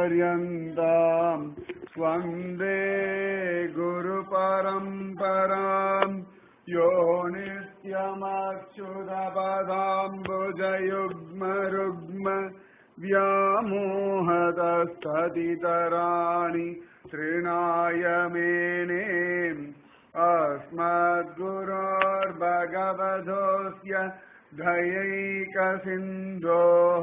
पर्यन्ताम् वन्दे गुरुपरम्पराम् यो नित्यमच्युतपदाम्बुजयुग्मरुग्म व्यामोहतस्ततितराणि तृणाय मेने अस्मद्गुरोर्भगवधोऽस्य धयैकसिन्धोः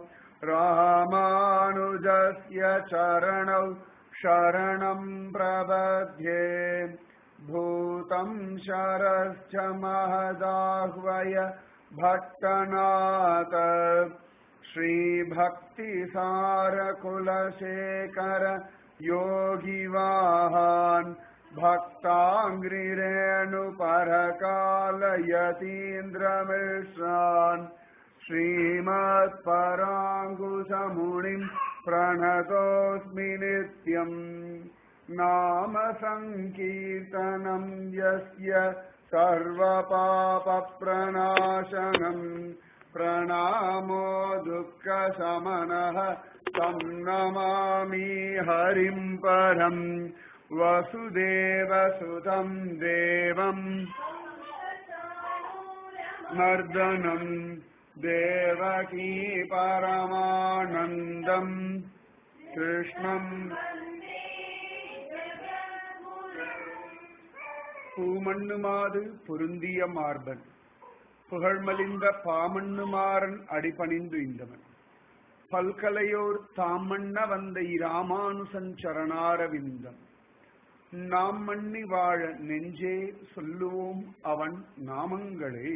रामानुजस्य चरणौ शरणं प्रबध्ये भूतं शरश्च महदाह्वय भट्टनाथ श्रीभक्तिसारकुलशेखर योगिवाहान् भक्ताङ्घ्रिरेणुपरकालयतीन्द्रमिश्रान् श्रीमत्पराङ्कुशमुनिम् प्रणतोऽस्मि नित्यम् नाम सङ्कीर्तनम् यस्य सर्वपापप्रणाशनम् प्रणामो दुःखशमनः तं नमामि हरिं परम् वसुदेवसुतं देवम् मर्दनम् देवकी परमानन्दम् कृष्णम् பூமண்ணுமாது பொருந்திய மார்பன் புகழ்மலிந்த பாமண்ணுமாறன் அடிபணிந்து இந்தவன் பல்கலையோர் தாமண்ண வந்த இராமானுசஞ்சரணாரவிந்தம் நாம் மண்ணி வாழ நெஞ்சே சொல்லுவோம் அவன் நாமங்களே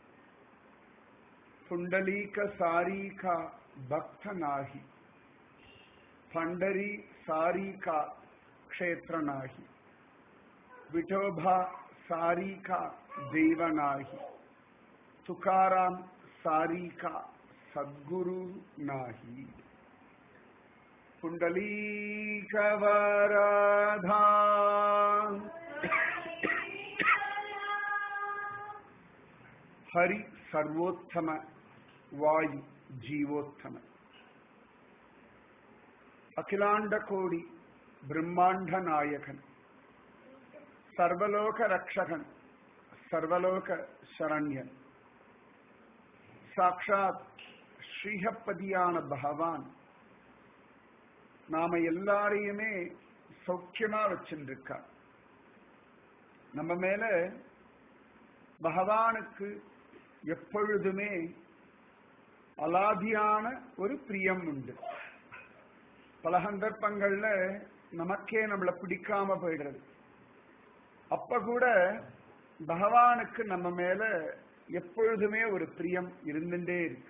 புண்டலீக சாரீகா பக்தனாகி பண்டரி சாரீகா க்ஷேத்ரனாகி विठोबा सारी का देवनाही तुकाराम सारी का सद्गुरु नाही कुंडली कवराधा हरि सर्वोत्तम वायु जीवोत्तम अखिलांड कोടി ब्रह्मांड नायकन சர்வலோக ரக்ஷகன் சர்வலோக சரண்யன் சாக்ஷாத் ஸ்ரீஹப்பதியான பகவான் நாம எல்லாரையுமே சௌக்கியமா வச்சிருக்கார் நம்ம மேல பகவானுக்கு எப்பொழுதுமே அலாதியான ஒரு பிரியம் உண்டு பல சந்தர்ப்பங்கள்ல நமக்கே நம்மளை பிடிக்காம போயிடுறது அப்ப கூட பகவானுக்கு நம்ம மேல எப்பொழுதுமே ஒரு பிரியம் இருந்துட்டே இருக்கு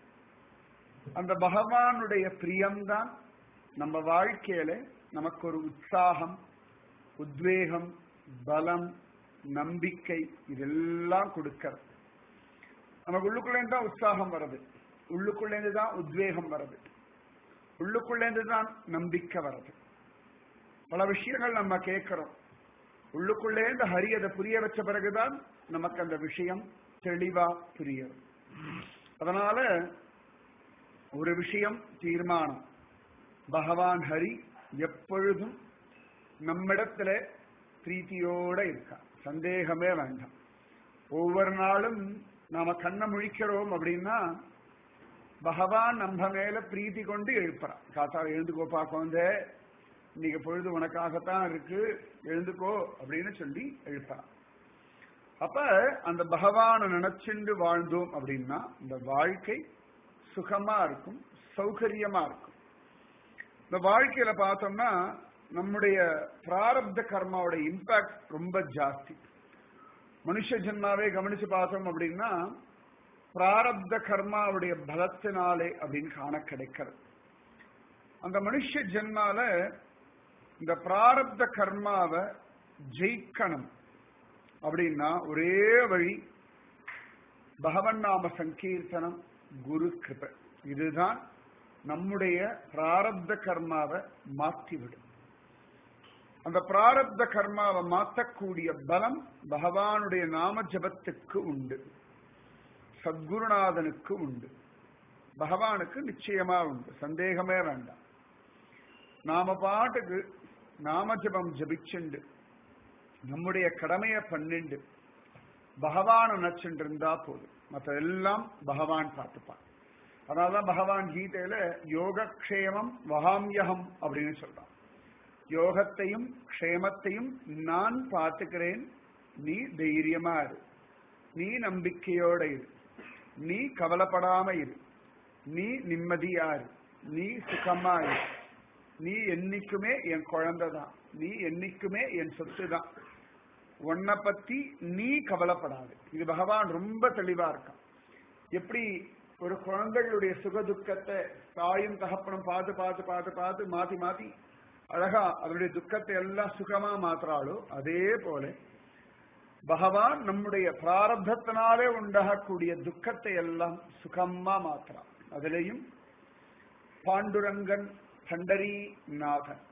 அந்த பகவானுடைய பிரியம்தான் நம்ம வாழ்க்கையில நமக்கு ஒரு உற்சாகம் உத்வேகம் பலம் நம்பிக்கை இதெல்லாம் கொடுக்கிறது நமக்கு உள்ளுக்குள்ளேருந்து தான் உற்சாகம் வருது உள்ளுக்குள்ளேருந்து தான் உத்வேகம் வருது உள்ளுக்குள்ளேருந்து தான் நம்பிக்கை வருது பல விஷயங்கள் நம்ம கேட்கிறோம் உள்ளுக்குள்ளே இந்த ஹரி அதை புரிய வச்ச பிறகுதான் நமக்கு அந்த விஷயம் தெளிவா புரியும் அதனால ஒரு விஷயம் தீர்மானம் பகவான் ஹரி எப்பொழுதும் நம்மிடத்துல பிரீத்தியோட இருக்கான் சந்தேகமே வேண்டாம் ஒவ்வொரு நாளும் நாம கண்ணை முழிக்கிறோம் அப்படின்னா பகவான் நம்ம மேல பிரீத்தி கொண்டு எழுப்புறான் காத்தா எழுந்துக்கோப்பா குழந்தை இன்னைக்கு பொழுது உனக்காகத்தான் இருக்கு எழுந்துக்கோ அப்படின்னு சொல்லி எழுப்பலாம் அப்ப அந்த பகவானை நினைச்சுண்டு வாழ்ந்தோம் அப்படின்னா இந்த வாழ்க்கை சுகமா இருக்கும் சௌகரியமா இருக்கும் இந்த வாழ்க்கையில பார்த்தோம்னா நம்முடைய பிராரப்த கர்மாவோட இம்பாக்ட் ரொம்ப ஜாஸ்தி மனுஷ ஜென்மாவே கவனிச்சு பார்த்தோம் அப்படின்னா பிராரப்த கர்மாவுடைய பலத்தினாலே அப்படின்னு காண கிடைக்கிறது அந்த மனுஷ ஜென்மால இந்த பிராரப்த கர்மாவை ஜெயிக்கணும் அப்படின்னா ஒரே வழி பகவன் நாம சங்கீர்த்தனம் குரு கிருப இதுதான் நம்முடைய பிராரப்த கர்மாவை மாற்றிவிடும் அந்த பிராரப்த கர்மாவை மாற்றக்கூடிய பலம் பகவானுடைய நாம ஜபத்துக்கு உண்டு சத்குருநாதனுக்கு உண்டு பகவானுக்கு நிச்சயமா உண்டு சந்தேகமே வேண்டாம் நாம பாட்டுக்கு நாம ஜபம் ஜபிச்சுண்டு நம்முடைய கடமையை பண்ணிண்டு பகவான் நினைச்சுட்டு இருந்தா போதும் மற்ற எல்லாம் பகவான் பார்த்துப்பான் அதனாலதான் பகவான் கீதையில யோகக்ஷேமம் வகாமியகம் அப்படின்னு சொல்றான் யோகத்தையும் க்ஷேமத்தையும் நான் பார்த்துக்கிறேன் நீ தைரியமா இரு நீ நம்பிக்கையோட இரு நீ கவலைப்படாம இரு நீ நிம்மதியா இரு நீ சுகமா இரு நீ என்னைக்குமே என் குழந்தை தான் நீ என்னைக்குமே என் சொத்து தான் உன்னை பத்தி நீ கவலைப்படாது இது பகவான் ரொம்ப தெளிவா இருக்கான் எப்படி ஒரு குழந்தைகளுடைய சுக துக்கத்தை தாயும் தகப்பனும் பார்த்து பார்த்து பார்த்து பார்த்து மாத்தி மாத்தி அழகா அதனுடைய துக்கத்தை எல்லாம் சுகமா மாத்துறாளோ அதே போல பகவான் நம்முடைய பிராரப்தத்தினாலே உண்டாகக்கூடிய துக்கத்தை எல்லாம் சுகமா மாத்துறான் அதுலயும் பாண்டுரங்கன் பண்டரி நாதன்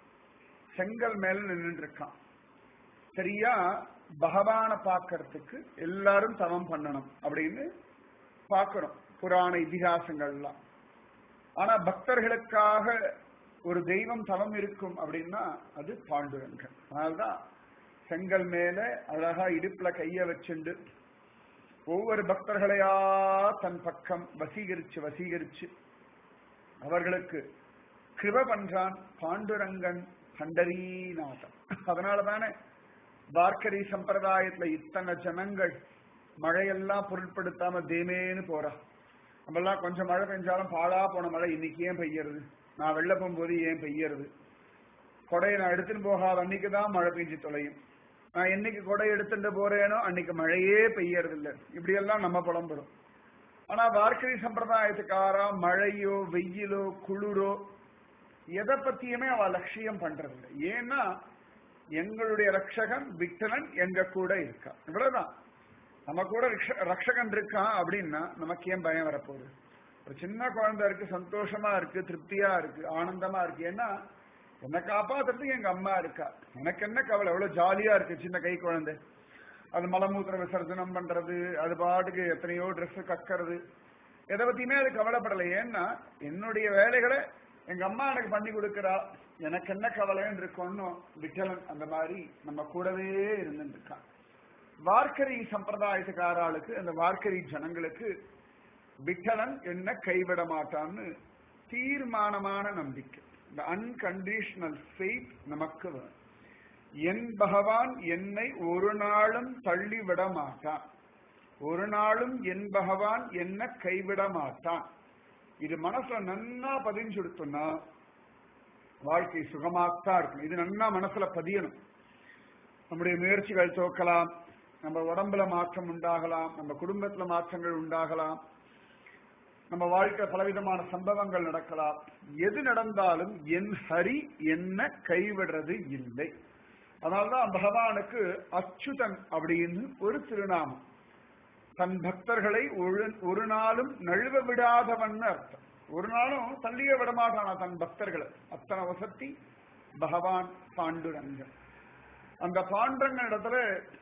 செங்கல் மேல நின்று இருக்கான் சரியா பகவான பார்க்கறதுக்கு எல்லாரும் தவம் பண்ணணும் அப்படின்னு பார்க்கணும் புராண இதிகாசங்கள்லாம் ஆனா பக்தர்களுக்காக ஒரு தெய்வம் தவம் இருக்கும் அப்படின்னா அது பாண்டுரங்கன் அதனால்தான் செங்கல் மேல அழகா இடுப்புல கைய வச்சுண்டு ஒவ்வொரு பக்தர்களையா தன் பக்கம் வசீகரிச்சு வசீகரிச்சு அவர்களுக்கு கிருப பண்றான் பாண்டுரங்கன் பண்டரீநாதன் அதனால தானே வார்க்கரி சம்பிரதாயத்துல இத்தனை ஜனங்கள் மழையெல்லாம் பொருட்படுத்தாம தேமேன்னு போறா நம்மெல்லாம் கொஞ்சம் மழை பெஞ்சாலும் பாழா போன மழை இன்னைக்கு ஏன் பெய்யறது நான் வெளில போகும்போது ஏன் பெய்யறது கொடையை நான் எடுத்துன்னு போகாத அன்னைக்கு தான் மழை பெஞ்சு தொலையும் நான் என்னைக்கு கொடை எடுத்துட்டு போறேனோ அன்னைக்கு மழையே பெய்யறது இல்ல இப்படி எல்லாம் நம்ம புலம்புறோம் ஆனா வார்க்கரி சம்பிரதாயத்துக்காரா மழையோ வெயிலோ குளிரோ எதை பத்தியுமே அவ லட்சியம் பண்றது இல்லை ஏன்னா எங்களுடைய ரட்சகன் விட்டலன் எங்க கூட இருக்கா இவ்வளவுதான் நம்ம கூட ரக்ஷ- ரட்சகன் இருக்கான் அப்படின்னா நமக்கு ஏன் பயம் வரப்போகுது ஒரு சின்ன குழந்தை இருக்கு சந்தோஷமா இருக்கு திருப்தியா இருக்கு ஆனந்தமா இருக்கு ஏன்னா என்னை காப்பாத்துறதுக்கு எங்க அம்மா இருக்கா எனக்கு என்ன கவலை எவ்வளவு ஜாலியா இருக்கு சின்ன கை குழந்தை அது மலமூத்திர விசர்ஜனம் பண்றது அது பாட்டுக்கு எத்தனையோ ட்ரெஸ் கக்கறது எதை பத்தியுமே அது கவலைப்படலை ஏன்னா என்னுடைய வேலைகளை எங்க அம்மா எனக்கு பண்ணி கொடுக்கறா எனக்கு என்ன கவலைன்னு இருக்கோன்னு விட்டலன் அந்த மாதிரி நம்ம கூடவே இருந்துட்டு இருக்கான் வார்க்கரி சம்பிரதாயத்துக்காராளுக்கு அந்த வார்க்கரி ஜனங்களுக்கு விட்டலன் என்ன கைவிட மாட்டான்னு தீர்மானமான நம்பிக்கை இந்த அன்கண்டிஷனல் ஃபெய்த் நமக்கு வரும் என் பகவான் என்னை ஒரு நாளும் தள்ளிவிட மாட்டான் ஒரு நாளும் என் பகவான் என்ன கைவிட மாட்டான் இது மனசுல நன்னா பதிஞ்சு கொடுத்தோம்னா வாழ்க்கை சுகமாத்தான் இருக்கும் இது நன்னா மனசுல பதியணும் நம்முடைய முயற்சிகள் தோக்கலாம் நம்ம உடம்புல மாற்றம் உண்டாகலாம் நம்ம குடும்பத்துல மாற்றங்கள் உண்டாகலாம் நம்ம வாழ்க்கை பலவிதமான சம்பவங்கள் நடக்கலாம் எது நடந்தாலும் என் ஹரி என்ன கைவிடுறது இல்லை அதனால்தான் பகவானுக்கு அச்சுதன் அப்படின்னு ஒரு திருநாமம் தன் பக்தர்களை ஒரு- ஒரு நாளும் நழுவ விடாதவன் அர்த்தம் ஒரு நாளும் தள்ளிய விடமாட்டானா தன் பக்தர்களை அத்தனை வசத்தி பகவான் பாண்டுரங்கன் அந்த பாண்டுரங்கன் இடத்துல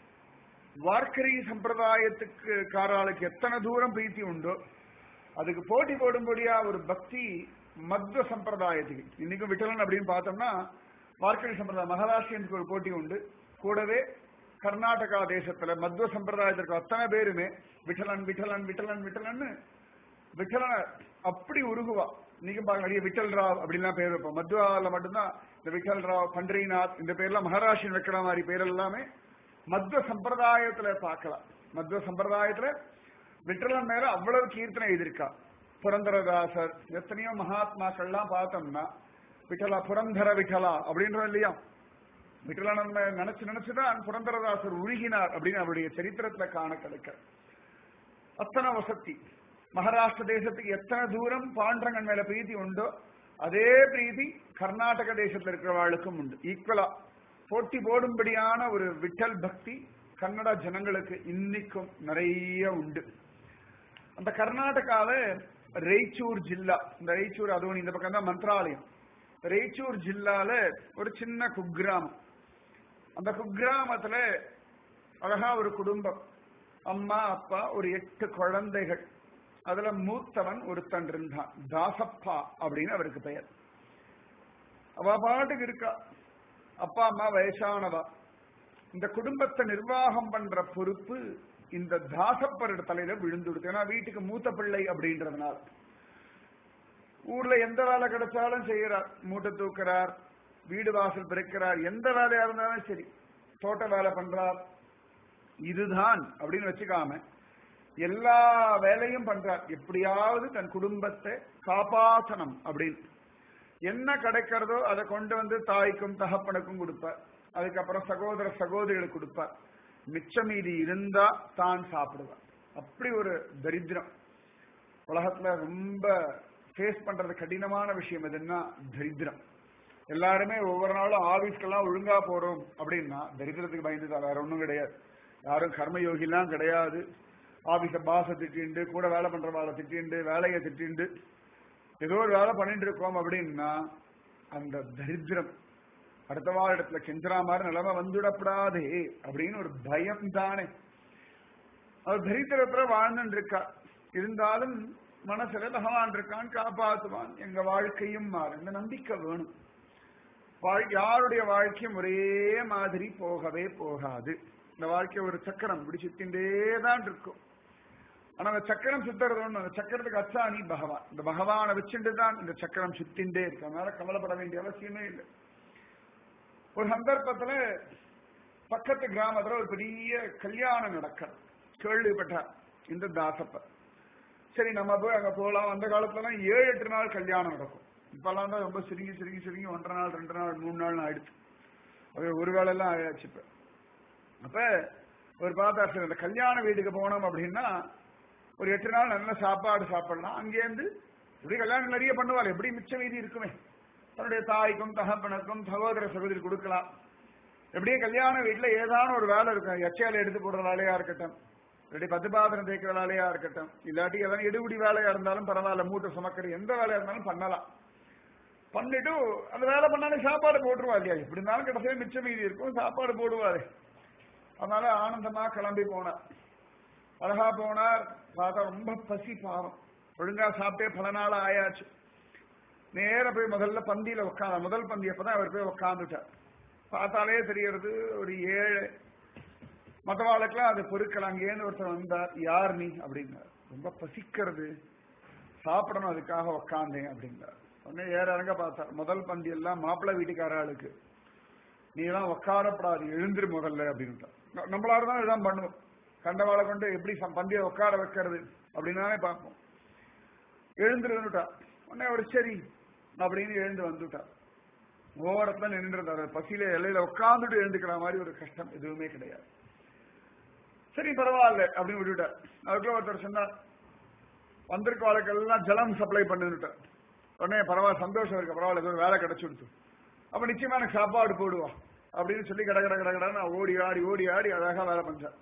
வார்க்கரி சம்பிரதாயத்துக்கு காராளுக்கு எத்தனை தூரம் பிரீத்தி உண்டோ அதுக்கு போட்டி போடும்படியா ஒரு பக்தி மத்வ சம்பிரதாயத்துக்கு இன்னைக்கும் விட்டலன் அப்படின்னு பார்த்தோம்னா வார்க்கரி சம்பிரதாயம் மகாராஷ்டிரனுக்கு ஒரு போட்டி உண்டு கூடவே கர்நாடகா தேசத்துல மத்வ சம்பிரதாயத்திற்கு அத்தனை பேருமே விட்டலன் விட்டலன் விட்டலன் விட்டலன்னு விட்டலன அப்படி உருகுவா இன்னைக்கு பாருங்க நிறைய விட்டல் ராவ் அப்படின்லாம் பேர் வைப்போம் மத்வால மட்டும்தான் இந்த விட்டல் ராவ் பண்டரிநாத் இந்த பேர்லாம் மகாராஷ்டிரன் வைக்கிற மாதிரி பேர் எல்லாமே மத்வ சம்பிரதாயத்துல பார்க்கலாம் மத்வ சம்பிரதாயத்துல விட்டலன் மேல அவ்வளவு கீர்த்தனை எழுதியிருக்கா புரந்தரதாசர் எத்தனையோ மகாத்மாக்கள்லாம் பார்த்தோம்னா விட்டலா புரந்தர விட்டலா அப்படின்றோம் இல்லையா விட்டலன் மேல நினைச்சு நினைச்சுதான் புரந்தரதாசர் உருகினார் அப்படின்னு அவருடைய சரித்திரத்துல காண கிடைக்க அத்தனை வசதி மகாராஷ்டிர தேசத்துக்கு எத்தனை தூரம் பாண்டரங்கன் மேல பிரீத்தி உண்டோ அதே பிரீதி கர்நாடக தேசத்துல இருக்கிறவாளுக்கும் உண்டு ஈக்குவலா போட்டி போடும்படியான ஒரு விட்டல் பக்தி கன்னட ஜனங்களுக்கு இன்னைக்கும் நிறைய உண்டு அந்த கர்நாடகால ரெய்ச்சூர் ஜில்லா இந்த ரெய்ச்சூர் அதுவும் இந்த பக்கம் தான் மந்திராலயம் ரெய்ச்சூர் ஜில்லால ஒரு சின்ன குக்கிராமம் அந்த குக்கிராமத்துல அழகா ஒரு குடும்பம் அம்மா அப்பா ஒரு எட்டு குழந்தைகள் அதுல மூத்தவன் ஒருத்தன் இருந்தான் தாசப்பா அப்படின்னு அவருக்கு பெயர் அவ பாட்டுக்கு இருக்கா அப்பா அம்மா வயசானவா இந்த குடும்பத்தை நிர்வாகம் பண்ற பொறுப்பு இந்த தாசப்பரோட தலையில விழுந்துடுது ஏன்னா வீட்டுக்கு மூத்த பிள்ளை அப்படின்றதுனால ஊர்ல எந்த வேலை கிடைச்சாலும் செய்யறார் மூட்டை தூக்குறார் வீடு வாசல் பிறக்கிறார் எந்த வேலையா இருந்தாலும் சரி தோட்ட வேலை பண்றார் இதுதான் அப்படின்னு வச்சுக்காம எல்லா வேலையும் பண்றார் எப்படியாவது தன் குடும்பத்தை காப்பாற்றணும் அப்படின்னு என்ன கிடைக்கிறதோ அதை கொண்டு வந்து தாய்க்கும் தகப்பனுக்கும் கொடுப்பார் அதுக்கப்புறம் சகோதர சகோதரிகளுக்கு கொடுப்பார் மிச்ச மீதி இருந்தா தான் சாப்பிடுவார் அப்படி ஒரு தரித்திரம் உலகத்துல ரொம்ப ஃபேஸ் பண்றது கடினமான விஷயம் எதுன்னா தரித்திரம் எல்லாருமே ஒவ்வொரு நாளும் ஆபீஸ்க்கெல்லாம் ஒழுங்கா போறோம் அப்படின்னா தரித்திரத்துக்கு பயந்துதான் வேற ஒண்ணும் கிடையாது யாரும் கர்மயோகிலாம் கிடையாது ஆபீஸ பாச திட்டிண்டு கூட வேலை பண்ற வேலை திட்டிண்டு வேலையை திட்டிண்டு ஏதோ ஒரு வேலை பண்ணிட்டு இருக்கோம் அப்படின்னா அந்த தரித்திரம் அடுத்த வார இடத்துல கெஞ்சரா மாதிரி நிலைமை வந்துடப்படாதே அப்படின்னு ஒரு பயம் தானே அவர் தரித்திரத்துல வாழ்ந்துட்டு இருக்கா இருந்தாலும் மனசுல பகவான் இருக்கான் காப்பாத்துவான் எங்க வாழ்க்கையும் மாறும் இந்த நம்பிக்கை வேணும் வாழ்- யாருடைய வாழ்க்கையும் ஒரே மாதிரி போகவே போகாது இந்த வாழ்க்கை ஒரு சக்கரம் இப்படி சுத்தின்றே தான் இருக்கும் ஆனா அந்த சக்கரம் சுத்துறது ஒண்ணு அந்த சக்கரத்துக்கு அச்சாணி பகவான் இந்த பகவானை வச்சுட்டு தான் இந்த சக்கரம் சுத்தின்றே இருக்கு அதனால கவலைப்பட வேண்டிய அவசியமே இல்லை ஒரு சந்தர்ப்பத்துல பக்கத்து கிராமத்துல ஒரு பெரிய கல்யாணம் நடக்கிறது கேள்விப்பட்டார் இந்த தாசப்பர் சரி நம்ம போய் அங்க போலாம் அந்த காலத்துல எல்லாம் ஏழு எட்டு நாள் கல்யாணம் நடக்கும் இப்பெல்லாம் தான் ரொம்ப சுருங்கி சுருங்கி சுருங்கி ஒன்றரை நாள் ரெண்டு நாள் மூணு நாள் ஆயிடுச்சு அது ஒரு வேளை எல்லாம் ஆயாச்சு இப்ப அப்ப ஒரு பார்த்தா சரி இந்த கல்யாண வீட்டுக்கு போனோம் அப்படின்னா ஒரு எட்டு நாள் நல்ல சாப்பாடு சாப்பிடலாம் அங்கேருந்து இப்படி கல்யாணம் நிறைய பண்ணுவாள் எப்படி மிச்ச மீதி இருக்குமே தன்னுடைய தாய்க்கும் தகப்பனுக்கும் சகோதர சகோதரி கொடுக்கலாம் எப்படியே கல்யாண வீட்டுல ஏதான ஒரு வேலை இருக்கும் எச்சையால எடுத்து போடுற வேலையா இருக்கட்டும் இல்லாட்டி பத்து பாத்திரம் தேய்க்கிற வேலையா இருக்கட்டும் இல்லாட்டி ஏதாவது எடுபடி வேலையா இருந்தாலும் பரவாயில்ல மூட்டை சுமக்கிற எந்த வேலையா இருந்தாலும் பண்ணலாம் பண்ணிட்டு அந்த வேலை பண்ணாலும் சாப்பாடு போட்டுருவா இல்லையா எப்படி இருந்தாலும் கடைசியா மிச்சம் மீதி இருக்கும் சாப்பாடு போடுவாரு அதனால ஆனந்தமா கிளம்பி போனார் அழகா போனார் பார்த்தா ரொம்ப பசி பாவம் ஒழுங்கா சாப்பிட்டே பல நாள் ஆயாச்சு நேர போய் முதல்ல பந்தியில உட்காந்த முதல் பந்தி அப்பதான் அவர் போய் உட்காந்துட்டார் பார்த்தாலே தெரியறது ஒரு ஏழு மற்றவாளுக்கெல்லாம் அது பொருட்கள் அங்கேருந்து ஒருத்தர் வந்தார் யார் நீ அப்படின்னார் ரொம்ப பசிக்கிறது சாப்பிடணும் அதுக்காக உக்காந்தேன் அப்படின்னார் உடனே ஏற இறங்க பார்த்தார் முதல் பந்தி எல்லாம் மாப்பிள்ளை வீட்டுக்காராளுக்கு நீ எல்லாம் உட்காரப்படாது எழுந்திரு முதல்ல அப்படின்ட்டார் ந- நம்மளால தான் இதான் பண்ணுவோம் கண்டவாளை கொண்டு எப்படி சம்- பந்தியை உட்கார வைக்கிறது அப்படின்னாலே பார்ப்போம் எழுந்துருன்னுட்டா உடனே ஒரு சரி அப்படின்னு எழுந்து வந்துட்டார் ஓரத்துல நின்றுருந்தார் பசியில எல்லையில உட்கார்ந்துட்டு எழுந்துக்கிற மாதிரி ஒரு கஷ்டம் எதுவுமே கிடையாது சரி பரவாயில்ல அப்படின்னு விட்டுட்டார் அதுக்குள்ள ஒருத்தர் சொன்னார் வந்திருக்கவாளுக்கெல்லாம் ஜலம் சப்ளை பண்ணுட்டார் உடனே பரவாயில்ல சந்தோஷம் இருக்கு பரவாயில்ல ஏதோ ஒரு வேலை கிடைச்சு கொடுத்து அப்ப நிச்சயமா எனக்கு சாப்பாடு போடுவா அப்படின்னு சொல்லி கட கட கட கடன்னு நான் ஓடி ஆடி ஓடி ஆடி அழகா வேலை பண்ணேன்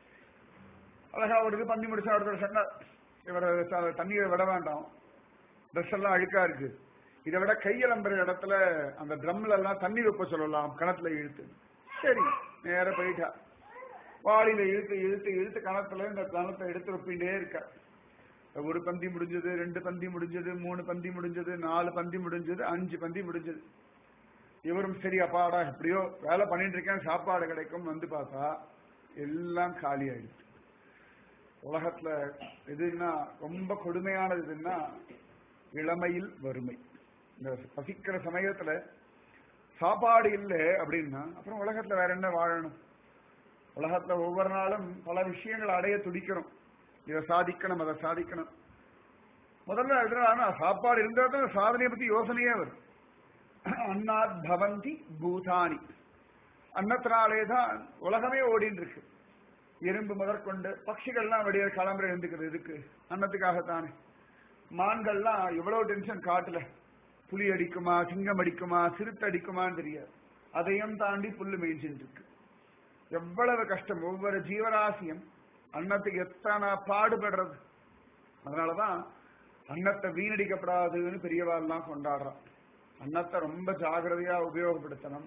அழகா ஒரு இது பண்ணி முடிச்சா ஒருத்தர் சொன்னார் இவர் ச- தண்ணியை விட வேண்டாம் ட்ரெஸ் எல்லாம் அழுக்கா இருக்கு இதை விட கையலம்புற இடத்துல அந்த ட்ரம்ல எல்லாம் தண்ணி வைப்ப சொல்லலாம் கணத்துல இழுத்து சரி நேர போயிட்டா வாளியில இழுத்து இழுத்து இழுத்து கணத்துல இந்த கணத்தை எடுத்து வைப்பிட்டே இருக்கா ஒரு பந்தி முடிஞ்சது ரெண்டு பந்தி முடிஞ்சது மூணு பந்தி முடிஞ்சது நாலு பந்தி முடிஞ்சது அஞ்சு பந்தி முடிஞ்சது இவரும் சரி அப்பாடா எப்படியோ வேலை பண்ணிட்டு இருக்கேன் சாப்பாடு கிடைக்கும் வந்து பார்த்தா எல்லாம் காலி ஆயிடுச்சு உலகத்துல எதுன்னா ரொம்ப கொடுமையானது எதுன்னா இளமையில் வறுமை இந்த பசிக்கிற சமயத்துல சாப்பாடு இல்லை அப்படின்னா அப்புறம் உலகத்துல வேற என்ன வாழணும் உலகத்துல ஒவ்வொரு நாளும் பல விஷயங்களை அடைய துடிக்கிறோம் இதை சாதிக்கணும் அதை சாதிக்கணும் முதல்ல எதிரான சாப்பாடு இருந்தா தான் சாதனையை பத்தி யோசனையே வரும் அன்னாத் பவந்தி பூதானி அன்னத்தினாலே தான் உலகமே ஓடின்னு இருக்கு எறும்பு முதற்கொண்டு பட்சிகள்லாம் வெளியே கிளம்புற எழுந்துக்கிறது இதுக்கு அன்னத்துக்காகத்தானே மான்கள்லாம் எவ்வளவு டென்ஷன் காட்டுல புலி அடிக்குமா சிங்கம் அடிக்குமா சிறுத்தை அடிக்குமான்னு தெரியாது அதையும் தாண்டி புல்லு மேய்ஞ்சிட்டு இருக்கு எவ்வளவு கஷ்டம் ஒவ்வொரு ஜீவராசியும் அன்னத்துக்கு எத்தனை பாடுபடுறது அதனாலதான் அன்னத்தை வீணடிக்கப்படாதுன்னு பெரியவாள்லாம் கொண்டாடுறான் அன்னத்தை ரொம்ப ஜாகிரதையா உபயோகப்படுத்தணும்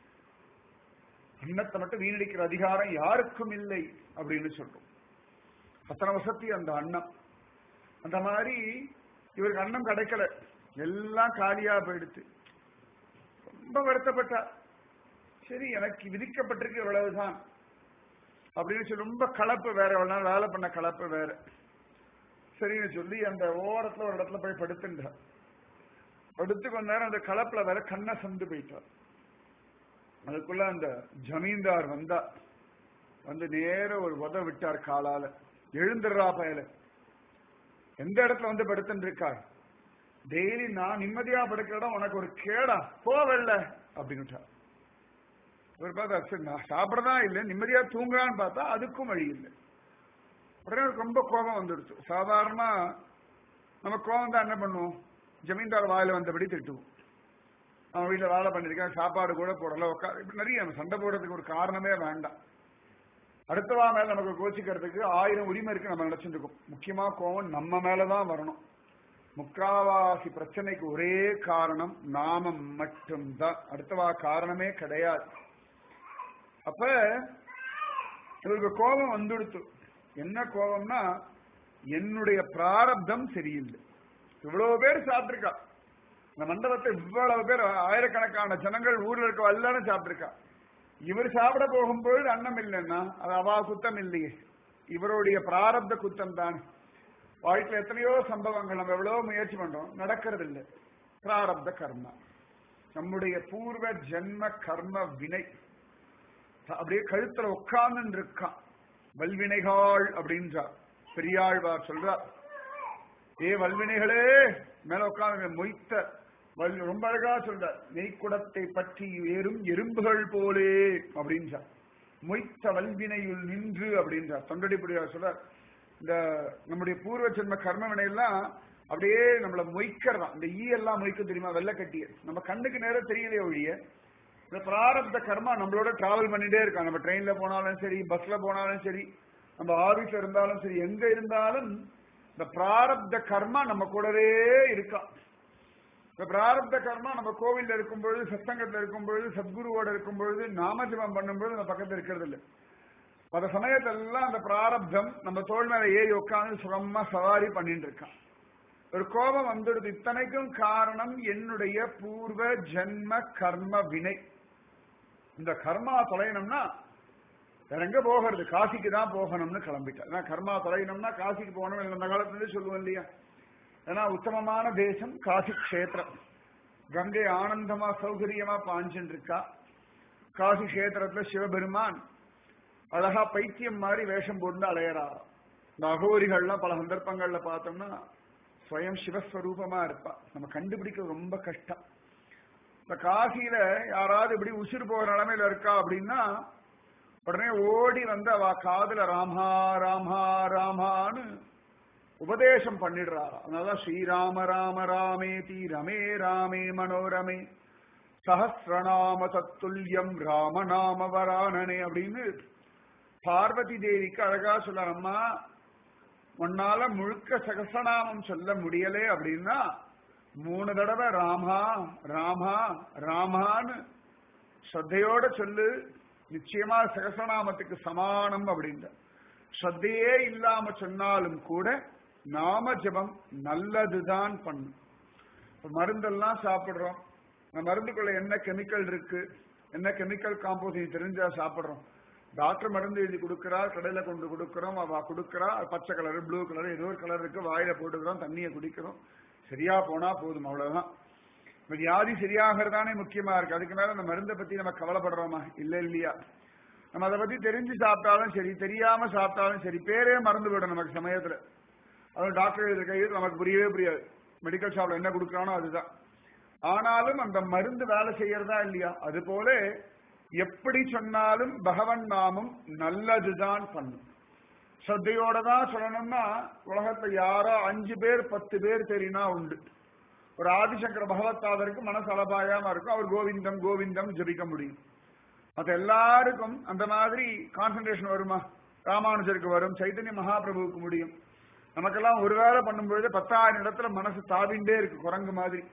அன்னத்தை மட்டும் வீணடிக்கிற அதிகாரம் யாருக்கும் இல்லை அப்படின்னு சொல்றோம் அத்தனை வசதி அந்த அன்னம் அந்த மாதிரி இவருக்கு அன்னம் கிடைக்கல எல்லாம் காலியா போயிடுச்சு ரொம்ப வருத்தப்பட்டார் சரி எனக்கு விதிக்கப்பட்டிருக்கு இவ்வளவுதான் அப்படின்னு சொல்லி ரொம்ப கலப்பு வேற எவ்வளவு நாள் வேலை பண்ண கலப்பு வேற சரின்னு சொல்லி அந்த ஓரத்துல ஒரு இடத்துல போய் படுத்துட்டார் படுத்து கொஞ்ச நேரம் அந்த கலப்புல வேற கண்ணை சந்து போயிட்டார் அதுக்குள்ள அந்த ஜமீன்தார் வந்தா வந்து நேர ஒரு உத விட்டார் காலால எழுந்துடுறா பயல எந்த இடத்துல வந்து படுத்துட்டு இருக்காய் டெய்லி நான் நிம்மதியா படுக்கிற இடம் உனக்கு ஒரு கேடா போவல்ல அப்படின்னு இவர் பார்த்தா சரி நான் சாப்பிடதான் இல்லை நிம்மதியா தூங்குறான்னு பார்த்தா அதுக்கும் வழி இல்லை உடனே அவருக்கு ரொம்ப கோபம் வந்துடுச்சு சாதாரணமா நம்ம கோபம் தான் என்ன பண்ணுவோம் ஜமீன்தார் வாயில வந்தபடி திட்டுவோம் அவன் வீட்டுல வேலை பண்ணிருக்கேன் சாப்பாடு கூட போடல உட்கார் இப்படி நிறைய நம்ம சண்டை போடுறதுக்கு ஒரு காரணமே வேண்டாம் அடுத்தவா மேல நமக்கு கோச்சிக்கிறதுக்கு ஆயிரம் உரிமை இருக்கு நம்ம நினைச்சிட்டு இருக்கோம் முக்கியமா கோவம் நம்ம மேலதான் வரணும் முக்காவாசி பிரச்சனைக்கு ஒரே காரணம் நாமம் மட்டும்தான் அடுத்தவா காரணமே கிடையாது அப்ப இவருக்கு கோபம் வந்துடுத்து என்ன கோபம்னா என்னுடைய பிராரப்தம் சரியில்லை இவ்வளவு பேர் சாப்பிட்டிருக்கா இந்த மண்டபத்தை இவ்வளவு பேர் ஆயிரக்கணக்கான ஜனங்கள் ஊர்ல இருக்க எல்லாரும் சாப்பிட்டிருக்கா இவர் சாப்பிட போகும்பொழுது அன்னம் இல்லைன்னா அது அவா குத்தம் இல்லையே இவருடைய பிராரப்த குத்தம் தான் வாழ்க்கையில் எத்தனையோ சம்பவங்கள் நம்ம எவ்வளவு முயற்சி பண்றோம் நடக்கிறது இல்லை பிராரப்த கர்மா நம்முடைய பூர்வ ஜென்ம கர்ம வினை அப்படியே கழுத்துல உட்கார்ந்து இருக்கான் வல்வினைகாள் அப்படின்றார் பெரியாழ்வார் சொல்றார் ஏ வல்வினைகளே மேல உட்கார்ந்து மொய்த்த வல் ரொம்ப அழகா சொல்றார் நெய்க்குடத்தை பற்றி ஏறும் எறும்புகள் போலே அப்படின்றார் மொய்த்த வல்வினையுள் நின்று அப்படின்றார் தொண்டடிப்படியார் சொல்றார் இந்த நம்முடைய பூர்வ ஜென்ம கர்ம வினையெல்லாம் அப்படியே நம்மள மொய்க்கிறதான் இந்த ஈ எல்லாம் மொய்க்க தெரியுமா வெள்ளக்கட்டிய நம்ம கண்ணுக்கு நேரம் தெரியலையே ஒழிய இந்த பிராரப்த கர்மா நம்மளோட டிராவல் பண்ணிட்டே இருக்கோம் நம்ம ட்ரெயின்ல போனாலும் சரி பஸ்ல போனாலும் சரி நம்ம ஆபீஸ்ல இருந்தாலும் சரி எங்க இருந்தாலும் இந்த பிராரப்த கர்மா நம்ம கூடவே இருக்கா இந்த பிராரப்த கர்மா நம்ம கோவில்ல இருக்கும் பொழுது சத்தங்கத்துல இருக்கும் பொழுது சத்குருவோட இருக்கும் பொழுது நாமஜபம் பண்ணும் பொழுது நம்ம பக்கத்துல இருக்கிறது இல்லை பல சமயத்தெல்லாம் அந்த பிராரப்தம் நம்ம தோல் மேல ஏறி உட்காந்து சுகமா சவாரி பண்ணிட்டு இருக்கான் ஒரு கோபம் வந்துடுது இத்தனைக்கும் காரணம் என்னுடைய பூர்வ ஜென்ம கர்ம வினை இந்த கர்மா தொலையணும்னா வேற எங்க போகிறது காசிக்கு தான் போகணும்னு கிளம்பிட்டேன் ஏன்னா கர்மா தொலையணும்னா காசிக்கு போகணும் அந்த காலத்துல சொல்லுவோம் இல்லையா ஏன்னா உத்தமமான தேசம் காசி கஷேத்திரம் கங்கை ஆனந்தமா சௌகரியமா பாஞ்சுட்டு இருக்கா காசி கஷேத்திரத்துல சிவபெருமான் அழகா பைத்தியம் மாதிரி வேஷம் போட்டு அலையறாராம் இந்த அகோரிகள்லாம் பல சந்தர்ப்பங்கள்ல பார்த்தோம்னா ஸ்வயம் சிவஸ்வரூபமா இருப்பா நம்ம கண்டுபிடிக்க ரொம்ப கஷ்டம் இந்த காசியில யாராவது இப்படி உசிறு போகிற நிலைமையில இருக்கா அப்படின்னா உடனே ஓடி வந்து அவ காதுல ராமா ராமா ராமான்னு உபதேசம் பண்ணிடுறாரா அதனால ஸ்ரீராம ராம ராமேதி ரமே ராமே மனோரமே சஹசிரநாம தத்துல்யம் ராமநாம வரானனே அப்படின்னு பார்வதி தேவிக்கு அழகா சொல்லறம்மா உன்னால முழுக்க சகசநாமம் சொல்ல முடியலே அப்படின்னா மூணு தடவை ராமா ராமா ராமான்னு ஸ்ரத்தையோட சொல்லு நிச்சயமா சகசநாமத்துக்கு சமானம் அப்படின்ற ஸ்ரத்தையே இல்லாம சொன்னாலும் கூட நாம ஜபம் நல்லதுதான் பண்ணும் மருந்தெல்லாம் சாப்பிடுறோம் அந்த மருந்துக்குள்ள என்ன கெமிக்கல் இருக்கு என்ன கெமிக்கல் காம்போசிங் தெரிஞ்சா சாப்பிடுறோம் டாக்டர் மருந்து எழுதி கொடுக்கறா கடையில கொண்டு கொடுக்கறோம் அவ கொடுக்கறா பச்சை கலர் ப்ளூ கலர் ஏதோ ஒரு கலர் இருக்கு வாயில போட்டுக்கிறோம் தண்ணியை குடிக்கிறோம் சரியா போனா போதும் அவ்வளவுதான் இப்ப வியாதி சரியாகிறதானே முக்கியமா இருக்கு அதுக்கு மேல அந்த மருந்தை பத்தி நம்ம கவலைப்படுறோமா இல்ல இல்லையா நம்ம அதை பத்தி தெரிஞ்சு சாப்பிட்டாலும் சரி தெரியாம சாப்பிட்டாலும் சரி பேரே மறந்து போயிடும் நமக்கு சமயத்துல அது டாக்டர் எழுதுற கையில் நமக்கு புரியவே புரியாது மெடிக்கல் ஷாப்ல என்ன கொடுக்குறானோ அதுதான் ஆனாலும் அந்த மருந்து வேலை செய்யறதா இல்லையா அது போல எப்படி சொன்னாலும் பகவன் நாமம் நல்லதுதான் பண்ணும் ஸ்ரத்தையோட தான் சொல்லணும்னா உலகத்துல யாரோ அஞ்சு பேர் பத்து பேர் தெரியுனா உண்டு ஒரு ஆதிசங்கர பகவத்தாதருக்கு மனசு அலபாயாம இருக்கும் அவர் கோவிந்தம் கோவிந்தம் ஜபிக்க முடியும் மற்ற எல்லாருக்கும் அந்த மாதிரி கான்சன்ட்ரேஷன் வருமா ராமானுஜருக்கு வரும் சைத்தன்ய மகாபிரபுவுக்கு முடியும் நமக்கெல்லாம் ஒரு வேலை பண்ணும்பொழுது பத்தாயிரம் இடத்துல மனசு தாவிண்டே இருக்கு குரங்கு மாதிரி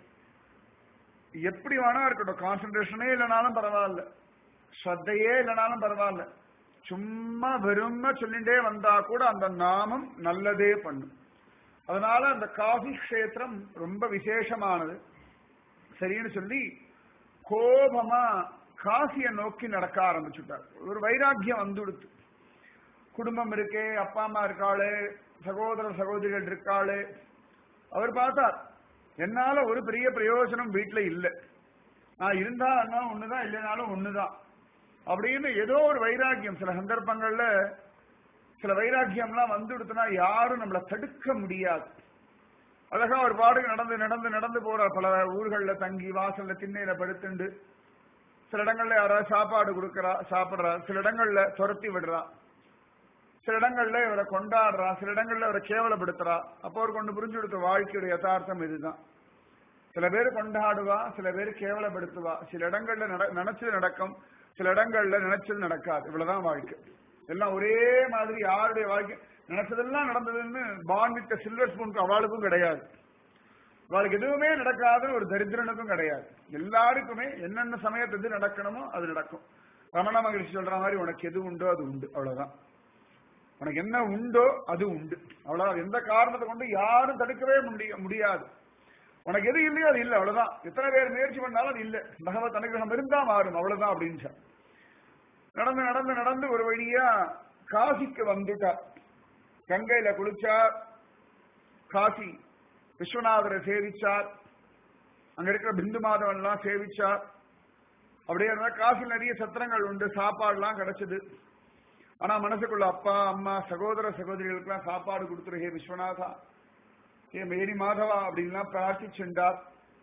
எப்படி வேணா இருக்கட்டும் கான்சன்ட்ரேஷனே இல்லைனாலும் பரவாயில்ல ஸ்ரத்தையே இல்லைனாலும் பரவாயில்ல சும்மா வெறும சொல்லிட்டே வந்தா கூட அந்த நாமம் நல்லதே பண்ணும் அதனால அந்த காசி கஷேத்திரம் ரொம்ப விசேஷமானது சரின்னு சொல்லி கோபமா காசிய நோக்கி நடக்க ஆரம்பிச்சுட்டார் ஒரு வைராக்கியம் வந்துடுத்து குடும்பம் இருக்கே அப்பா அம்மா இருக்காளே சகோதர சகோதரிகள் இருக்காளே அவர் பார்த்தார் என்னால ஒரு பெரிய பிரயோஜனம் வீட்டுல இல்லை நான் இருந்தா அண்ணா ஒண்ணுதான் இல்லைனாலும் ஒண்ணுதான் அப்படின்னு ஏதோ ஒரு வைராக்கியம் சில சந்தர்ப்பங்கள்ல சில வைராக்கியம்லாம் வந்துடுத்துனா யாரும் நம்மளை தடுக்க முடியாது அழகா ஒரு பாடுக்கு நடந்து நடந்து நடந்து போற பல ஊர்கள்ல தங்கி வாசல்ல திண்ணையில படுத்துண்டு சில இடங்கள்ல யாராவது சாப்பாடு கொடுக்கறா சாப்பிடுறா சில இடங்கள்ல துரத்தி விடுறா சில இடங்கள்ல இவரை கொண்டாடுறா சில இடங்கள்ல இவரை கேவலப்படுத்துறா அப்போ அவர் கொண்டு புரிஞ்சு கொடுத்த வாழ்க்கையோட யதார்த்தம் இதுதான் சில பேர் கொண்டாடுவா சில பேர் கேவலப்படுத்துவா சில இடங்கள்ல நட- நினைச்சது நடக்கும் சில இடங்கள்ல நினைச்சது நடக்காது இவ்வளவுதான் வாழ்க்கை எல்லாம் ஒரே மாதிரி யாருடைய வாழ்க்கை நினைச்சதெல்லாம் நடந்ததுன்னு பான் வித்த சில்வர் ஸ்பூனுக்கு அவளுக்கும் கிடையாது அவளுக்கு எதுவுமே நடக்காதுன்னு ஒரு தரித்திரனுக்கும் கிடையாது எல்லாருக்குமே என்னென்ன சமயத்து எது நடக்கணுமோ அது நடக்கும் ரமண மகரிஷி சொல்ற மாதிரி உனக்கு எது உண்டோ அது உண்டு அவ்வளவுதான் உனக்கு என்ன உண்டோ அது உண்டு அவ்வளவுதான் எந்த காரணத்தை கொண்டு யாரும் தடுக்கவே முடிய முடியாது உனக்கு எது இல்லையோ அது இல்லை அவ்வளவுதான் எத்தனை பேர் முயற்சி பண்ணாலும் அது இல்லை பகவத் அனுகிரகம் இருந்தா மாறும் அவ்வளவுதான் அப்படின்னு நடந்து நடந்து நடந்து ஒரு வழியா காசிக்கு வந்துட்டார் கங்கையில குளிச்சார் காசி விஸ்வநாதரை சேவிச்சார் அங்க இருக்கிற பிந்து மாதவன் எல்லாம் சேவிச்சார் அப்படியே இருந்தா காசில் நிறைய சத்திரங்கள் உண்டு சாப்பாடுலாம் கிடைச்சது ஆனா மனசுக்குள்ள அப்பா அம்மா சகோதர சகோதரிகளுக்கெல்லாம் சாப்பாடு கொடுத்துரு ஹே விஸ்வநாதா ஹே மேரி மாதவா அப்படின்லாம் பிரார்த்திச்சுண்டார்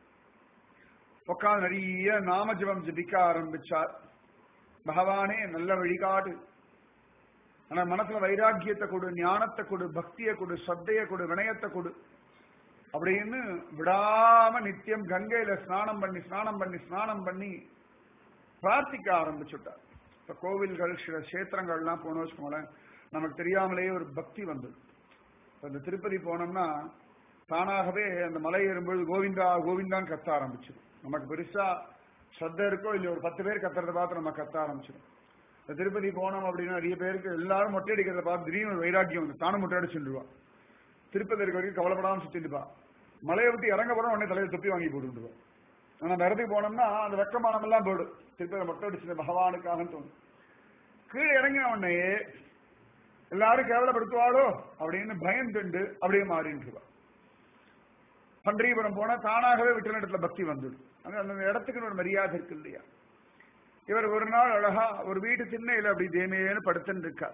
உட்காந்து நிறைய நாமஜபம் ஜபிக்க ஆரம்பிச்சார் பகவானே நல்ல வழிகாடு ஆனா மனசுல வைராக்கியத்தை கொடு ஞானத்தை கொடு பக்தியை கொடு ஸ்ரத்தையை கொடு வினயத்தை கொடு அப்படின்னு விடாம நித்தியம் கங்கையில ஸ்நானம் பண்ணி ஸ்நானம் பண்ணி ஸ்நானம் பண்ணி பிரார்த்திக்க ஆரம்பிச்சுட்டார் இப்ப கோவில்கள் சில கஷேத்திரங்கள்லாம் போனோம் வச்சுக்கோங்களேன் நமக்கு தெரியாமலேயே ஒரு பக்தி வந்தது இப்ப இந்த திருப்பதி போனோம்னா தானாகவே அந்த மலை ஏறும்பொழுது கோவிந்தா கோவிந்தான்னு கத்த ஆரம்பிச்சிடும் நமக்கு பெருசா ஸ்ரத்த இருக்கோ இல்லையோ ஒரு பத்து பேர் கத்துறத பார்த்து நம்ம கத்த ஆரம்பிச்சிடும் இந்த திருப்பதி போனோம் அப்படின்னா நிறைய பேருக்கு எல்லாரும் மொட்டை அடிக்கிறத பார்த்து திடீர்னு ஒரு வைராக்கியம் வந்து தானும் மொட்டை அடிச்சுருவா திருப்பதி இருக்க வரைக்கும் கவலைப்படாம சுத்திட்டுப்பா மலையை விட்டு இறங்க போறோம் உடனே தலையை தொப்பி வாங்கி போட்டுருவா ஆனா அந்த இடத்துக்கு போனோம்னா அந்த வெக்கமானம் எல்லாம் போயிடும் திருப்பதி மொட்டை அடிச்சது பகவானுக்காக தோணும் கீழே இறங்கின உடனே எல்லாரும் கேவலப்படுத்துவாளோ அப்படின்னு பயந்துண்டு அப்படியே மாறின்றுவா பண்டரிபுரம் போனா தானாகவே விட்டு இடத்துல பக்தி வந்துடும் அங்க அந்த இடத்துக்கு ஒரு மரியாதை இருக்கு இல்லையா இவர் ஒரு நாள் அழகா ஒரு வீட்டு திண்ணையில அப்படி தேமேன்னு படுத்துன்னு இருக்கார்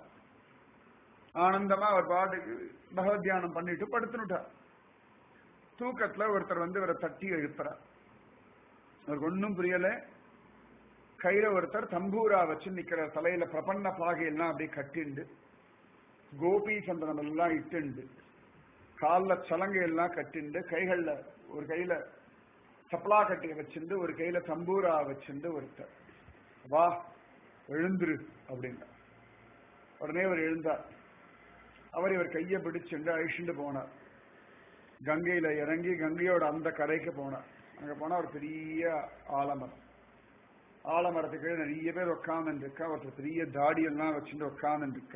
ஆனந்தமா அவர் பாட்டுக்கு பகவத் தியானம் பண்ணிட்டு படுத்துனுட்டார் தூக்கத்துல ஒருத்தர் வந்து இவரை தட்டி எழுப்புறார் அவருக்கு ஒன்னும் புரியல கையில ஒருத்தர் தம்பூரா வச்சு நிக்கிற தலையில பிரபன்ன பாகையெல்லாம் அப்படியே கட்டிண்டு கோபி சந்தனம் எல்லாம் இட்டுண்டு கால்ல சலங்கை எல்லாம் கட்டிண்டு கைகள்ல ஒரு கையில சப்பலா கட்டிய வச்சிருந்து ஒரு கையில தம்பூரா வச்சிருந்து ஒருத்தர் வா எழுந்துரு அப்படின்னா உடனே அவர் எழுந்தார் அவர் இவர் கையை பிடிச்சுண்டு அழிச்சுட்டு போனார் கங்கையில இறங்கி கங்கையோட அந்த கரைக்கு போனார் அங்க போனா ஒரு பெரிய ஆலமரம் ஆலமரத்துக்கு கீழே நிறைய பேர் உட்கார்ந்து இருக்கா ஒருத்தர் பெரிய தாடி எல்லாம் வச்சுட்டு உட்கார்ந்து இருக்கா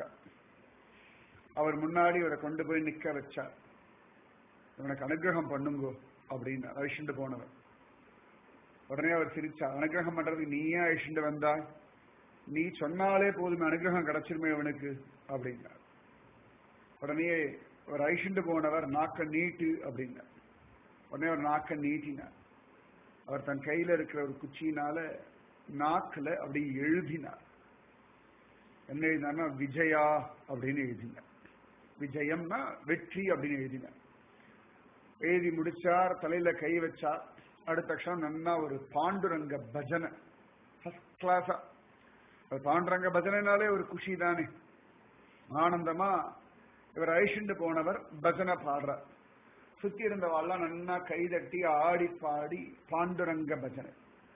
அவர் முன்னாடி இவரை கொண்டு போய் நிக்க வச்சார் இவனுக்கு அனுகிரகம் பண்ணுங்கோ அப்படின்னு அழிச்சுட்டு போனவர் உடனே அவர் சிரிச்சார் அனுகிரகம் பண்றதுக்கு நீயே அழிச்சுட்டு வந்தாய் நீ சொன்னாலே போதுமே அனுகிரகம் கிடைச்சிருமே இவனுக்கு அப்படின்னார் உடனே அவர் அழிச்சுட்டு போனவர் நாக்க நீட்டு அப்படின்னார் உடனே அவர் நாக்க நீட்டினார் அவர் தன் கையில இருக்கிற ஒரு குச்சியினால நாக்குல அப்படி எழுதினார் என்ன எழுதினார்னா விஜயா அப்படின்னு எழுதினார் விஜயம்னா வெற்றி அப்படின்னு எழுதினார் எழுதி முடிச்சார் தலையில கை வச்சார் அடுத்த க்ஷணம் நன்னா ஒரு பாண்டுரங்க பஜனை ஃபர்ஸ்ட் கிளாஸா பாண்டுரங்க பஜனைனாலே ஒரு குஷி தானே ஆனந்தமா இவர் ஐஷண்டு போனவர் பஜனை பாடுறார் சுத்தி இருந்தவாள்லாம் நன்னா கைதட்டி ஆடி பாடி பாண்டுரங்க பஜனை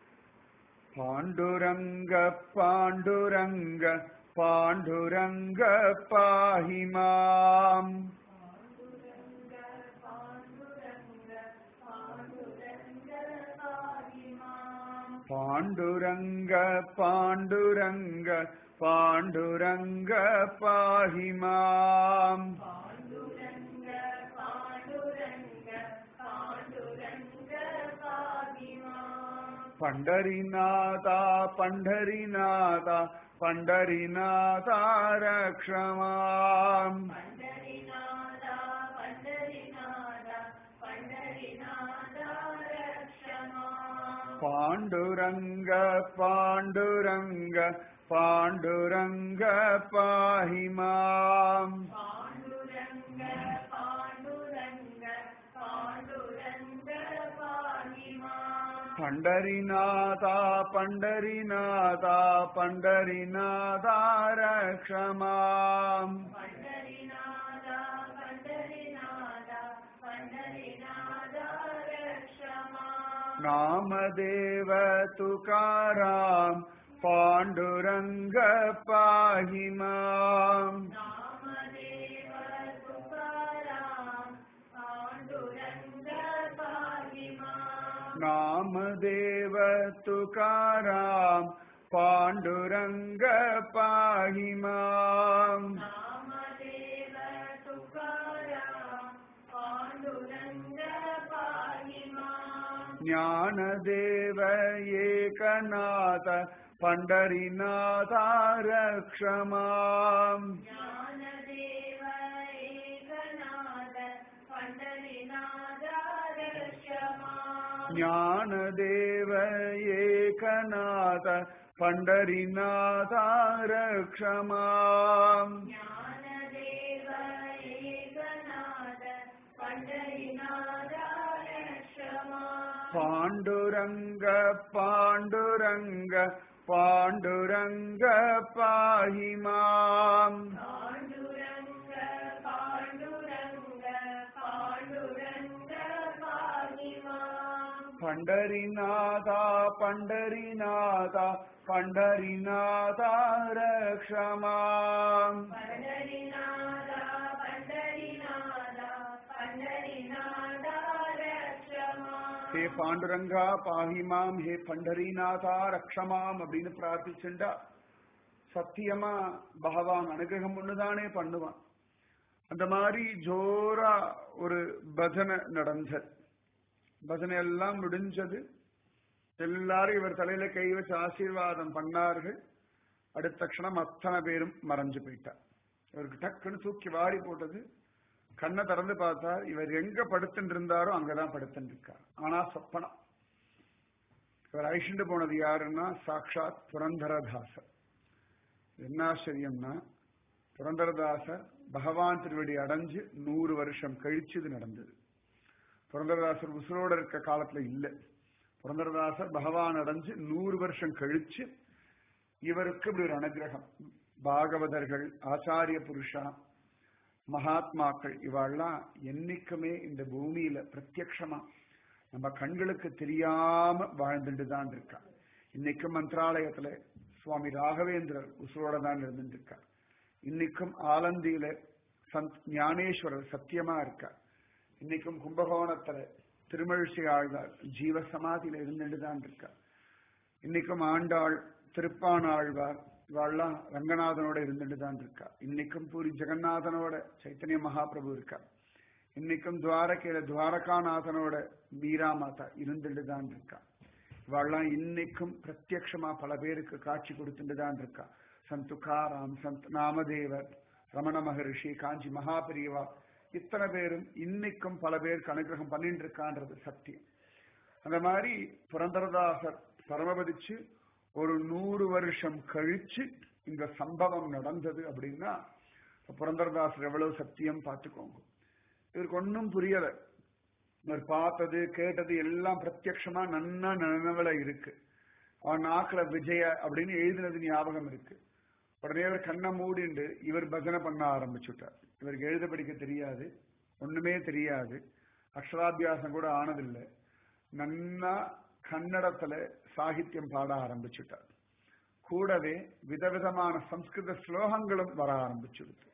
பாண்டுரங்க பாண்டுரங்க பாண்டுரங்க பாஹிமாம் பாண்டுரங்க பாண்டுரங்க பாண்டுரங்க பாஹிமாம் பண்டரிநாதா பண்டரிநாதா பண்டரிநாதா ரக்ஷமாம் பண்டரிநாதா பண்டரிநாதா பண்டரிநாதா ரக்ஷமா பாண்டுரங்க பாண்டுரங்க பாண்டுரங்க பாஹி மாம் பாண்டுரங்க பாண்டுரங்க பாண்டுரங்க பாணிமா பண்டரிநாதா பண்டரிநாதா பண்டரிநாதா ரக்ஷமாம் பண்டரிநாதா பண்டரிநாதா பண்டரிநாதா ரக்ஷமா नामदेव तुकाराम पाण्डुरङ्ग पाहि माम् நாமதேவ துகாராம் பாண்டுரங்க பாகிமா नामदेव तुकाराम पाण्डुरङ्ग पाहि माम् நாமதேவ துகாராம் பாண்டுரங்க பாகிமா ज्ञानदेव एकनाथ पण्डरीनाथा रक्ष माम् ஞானதேவ ஏகநாத பண்டரிநாத ரக்ஷமா ज्ञानदेव एकनाथ पण्डरीनाथा रक्ष माम् ஞானதேவ ஏகநாத பண்டரிநாத ரக்ஷமா पाण्डुरङ्ग पाण्डुरङ्ग पाण्डुरङ्ग पाहि माम् பாண்டுரங்க பாண்டுரங்க பாண்டுரங்க பாகிமா पण्डरीनाथा पण्डरीनाथा पण्डरीनाथा रक्ष माम् பண்டரிநாதா பண்டரிநாதா பண்டரிநாதா ரக்ஷமா ஹே பாண்டுரங்கா பாஹி மாம் ஹே பண்டரிநாதா ரக்ஷமாம் அப்படின்னு பிரார்த்திச்சுண்டா சத்தியமா பகவான் அனுகிரகம் ஒண்ணுதானே பண்ணுவான் அந்த மாதிரி ஜோரா ஒரு பஜனை நடந்தது பஜனை எல்லாம் முடிஞ்சது எல்லாரும் இவர் தலையில கை வச்சு ஆசீர்வாதம் பண்ணார்கள் அடுத்த க்ஷணம் அத்தனை பேரும் மறைஞ்சு போயிட்டார் இவருக்கு டக்குன்னு தூக்கி வாரி போட்டது கண்ணை திறந்து பார்த்தார் இவர் எங்க படுத்துட்டு இருந்தாரோ அங்கதான் படுத்துட்டு இருக்கார் ஆனா சொப்பனம் இவர் அழிச்சுட்டு போனது யாருன்னா சாக்ஷாத் புரந்தரதாசர் என்ன ஆச்சரியம்னா புரந்தரதாசர் பகவான் திருவடி அடைஞ்சு நூறு வருஷம் கழிச்சு இது நடந்தது புரந்தரதாசர் உசுரோட இருக்க காலத்துல இல்ல புரந்தரதாசர் பகவான் அடைஞ்சு நூறு வருஷம் கழிச்சு இவருக்கு இப்படி ஒரு அனுகிரகம் பாகவதர்கள் ஆச்சாரிய புருஷா மகாத்மாக்கள் இவாள்லாம் என்னைக்குமே இந்த பூமியில பிரத்யக்ஷமா நம்ம கண்களுக்கு தெரியாம வாழ்ந்துட்டு தான் இருக்கா இன்னைக்கும் மந்திராலயத்துல சுவாமி ராகவேந்திரர் உசுரோட தான் இருந்துட்டு இருக்கார் இன்னைக்கும் ஆலந்தியில சந்த் ஞானேஸ்வரர் சத்தியமா இருக்கார் இன்னைக்கும் கும்பகோணத்துல திருமழிசை ஆழ்வார் ஜீவ சமாதியில இருந்துட்டு தான் இருக்கார் இன்னைக்கும் ஆண்டாள் திருப்பானாழ்வார் இவாள்லாம் ரங்கநாதனோட இருந்துட்டு தான் இருக்கா இன்னைக்கும் பூரி ஜெகநாதனோட சைத்தன்ய மகாபிரபு இருக்கா இன்னைக்கும் துவாரகையில துவாரகாநாதனோட மீரா மாதா இருந்துட்டு தான் இருக்கா இவாள்லாம் இன்னைக்கும் பிரத்யக்ஷமா பல பேருக்கு காட்சி கொடுத்துட்டு தான் இருக்கா சந்த் துக்காராம் சந்த் நாமதேவர் ரமண மகரிஷி காஞ்சி மகாபிரிவா இத்தனை பேரும் இன்னைக்கும் பல பேருக்கு அனுகிரகம் பண்ணிட்டு இருக்கான்றது சத்தியம் அந்த மாதிரி புரந்தரதாசர் பரமபதிச்சு ஒரு நூறு வருஷம் கழிச்சு இந்த சம்பவம் நடந்தது அப்படின்னா இப்ப புரந்தரதாசர் எவ்வளவு சத்தியம் பார்த்துக்கோங்க இவருக்கு ஒன்னும் புரியல இவர் பார்த்தது கேட்டது எல்லாம் பிரத்யக்ஷமா நன்னா நினைவுல இருக்கு அவன் நாக்குல விஜய அப்படின்னு எழுதினது ஞாபகம் இருக்கு உடனே அவர் கண்ணை மூடிண்டு இவர் பஜனை பண்ண ஆரம்பிச்சுட்டார் இவருக்கு எழுத படிக்க தெரியாது ஒண்ணுமே தெரியாது அக்ஷராபியாசம் கூட ஆனதில்லை நன்னா கன்னடத்துல சாகித்யம் பாட ஆரம்பிச்சுட்டார் கூடவே விதவிதமான சம்ஸ்கிருத ஸ்லோகங்களும் வர ஆரம்பிச்சுடுது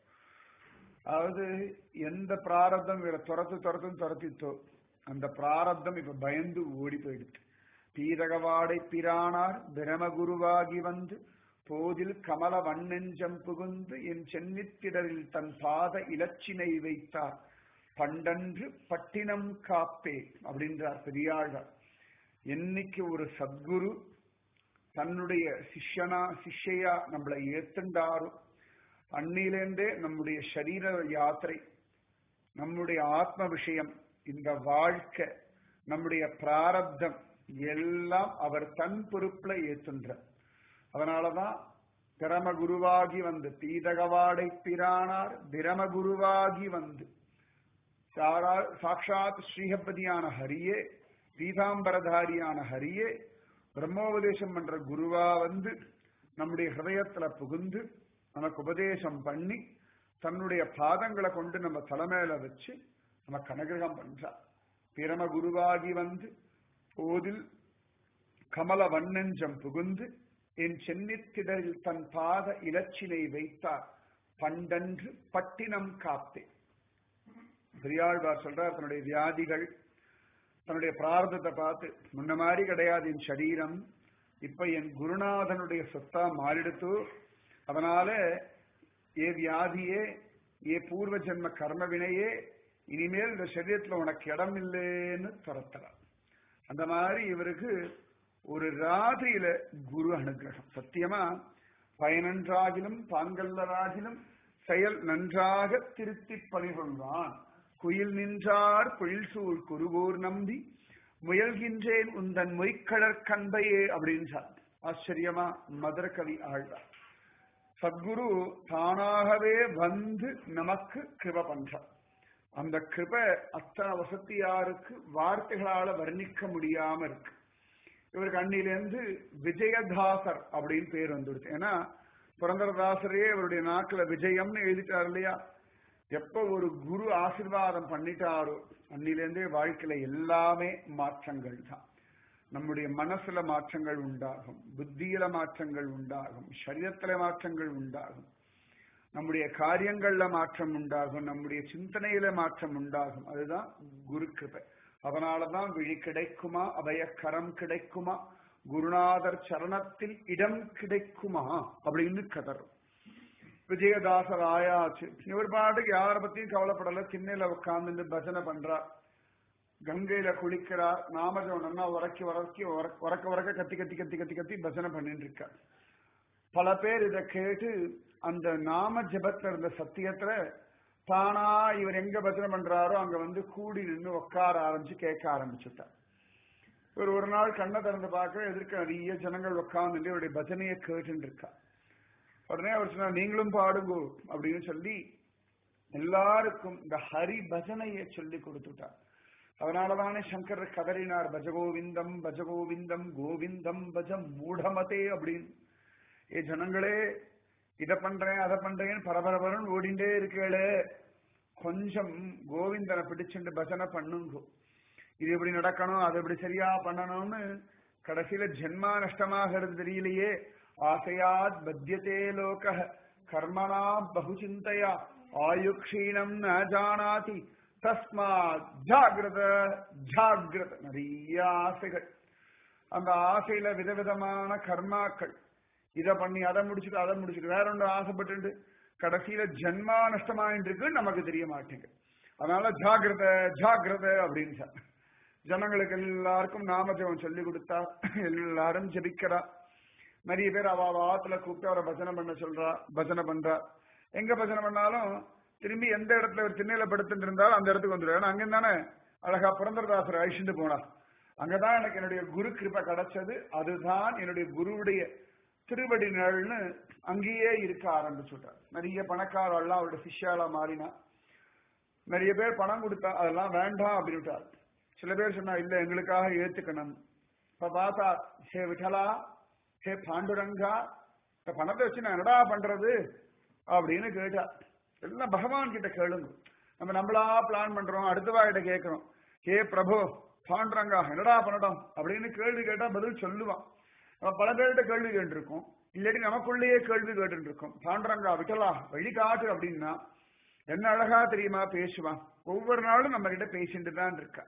அதாவது எந்த பிராரப்தம் இவரை துரத்து துரத்தும் துரத்தித்தோ அந்த பிராரப்தம் இப்ப பயந்து ஓடி போயிடுது பீரகவாடை பிரானார் பிரமகுருவாகி வந்து போதில் கமல வண்ணெஞ்சம் புகுந்து என் சென்னித்திடரில் தன் பாத இலச்சினை வைத்தார் பண்டன்று பட்டினம் காப்பே அப்படின்றார் பெரியாழ்வார் என்னைக்கு ஒரு சத்குரு தன்னுடைய சிஷ்யனா சிஷ்யா நம்மளை ஏத்துண்டாரோ அன்னிலேருந்தே நம்முடைய சரீர யாத்திரை நம்முடைய ஆத்ம விஷயம் இந்த வாழ்க்கை நம்முடைய பிராரப்தம் எல்லாம் அவர் தன் பொறுப்புல ஏத்துன்ற அதனாலதான் பிரம குருவாகி வந்து பீதகவாடை பிரானார் பிரம குருவாகி வந்து சாரா- சாக்ஷாத் ஸ்ரீஹப்பதியான ஹரியே பீதாம்பரதாரியான ஹரியே பிரம்மோபதேசம் பண்ற குருவா வந்து நம்முடைய ஹிருதயத்துல புகுந்து நமக்கு உபதேசம் பண்ணி தன்னுடைய பாதங்களை கொண்டு நம்ம தலைமையில வச்சு நமக்கு அனுகிரகம் பண்றார் பிரம குருவாகி வந்து போதில் கமல வண்ணஞ்சம் புகுந்து என் சென்னித்திடரில் தன் பாத இலச்சினை வைத்தார் பண்டன்று பட்டினம் காத்தேன் பெரியாழ்வார் சொல்றார் தன்னுடைய வியாதிகள் தன்னுடைய பிரார்த்தத்தை பார்த்து முன்ன மாதிரி கிடையாது என் சரீரம் இப்ப என் குருநாதனுடைய சொத்தா மாறிடுத்து அதனால ஏ வியாதியே ஏ பூர்வ ஜென்ம கர்ம வினையே இனிமேல் இந்த சரீரத்துல உனக்கு இடம் இல்லைன்னு துரத்துறார் அந்த மாதிரி இவருக்கு ஒரு ராத்திரியில குரு அனுகிரகம் சத்தியமா பயனன்றாகிலும் பாங்கல்லராகிலும் செயல் நன்றாக திருத்தி பணிகொள்வான் குயில் நின்றார் குயில் சூழ் குருகூர் நம்பி முயல்கின்றேன் உந்தன் மொய்க்கடற் கண்பையே அப்படின்றார் ஆச்சரியமா மதுரகவி ஆழ்வார் சத்குரு தானாகவே வந்து நமக்கு கிருப பண்றார் அந்த கிருப அத்தனை வசதியாருக்கு வார்த்தைகளால வர்ணிக்க முடியாம இருக்கு இவருக்கு அன்னிலேருந்து விஜயதாசர் அப்படின்னு பேர் வந்துடுச்சு ஏன்னா புரந்தரதாசரே இவருடைய நாக்குல விஜயம்னு எழுதிட்டார் இல்லையா எப்ப ஒரு குரு ஆசீர்வாதம் பண்ணிட்டாரோ அன்னிலேருந்தே வாழ்க்கையில எல்லாமே மாற்றங்கள் தான் நம்முடைய மனசுல மாற்றங்கள் உண்டாகும் புத்தியில மாற்றங்கள் உண்டாகும் சரீரத்தில மாற்றங்கள் உண்டாகும் நம்முடைய காரியங்கள்ல மாற்றம் உண்டாகும் நம்முடைய சிந்தனையில மாற்றம் உண்டாகும் அதுதான் குரு கிருபை அதனாலதான் விழி கிடைக்குமா அபயக்கரம் கிடைக்குமா குருநாதர் சரணத்தில் இடம் கிடைக்குமா அப்படின்னு கதறும் விஜயதாசர் ஆயாச்சு இவர் பாட்டுக்கு யார பத்தியும் கவலைப்படல திண்ணையில உட்கார்ந்து பஜனை பண்றார் கங்கையில குளிக்கிறார் நாமஜம் நல்லா உறக்கி உறக்கி உறக்க உறக்க உறக்க கத்தி கத்தி கத்தி கத்தி கத்தி பஜனை பண்ணிட்டு இருக்கார் பல பேர் இதை கேட்டு அந்த நாம ஜபத்துல இருந்த சத்தியத்துல தானா இவர் எங்க பஜனை பண்றாரோ அங்க வந்து கூடி நின்று உட்கார ஆரம்பிச்சு கேட்க ஆரம்பிச்சுட்டார் இவர் ஒரு நாள் கண்ணை திறந்து பார்க்க எதிர்க்க நிறைய ஜனங்கள் உட்கார்ந்து இவருடைய பஜனையை கேட்டுட்டு இருக்கா உடனே அவர் சொன்னார் நீங்களும் பாடுங்கோ அப்படின்னு சொல்லி எல்லாருக்கும் இந்த ஹரி பஜனையை சொல்லி கொடுத்துட்டார் அதனாலதானே சங்கர் கதறினார் பஜகோவிந்தம் பஜகோவிந்தம் கோவிந்தம் பஜ மூடமதே அப்படின்னு ஏ ஜனங்களே இத பண்றேன் அதை பண்றேன்னு பரபரபரன்னு ஓடிண்டே இருக்கேளே கொஞ்சம் கோவிந்தனை பிடிச்சுட்டு பஜனை பண்ணுங்க இது எப்படி நடக்கணும் அது எப்படி சரியா பண்ணணும்னு கடைசியில ஜென்மா நஷ்டமாகிறது தெரியலையே ஆசையாத் பத்தியதே லோக கர்மணா பகுச்சிந்தையா ஆயுக்ஷீணம் ந ஜானாதி தஸ்மாத் ஜாகிரத ஜாகிரத நிறைய ஆசைகள் அந்த ஆசையில விதவிதமான கர்மாக்கள் இத பண்ணி அதை முடிச்சுட்டு அதை முடிச்சுட்டு வேற ஒன்று ஆசைப்பட்டு கடைசியில ஜென்மா நஷ்டமாயிட்டு இருக்கு நமக்கு தெரிய மாட்டேங்குது அதனால ஜாகிரத ஜாகிரத அப்படின்னு சார் ஜனங்களுக்கு எல்லாருக்கும் நாமஜபம் சொல்லி கொடுத்தா எல்லாரும் ஜபிக்கிறா நிறைய பேர் அவ அவ ஆத்துல கூப்பிட்டு அவரை பஜனை பண்ண சொல்றா பஜனை பண்றா எங்க பஜனை பண்ணாலும் திரும்பி எந்த இடத்துல ஒரு திண்ணையில படுத்துட்டு இருந்தாலும் அந்த இடத்துக்கு வந்துடும் ஏன்னா அங்க தானே அழகா புரந்தரதாசர் அழிச்சுட்டு போனா அங்கதான் எனக்கு என்னுடைய குரு கிருப்பை கிடைச்சது அதுதான் என்னுடைய குருவுடைய திருவடி நிழல்னு அங்கேயே இருக்க ஆரம்பிச்சுட்டார் நிறைய பணக்காரெல்லாம் அவருடைய சிஷ்யாலா மாறினா நிறைய பேர் பணம் கொடுத்தா அதெல்லாம் வேண்டாம் அப்படின்ட்டார் சில பேர் சொன்னா இல்ல எங்களுக்காக ஏத்துக்கணும் இப்ப பார்த்தா ஹே விட்டலா ஹே பாண்டுரங்கா இந்த பணத்தை வச்சு நான் என்னடா பண்றது அப்படின்னு கேட்டா எல்லாம் பகவான் கிட்ட கேளுங்க நம்ம நம்மளா பிளான் பண்றோம் அடுத்தவா கிட்ட கேட்கிறோம் ஹே பிரபு பாண்டுரங்கா என்னடா பண்ணட்டும் அப்படின்னு கேள்வி கேட்டா பதில் சொல்லுவான் நம்ம பல பேர்கிட்ட கேள்வி கேட்டிருக்கோம் இல்லாட்டி நமக்குள்ளேயே கேள்வி கேட்டு இருக்கோம் பாண்டுரங்கா விட்டலா வழி காட்டு அப்படின்னா என்ன அழகா தெரியுமா பேசுவான் ஒவ்வொரு நாளும் நம்ம கிட்ட பேசிட்டு தான் இருக்கா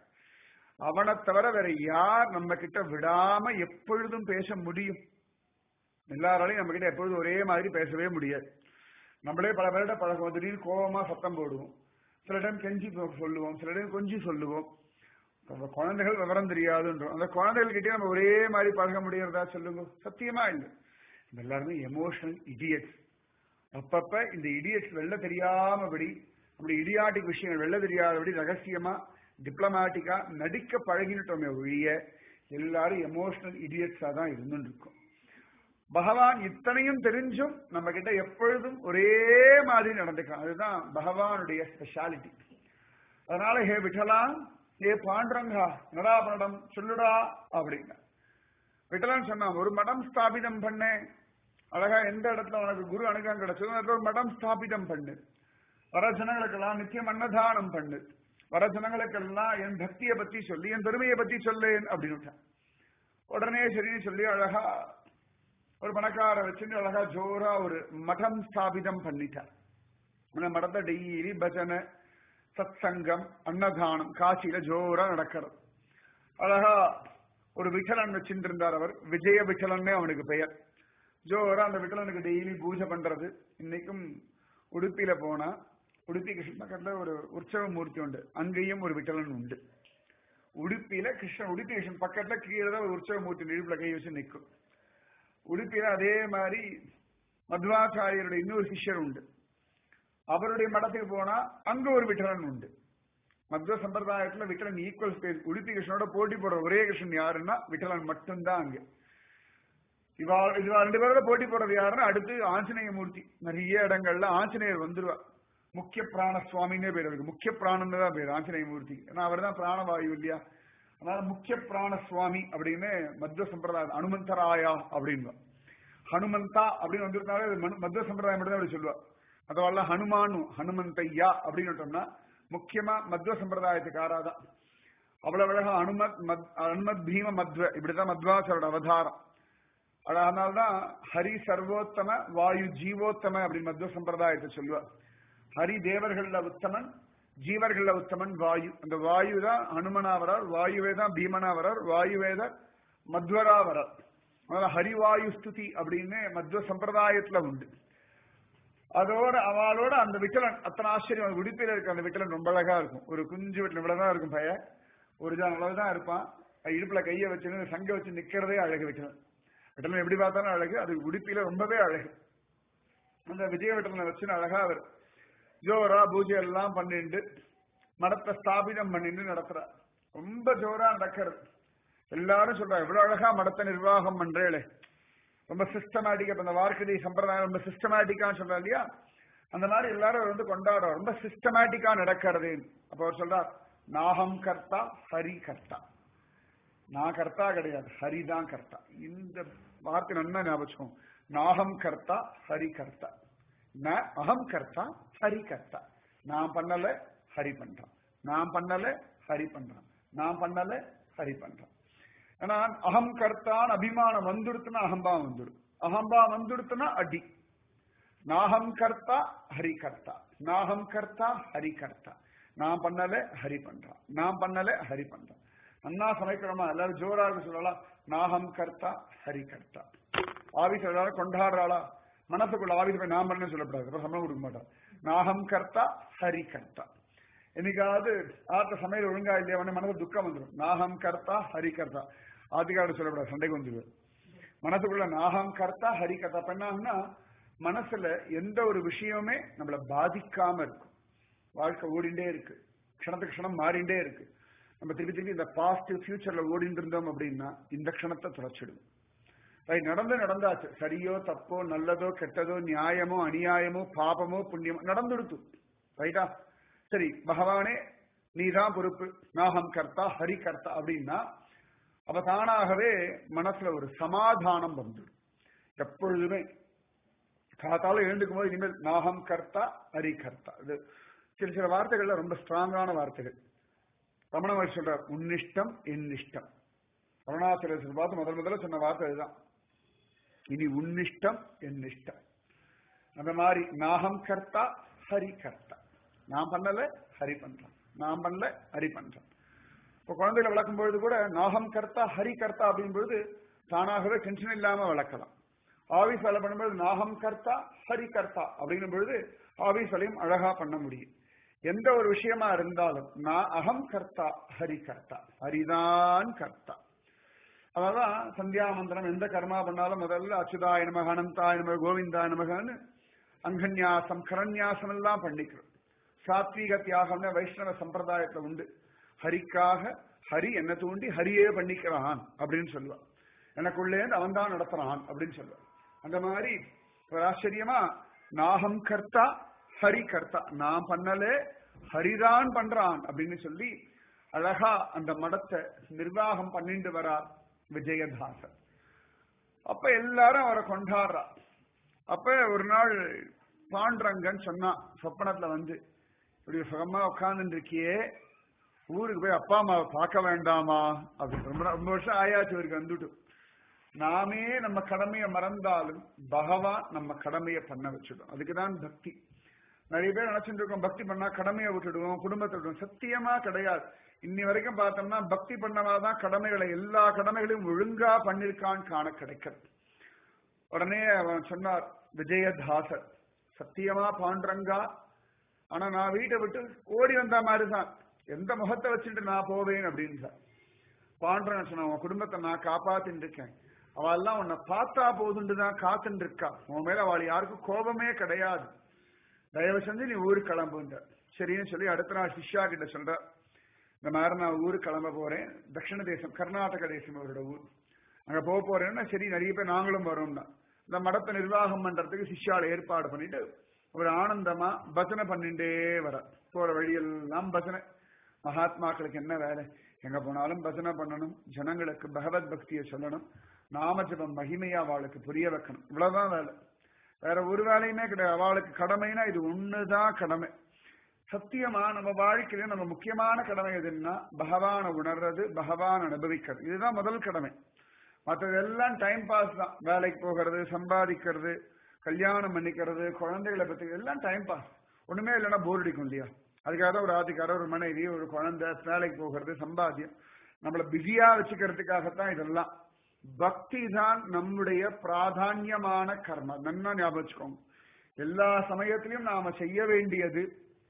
அவனை தவிர வேற யார் நம்ம கிட்ட விடாம எப்பொழுதும் பேச முடியும் எல்லாராலையும் நம்ம கிட்ட எப்பொழுதும் ஒரே மாதிரி பேசவே முடியாது நம்மளே பல பேர்கிட்ட பழகுவோம் திடீர்னு கோபமா சத்தம் போடுவோம் சில டைம் கெஞ்சி சொல்லுவோம் சில டைம் கொஞ்சி சொல்லுவோம் நம்ம குழந்தைகள் விவரம் தெரியாதுன்றோம் அந்த குழந்தைகள்கிட்டயே நம்ம ஒரே மாதிரி பழக முடியறதா சொல்லுங்க சத்தியமா இல்லை நம்ம எல்லாருமே எமோஷனல் இடியட்ஸ் அப்பப்ப இந்த இடியட்ஸ் வெளில தெரியாமபடி அப்படி இடியாட்டிக் விஷயங்கள் வெளில தெரியாதபடி ரகசியமா டிப்ளமேட்டிக்கா நடிக்க பழகிட்டோமே ஒழிய எல்லாரும் எமோஷனல் இடியட்ஸா தான் இருந்துட்டு இருக்கோம் பகவான் இத்தனையும் தெரிஞ்சும் நம்ம கிட்ட எப்பொழுதும் ஒரே மாதிரி நடந்துக்கலாம் அதுதான் பகவானுடைய ஸ்பெஷாலிட்டி அதனால ஹே விட்டலா ஏ பாண்டரங்கா நடா மடம் சொல்லுடா அப்படின்னா விட்டலான்னு சொன்னான் ஒரு மடம் ஸ்தாபிதம் பண்ணு அழகா எந்த இடத்துல உனக்கு குரு அனுகம் கிடைச்சதோ அந்த இடத்துல ஒரு மடம் ஸ்தாபிதம் பண்ணு வர ஜனங்களுக்கெல்லாம் நித்தியம் அன்னதானம் பண்ணு வர ஜனங்களுக்கெல்லாம் என் பக்தியை பத்தி சொல்லி என் பெருமையை பத்தி சொல்லு அப்படின்னு விட்டான். உடனே சரின்னு சொல்லி அழகா ஒரு பணக்கார வச்சுட்டு அழகா ஜோரா ஒரு மடம் ஸ்தாபிதம் பண்ணிட்டார் அந்த மடத்தை டெய்லி பஜனை சத் சங்கம் அன்னதானம் காசியில ஜோரா நடக்கிறது அழகா ஒரு விட்டலன் வச்சுட்டு இருந்தார் அவர் விஜய விட்டலன்னே அவனுக்கு பெயர் ஜோரா அந்த விட்டலனுக்கு டெய்லி பூஜை பண்றது இன்னைக்கும் உடுப்பில போனா உடுப்பி கிருஷ்ண பக்கத்துல ஒரு உற்சவ மூர்த்தி உண்டு அங்கேயும் ஒரு விட்டலன் உண்டு உடுப்பியில கிருஷ்ணன் உடுப்பி கிருஷ்ணன் பக்கத்துல கீழே தான் ஒரு உற்சவ மூர்த்தி இடுப்புல கை வச்சு நிற்கும் உடுப்பியில அதே மாதிரி மத்வாச்சாரியருடைய இன்னொரு சிஷ்யர் உண்டு அவருடைய மடத்துக்கு போனா அங்க ஒரு விட்டலன் உண்டு மத்வ சம்பிரதாயத்துல விட்டலன் ஈக்குவல் ஸ்பேஸ் உடுப்பி கிருஷ்ணனோட போட்டி போடுற ஒரே கிருஷ்ணன் யாருன்னா விட்டலன் மட்டும்தான் அங்க இவா இதுவா ரெண்டு பேரோட போட்டி போடுறது யாருன்னா அடுத்து ஆஞ்சநேய மூர்த்தி நிறைய இடங்கள்ல ஆஞ்சநேயர் வந்துருவா முக்கிய பிராண சுவாமின்னே பேர் அவருக்கு முக்கிய பிராணன் தான் பேர் ஆஞ்சநேய மூர்த்தி ஏன்னா அவர் தான் பிராணவாயு இல்லையா அதனால முக்கிய பிராண சுவாமி அப்படின்னு மத்வ சம்பிரதாயம் அனுமந்தராயா அப்படின்னு ஹனுமந்தா அப்படின்னு வந்திருந்தாலே அது மனு- மத்வ சம்பிரதாயம் மட்டும் தான் அப்படி சொல்லுவா அதவால ஹனுமானு ஹனுமந்தையா அப்படின்னு விட்டோம்னா முக்கியமா மத்வ சம்பிரதாயத்துக்காராதான் அவ்வளவு அழகா அனுமத் மத் அனுமத் பீம மத்வ இப்படிதான் மத்வாசரோட அவதாரம் அதனால்தான் ஹரி சர்வோத்தம வாயு ஜீவோத்தம அப்படின்னு மத்வ சம்பிரதாயத்தை சொல்லுவார் ஹரி தேவர்கள்ல உத்தமன் ஜீவர்கள்ல உத்தமன் வாயு அந்த வாயு தான் ஹனுமனா வரார் வாயுவே தான் பீமனா வரார் வாயுவே தான் மத்வரா வரார் அதனால ஹரிவாயு ஸ்துதி அப்படின்னு மத்வ சம்பிரதாயத்துல உண்டு அதோட அவளோட அந்த விட்டலன் அத்தனை ஆச்சரியம் உடுப்பில இருக்க அந்த விட்டலன் ரொம்ப அழகா இருக்கும் ஒரு குஞ்சு விட்டலன் இவ்வளவுதான் இருக்கும் பையன் ஒரு ஜான் அளவுதான் இருப்பான் அது இடுப்புல கைய வச்சு சங்க வச்சு நிக்கிறதே அழகு விட்டலன் விட்டலன் எப்படி பார்த்தாலும் அழகு அது உடுப்பில ரொம்பவே அழகு அந்த விஜய விட்டலனை வச்சு அழகா அவர் ஜோரா பூஜை எல்லாம் பண்ணிட்டு மடத்தை ஸ்தாபிதம் பண்ணிட்டு நடத்துறார் ரொம்ப ஜோரா நடக்கிறது எல்லாரும் சொல்றா எவ்வளவு அழகா மடத்தை நிர்வாகம் பண்றேளே ரொம்ப சிஸ்டமேட்டிக்கா இப்ப இந்த வார்க்கதி சம்பிரதாயம் ரொம்ப சிஸ்டமேட்டிக்கான்னு சொல்றா இல்லையா அந்த மாதிரி எல்லாரும் அவர் வந்து கொண்டாடுறோம் ரொம்ப சிஸ்டமேட்டிக்கா நடக்கிறது அப்ப அவர் சொல்றார் நாகம் கர்த்தா ஹரி கர்த்தா நான் கர்த்தா கிடையாது ஹரி தான் கர்த்தா இந்த வார்த்தை நன்னா ஞாபகம் நாகம் கர்த்தா ஹரி கர்த்தா ந அகம் கர்த்தா ஹரி கர்த்தா நான் பண்ணல ஹரி பண்றான் நான் பண்ணல ஹரி பண்றான் நான் பண்ணல ஹரி பண்றான் ஏன்னா அகம் கர்த்தான் அபிமானம் வந்துடுத்துனா அகம்பா வந்துடும் அகம்பா வந்துடுத்துனா அடி நாகம் கர்த்தா ஹரி கர்த்தா நாகம் கர்த்தா ஹரி கர்த்தா நான் பண்ணல ஹரி பண்றான் நான் பண்ணல ஹரி பண்றான் அண்ணா சமைக்கிறோமா எல்லாரும் ஜோரா இருக்கு சொல்லலாம் நாகம் கர்த்தா ஹரி கர்த்தா ஆபீஸ் எல்லாரும் கொண்டாடுறாளா மனசுக்குள்ள ஆபீஸ் போய் நான் பண்ணு சொல்லக்கூடாது அப்புறம் சம்பளம் கொடுக்க மாட்டான் நாகம் கர்த்தா ஹரி கர்த்தா என்னைக்காவது ஆத்த சமையல் ஒழுங்கா இல்லையா உடனே மனசு துக்கம் வந்துடும் நாகம் கர்த்தா ஹரி கர்த்தா ஆத்துக்காரோட சொல்லக்கூடாது சண்டைக்கு வந்துடுவேன் மனசுக்குள்ள நாகம் கர்த்தா ஹரி கர்த்தா அப்ப என்ன ஆகும்னா மனசுல எந்த ஒரு விஷயமுமே நம்மள பாதிக்காம இருக்கும் வாழ்க்கை ஓடிண்டே இருக்கு க்ஷணத்துக்கு க்ஷணம் மாறிண்டே இருக்கு நம்ம திருப்பி திருப்பி இந்த பாஸ்ட் ஃபியூச்சர்ல ஓடிட்டு இருந்தோம் அப்படின்னா இந்த க்ஷணத்தை தொலைச்சிடும் ரைட் நடந்து நடந்தாச்சு சரியோ தப்போ நல்லதோ கெட்டதோ நியாயமோ அநியாயமோ பாபமோ புண்ணியமோ நடந்துடுத்து ரைட்டா சரி பகவானே நீதான் பொறுப்பு நாகம் கர்த்தா ஹரி கர்த்தா அப்படின்னா அப்ப தானாகவே மனசுல ஒரு சமாதானம் வந்துடும் எப்பொழுதுமே காத்தால எழுந்துக்கும் போது இனிமேல் நாகம் கர்த்தா ஹரி கர்த்தா இது சில சில வார்த்தைகள்ல ரொம்ப ஸ்ட்ராங்கான வார்த்தைகள் ரமண மகர்ஷி சொல்றார் உன்னிஷ்டம் என் இஷ்டம் அருணாச்சலேஸ்வரர் பார்த்து முதல் முதல்ல சொன்ன வார்த்தை இதுதான் இனி உன்னிஷ்டம் என் இஷ்டம் அந்த மாதிரி நாகம் கர்த்தா ஹரி கர்த்தா நான் பண்ணல ஹரி பண்றான் நான் பண்ணல ஹரி பண்றான் இப்போ குழந்தைகளை வளர்க்கும் பொழுது கூட நாகம் கர்த்தா ஹரி கர்த்தா அப்படின் பொழுது தானாகவே டென்ஷன் இல்லாம வளர்க்கலாம் ஆபீஸ் வேலை பண்ணும்போது நாகம் கர்த்தா ஹரி கர்த்தா அப்படின்னும் பொழுது ஆபீஸ் வேலையும் அழகா பண்ண முடியும் எந்த ஒரு விஷயமா இருந்தாலும் நான் அகம் கர்த்தா ஹரி கர்த்தா ஹரிதான் கர்த்தா அதான் சந்தியாமந்திரம் எந்த கர்மா பண்ணாலும் முதல்ல அச்சுதாய நமக அனந்தாய நமக கோவிந்தாய நமகன்னு அங்கன்யாசம் கரன்யாசம் எல்லாம் பண்ணிக்கிறோம் சாத்வீக தியாகம்னு வைஷ்ணவ சம்பிரதாயத்துல உண்டு ஹரிக்காக ஹரி என்ன தூண்டி ஹரியே பண்ணிக்கிறான் அப்படின்னு சொல்லுவான் எனக்குள்ளே அவன் தான் நடத்துறான் அப்படின்னு சொல்லுவான் அந்த மாதிரி ஒரு ஆச்சரியமா நாகம் கர்த்தா ஹரி கர்த்தா நான் பண்ணலே ஹரிதான் பண்றான் அப்படின்னு சொல்லி அழகா அந்த மடத்தை நிர்வாகம் பண்ணிட்டு வரார் விஜயதாசன் அப்ப எல்லாரும் அவரை கொண்டாடுறா அப்ப ஒரு நாள் பாண்டரங்கன் சொன்னான் சொப்பனத்துல வந்து இப்படி சுகமா உட்கார்ந்து இருக்கியே ஊருக்கு போய் அப்பா அம்மாவை பார்க்க வேண்டாமா அப்படி ரொம்ப ரொம்ப வருஷம் ஆயாச்சு இவருக்கு வந்துட்டு நாமே நம்ம கடமையை மறந்தாலும் பகவான் நம்ம கடமையை பண்ண வச்சுடும் அதுக்குதான் பக்தி நிறைய பேர் நினைச்சிட்டு இருக்கோம் பக்தி பண்ணா கடமையை விட்டுடுவோம் குடும்பத்தை விடுவோம் சத்தியமா கிடையாது இன்னி வரைக்கும் பார்த்தோம்னா பக்தி பண்ணவாதான் கடமைகளை எல்லா கடமைகளையும் ஒழுங்கா பண்ணிருக்கான்னு காண கிடைக்கிறது உடனே அவன் சொன்னார் விஜயதாசர் சத்தியமா பாண்டரங்கா ஆனா நான் வீட்டை விட்டு ஓடி வந்த மாதிரிதான் எந்த முகத்தை வச்சுட்டு நான் போவேன் அப்படின்னு சார் பாண்டரன் சொன்ன உன் குடும்பத்தை நான் காப்பாத்தின்னு இருக்கேன் அவெல்லாம் உன்னை பார்த்தா போதுண்டு தான் காத்துட்டு இருக்கா உன் மேல அவள் யாருக்கும் கோபமே கிடையாது தயவு செஞ்சு நீ ஊருக்கு கிளம்புன்ற சரின்னு சொல்லி அடுத்த நாள் சிஷ்யா கிட்ட சொல்ற இந்த மாதிரி நான் ஊருக்கு கிளம்ப போறேன் தட்சிண தேசம் கர்நாடக தேசம் அவரோட ஊர் அங்க போக போறேன்னா சரி நிறைய பேர் நாங்களும் வரோம்னா இந்த மடத்தை நிர்வாகம் பண்றதுக்கு சிஷ்யால ஏற்பாடு பண்ணிட்டு ஒரு ஆனந்தமா பஜனை பண்ணிட்டே வர போற வழியெல்லாம் பஜனை மகாத்மாக்களுக்கு என்ன வேலை எங்க போனாலும் பஜனை பண்ணணும் ஜனங்களுக்கு பகவத் பக்தியை சொல்லணும் நாமஜபம் மகிமையா அவளுக்கு புரிய வைக்கணும் இவ்வளவுதான் வேலை வேற ஒரு வேலையுமே கிடையாது அவளுக்கு கடமைனா இது ஒண்ணுதான் கடமை சத்தியமா நம்ம வாழ்க்கையில நம்ம முக்கியமான கடமை எதுன்னா பகவான உணர்றது பகவான் அனுபவிக்கிறது இதுதான் முதல் கடமை மற்றது எல்லாம் டைம் பாஸ் தான் வேலைக்கு போகிறது சம்பாதிக்கிறது கல்யாணம் பண்ணிக்கிறது குழந்தைகளை பத்தி எல்லாம் டைம் பாஸ் ஒண்ணுமே இல்லைன்னா போர் அடிக்கும் இல்லையா அதுக்காக தான் ஒரு ஆதிக்கார ஒரு மனைவி ஒரு குழந்தை வேலைக்கு போகிறது சம்பாத்தியம் நம்மள பிஸியா வச்சுக்கிறதுக்காகத்தான் இதெல்லாம் பக்தி தான் நம்முடைய பிராதான்யமான கர்ம நன்னா ஞாபகம் வச்சுக்கோங்க எல்லா சமயத்திலையும் நாம செய்ய வேண்டியது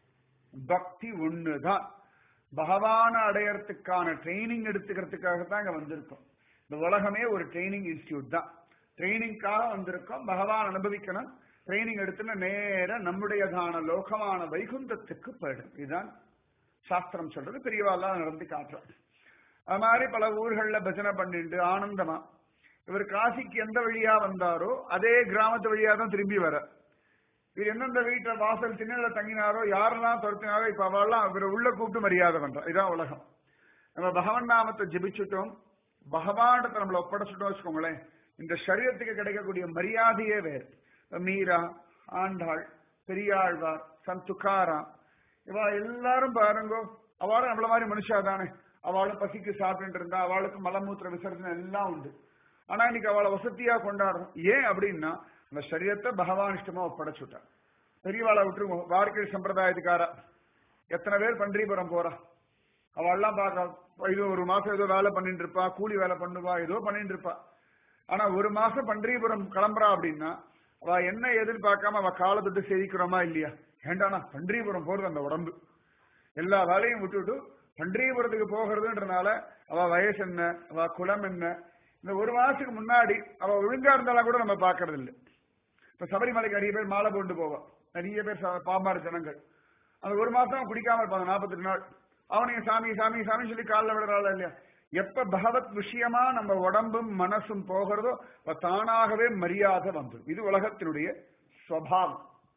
பக்தி ஒண்ணுதான் பகவான அடையறதுக்கான ட்ரைனிங் எடுத்துக்கிறதுக்காக தான் இங்க வந்திருக்கோம் இந்த உலகமே ஒரு ட்ரைனிங் இன்ஸ்டியூட் தான் ட்ரைனிங்காக வந்திருக்கோம் பகவான் அனுபவிக்கணும் ட்ரைனிங் எடுத்துன்னு நேர நம்முடையதான லோகமான வைகுந்தத்துக்கு போயிடும் இதுதான் சாஸ்திரம் சொல்றது பெரியவாள்லாம் நடந்து காட்டுறோம் அது மாதிரி பல ஊர்கள்ல பஜனை பண்ணிட்டு ஆனந்தமா இவர் காசிக்கு எந்த வழியா வந்தாரோ அதே கிராமத்து வழியா தான் திரும்பி வர இவர் எந்தெந்த வீட்டுல வாசல் திண்ணையில தங்கினாரோ யாரெல்லாம் துரத்தினாரோ இப்ப அவெல்லாம் இவரை உள்ள கூப்பிட்டு மரியாதை பண்றோம் இதான் உலகம் நம்ம பகவன் நாமத்தை ஜெபிச்சுட்டோம் பகவானத்தை நம்மளை ஒப்படைச்சிட்டோம் வச்சுக்கோங்களேன் இந்த சரீரத்துக்கு கிடைக்கக்கூடிய மரியாதையே வேறு மீரா ஆண்டாள் பெரியாழ்வார் சந்த் துக்காராம் இவா எல்லாரும் பாருங்க அவளும் நம்மள மாதிரி மனுஷா தானே அவளும் பசிக்கு சாப்பிட்டு இருந்தா அவளுக்கு மலமூத்திர விசர்ஜனை எல்லாம் உண்டு ஆனா இன்னைக்கு அவளை வசதியா கொண்டாடுறோம் ஏன் அப்படின்னா அந்த சரீரத்தை பகவான் இஷ்டமா ஒப்படைச்சுட்டான் பெரியவாளை விட்டுருவோம் வாழ்க்கை சம்பிரதாயத்துக்காரா எத்தனை பேர் பன்றிபுரம் போறா அவள்லாம் பார்க்க இது ஒரு மாசம் ஏதோ வேலை பண்ணிட்டு இருப்பா கூலி வேலை பண்ணுவா ஏதோ பண்ணிட்டு இருப்பா ஆனா ஒரு மாசம் பன்றிபுரம் கிளம்புறா அப்படின்னா அவ என்ன எதிர்பார்க்காம அவ காலை தொட்டு சேவிக்கிறோமா இல்லையா ஏண்டானா பன்றிபுரம் போறது அந்த உடம்பு எல்லா வேலையும் விட்டுட்டு பன்றிபுரத்துக்கு போகிறதுன்றனால அவ வயசு என்ன அவ குலம் என்ன இந்த ஒரு மாசத்துக்கு முன்னாடி அவ ஒழுங்கா இருந்தாலும் கூட நம்ம பாக்குறது இல்லை இப்ப சபரிமலைக்கு நிறைய பேர் மாலை போட்டு போவா நிறைய பேர் ச- பாமர ஜனங்கள் அந்த ஒரு மாசம் குடிக்காம இருப்பாங்க நாற்பத்தெட்டு நாள் அவனுங்க சாமி சாமி சாமி சொல்லி காலில் விடுறாள் இல்லையா எப்ப பகவத் விஷயமா நம்ம உடம்பும் மனசும் போகிறதோ அப்ப தானாகவே மரியாதை வந்துடும் இது உலகத்தினுடைய ஸ்வபாவம்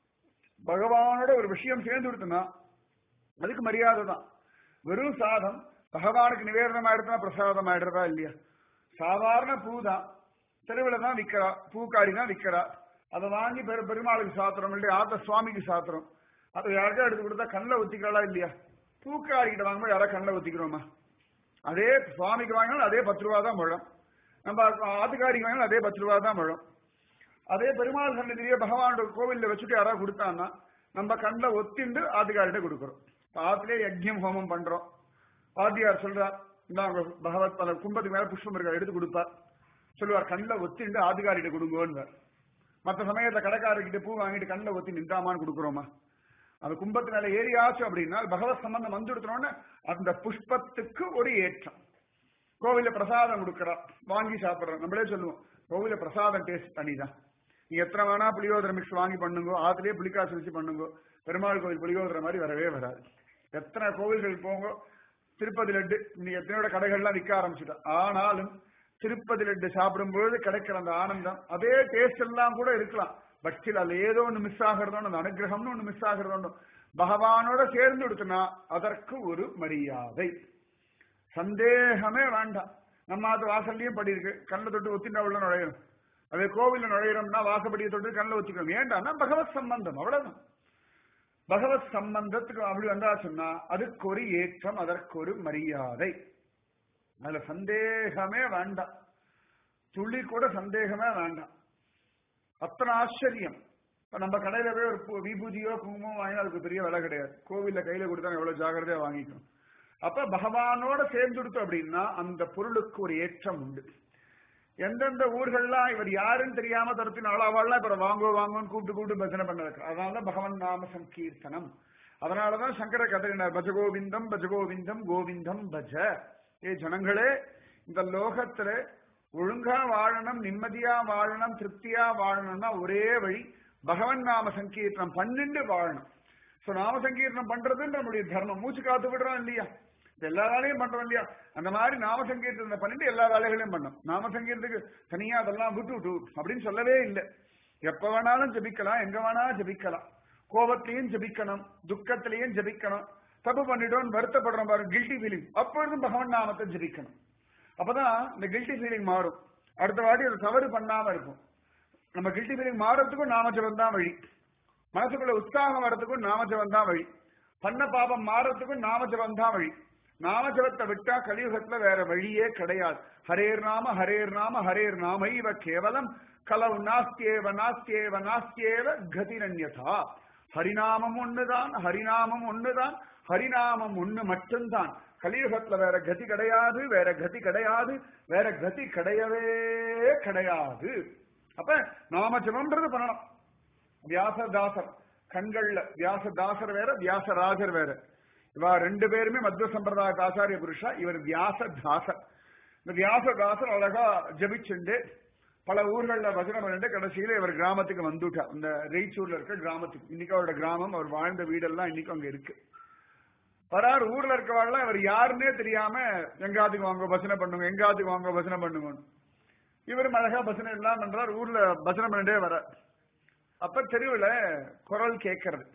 பகவானோட ஒரு விஷயம் சேர்ந்து கொடுத்தனா அதுக்கு மரியாதை தான் வெறும் சாதம் பகவானுக்கு நிவேதனம் ஆயிடுச்சுனா பிரசாதம் ஆயிடுறதா இல்லையா சாதாரண பூ தான் தெருவில் தான் விற்கிறா பூக்காரி தான் விற்கிறா அதை வாங்கி பெரு பெருமாளுக்கு சாத்திரம் இல்லையா ஆத்த சுவாமிக்கு சாத்திரம் அதை யாருக்கா எடுத்து கொடுத்தா கண்ணில் ஊத்திக்கிறாளா இல்லையா பூக்காரி கிட்ட வாங்கும்போது யாரா கண்ணில் ஊத்திக்கிறோமா அதே சுவாமிக்கு வாங்கினாலும் அதே பத்து ரூபா தான் முழம் நம்ம ஆத்துக்காரிக்கு வாங்கினாலும் அதே பத்து ரூபா தான் முழம் அதே பெருமாள் சன்னதியிலேயே பகவானோட கோவில்ல வச்சுட்டு யாராவது கொடுத்தான்னா நம்ம கண்ணில் ஒத்திண்டு ஆத்துக்காரிட்ட கொடுக்குறோம் இப்ப ஆத்துலயே யஜ்யம் ஹோமம் பண்றோம் ஆத்தியார் சொல்றார் இந்தாங்க பகவத் பல கும்பத்துக்கு மேல புஷ்பம் இருக்கா எடுத்து கொடுப்பார் சொல்லுவார் கண்ணில் ஒத்திண்டு ஆத்துக்காரிட்ட கொடுங்கோன்னு மற்ற சமயத்துல கடைக்காரர்கிட்ட பூ வாங்கிட்டு கண்ணில் ஒத்தி நின்றாமான்னு கொடுக்குறோமா அந்த கும்பத்து மேல ஏறியாச்சு அப்படின்னா பகவத் சம்பந்தம் வந்துடுத்தோன்னு அந்த புஷ்பத்துக்கு ஒரு ஏற்றம் கோவில பிரசாதம் கொடுக்கறா வாங்கி சாப்பிடுறோம் நம்மளே சொல்லுவோம் கோவில பிரசாதம் டேஸ்ட் தனிதான் நீ எத்தனை வேணா புளியோதரை மிக்ஸ் வாங்கி பண்ணுங்க ஆத்துலயே புளிக்காசு வச்சு பண்ணுங்க பெருமாள் கோவில் புளியோதரை மாதிரி வரவே வராது எத்தனை கோவில்கள் போங்க திருப்பதி லட்டு நீ எத்தனையோட கடைகள்லாம் விற்க ஆரம்பிச்சுட்டா ஆனாலும் திருப்பதி லட்டு சாப்பிடும்பொழுது கிடைக்கிற அந்த ஆனந்தம் அதே டேஸ்ட் எல்லாம் கூட இருக்கலாம் பட் ஸ்டில் அதுல ஏதோ ஒன்று மிஸ் ஆகிறதோன்னு அந்த அனுகிரகம்னு ஒன்று மிஸ் ஆகிறதோன்னு பகவானோட சேர்ந்து கொடுத்தனா அதற்கு ஒரு மரியாதை சந்தேகமே வேண்டாம் நம்ம அது வாசல்லையும் படி இருக்கு கண்ணில் தொட்டு ஒத்திண்டா உள்ள நுழையணும் அதே கோவில்ல நுழையிறோம்னா வாசப்படியை தொட்டு கண்ணில் ஒத்திக்கணும் ஏண்டான்னா பகவத் சம்பந்தம் அவ்வளவுதான் பகவத் சம்பந்தத்துக்கு அப்படி வந்தா சொன்னா அதுக்கு ஒரு ஏற்றம் அதற்கு ஒரு மரியாதை அதுல சந்தேகமே வேண்டாம் துளி கூட சந்தேகமே வேண்டாம் அத்தனை ஆச்சரியம் இப்ப நம்ம கடையில போய் ஒரு பூ- விபூதியோ குங்குமம் வாங்கினா அதுக்கு பெரிய விலை கிடையாது கோவில்ல கையில கொடுத்தா எவ்வளவு ஜாக்கிரதையா வாங்கிக்கணும் அப்ப பகவானோட சேர்ந்துடுத்து அப்படின்னா அந்த பொருளுக்கு ஒரு ஏற்றம் உண்டு எந்தெந்த ஊர்கள்லாம் இவர் யாருன்னு தெரியாம தரத்தினால அவள்லாம் இப்ப வாங்கோ வாங்கோன்னு கூப்பிட்டு கூப்பிட்டு பஜனை பண்ண வைக்கிறா அதனாலதான் பகவன் நாம சங்கீர்த்தனம் அதனாலதான் சங்கர கதறினார் பஜ கோவிந்தம் பஜ கோவிந்தம் கோவிந்தம் பஜ ஏ ஜனங்களே இந்த லோகத்துல ஒழுங்கா வாழணும் நிம்மதியா வாழணும் திருப்தியா வாழணும்னா ஒரே வழி பகவன் நாம சங்கீர்த்தனம் பன்னெண்டு வாழணும் சோ நாம சங்கீர்த்தனம் பண்றதுன்னு நம்முடைய தர்மம் மூச்சு காத்து விடுறோம் இல்லையா இப்ப எல்லா வேலையும் பண்றோம் இல்லையா அந்த மாதிரி நாம சங்கீர்த்தனை பண்ணிட்டு எல்லா வேலைகளையும் பண்ணோம் நாம சங்கீர்த்தத்துக்கு தனியா அதெல்லாம் விட்டு விட்டு அப்படின்னு சொல்லவே இல்லை எப்ப வேணாலும் ஜெபிக்கலாம் எங்க வேணாலும் ஜெபிக்கலாம் கோபத்திலையும் ஜெபிக்கணும் துக்கத்திலையும் ஜெபிக்கணும் தப்பு பண்ணிட்டோம் வருத்தப்படுறோம் பாருங்க கில்ட்டி ஃபீலிங் அப்பொழுதும் பகவான் நாமத்தை ஜெபிக்கணும் அப்பதான் இந்த கில்ட்டி ஃபீலிங் மாறும் அடுத்த வாட்டி அது தவறு பண்ணாம இருக்கும் நம்ம கில்ட்டி ஃபீலிங் மாறதுக்கும் நாமஜபம் தான் வழி மனசுக்குள்ள உற்சாகம் வர்றதுக்கும் நாமஜபம் தான் வழி பண்ண பாபம் மாறதுக்கும் நாமஜபம் தான் வழி நாமஜபத்தை விட்டா கலியுகத்துல வேற வழியே கிடையாது ஹரேர் நாம ஹரேர் நாம ஹரேர் நாமைவ கேவலம் கலவு நாஸ்தியேவ நாஸ்தியேவ நாஸ்தியேவ கதிரண்யதா ஹரிநாமம் ஒண்ணுதான் ஹரிநாமம் ஒண்ணுதான் ஹரிநாமம் ஒண்ணு மட்டும்தான் கலியுகத்துல வேற கதி கிடையாது வேற கதி கிடையாது வேற கதி கிடையவே கிடையாது அப்ப நாமஜபம்ன்றது பண்ணணும் வியாசதாசர் கண்கள்ல வியாசதாசர் வேற வியாசராஜர் வேற இவா ரெண்டு பேருமே மத்வ சம்பிரதாய ஆச்சாரிய புருஷா இவர் வியாசதாசர் இந்த வியாசதாசர் அழகா ஜபிச்சுண்டு பல ஊர்கள்ல பஜனை பண்ணிட்டு கடைசியில இவர் கிராமத்துக்கு வந்துட்டார் இந்த ரெய்ச்சூர்ல இருக்க கிராமத்துக்கு இன்னைக்கு அவரோட கிராமம் அவர் வாழ்ந்த வீடெல்லாம் இன்னைக்கு அங்க இருக்கு வரார் ஊர்ல இருக்கவாள்லாம் இவர் யாருன்னே தெரியாம எங்காத்துக்கு வாங்க பஜனை பண்ணுங்க எங்காத்துக்கு வாங்க பஜனை பண்ணுங்கன்னு இவர் அழகா பஜனை எல்லாம் பண்றார் ஊர்ல பஜனை பண்ணிட்டே வர அப்ப தெருவுல குரல் கேட்கறது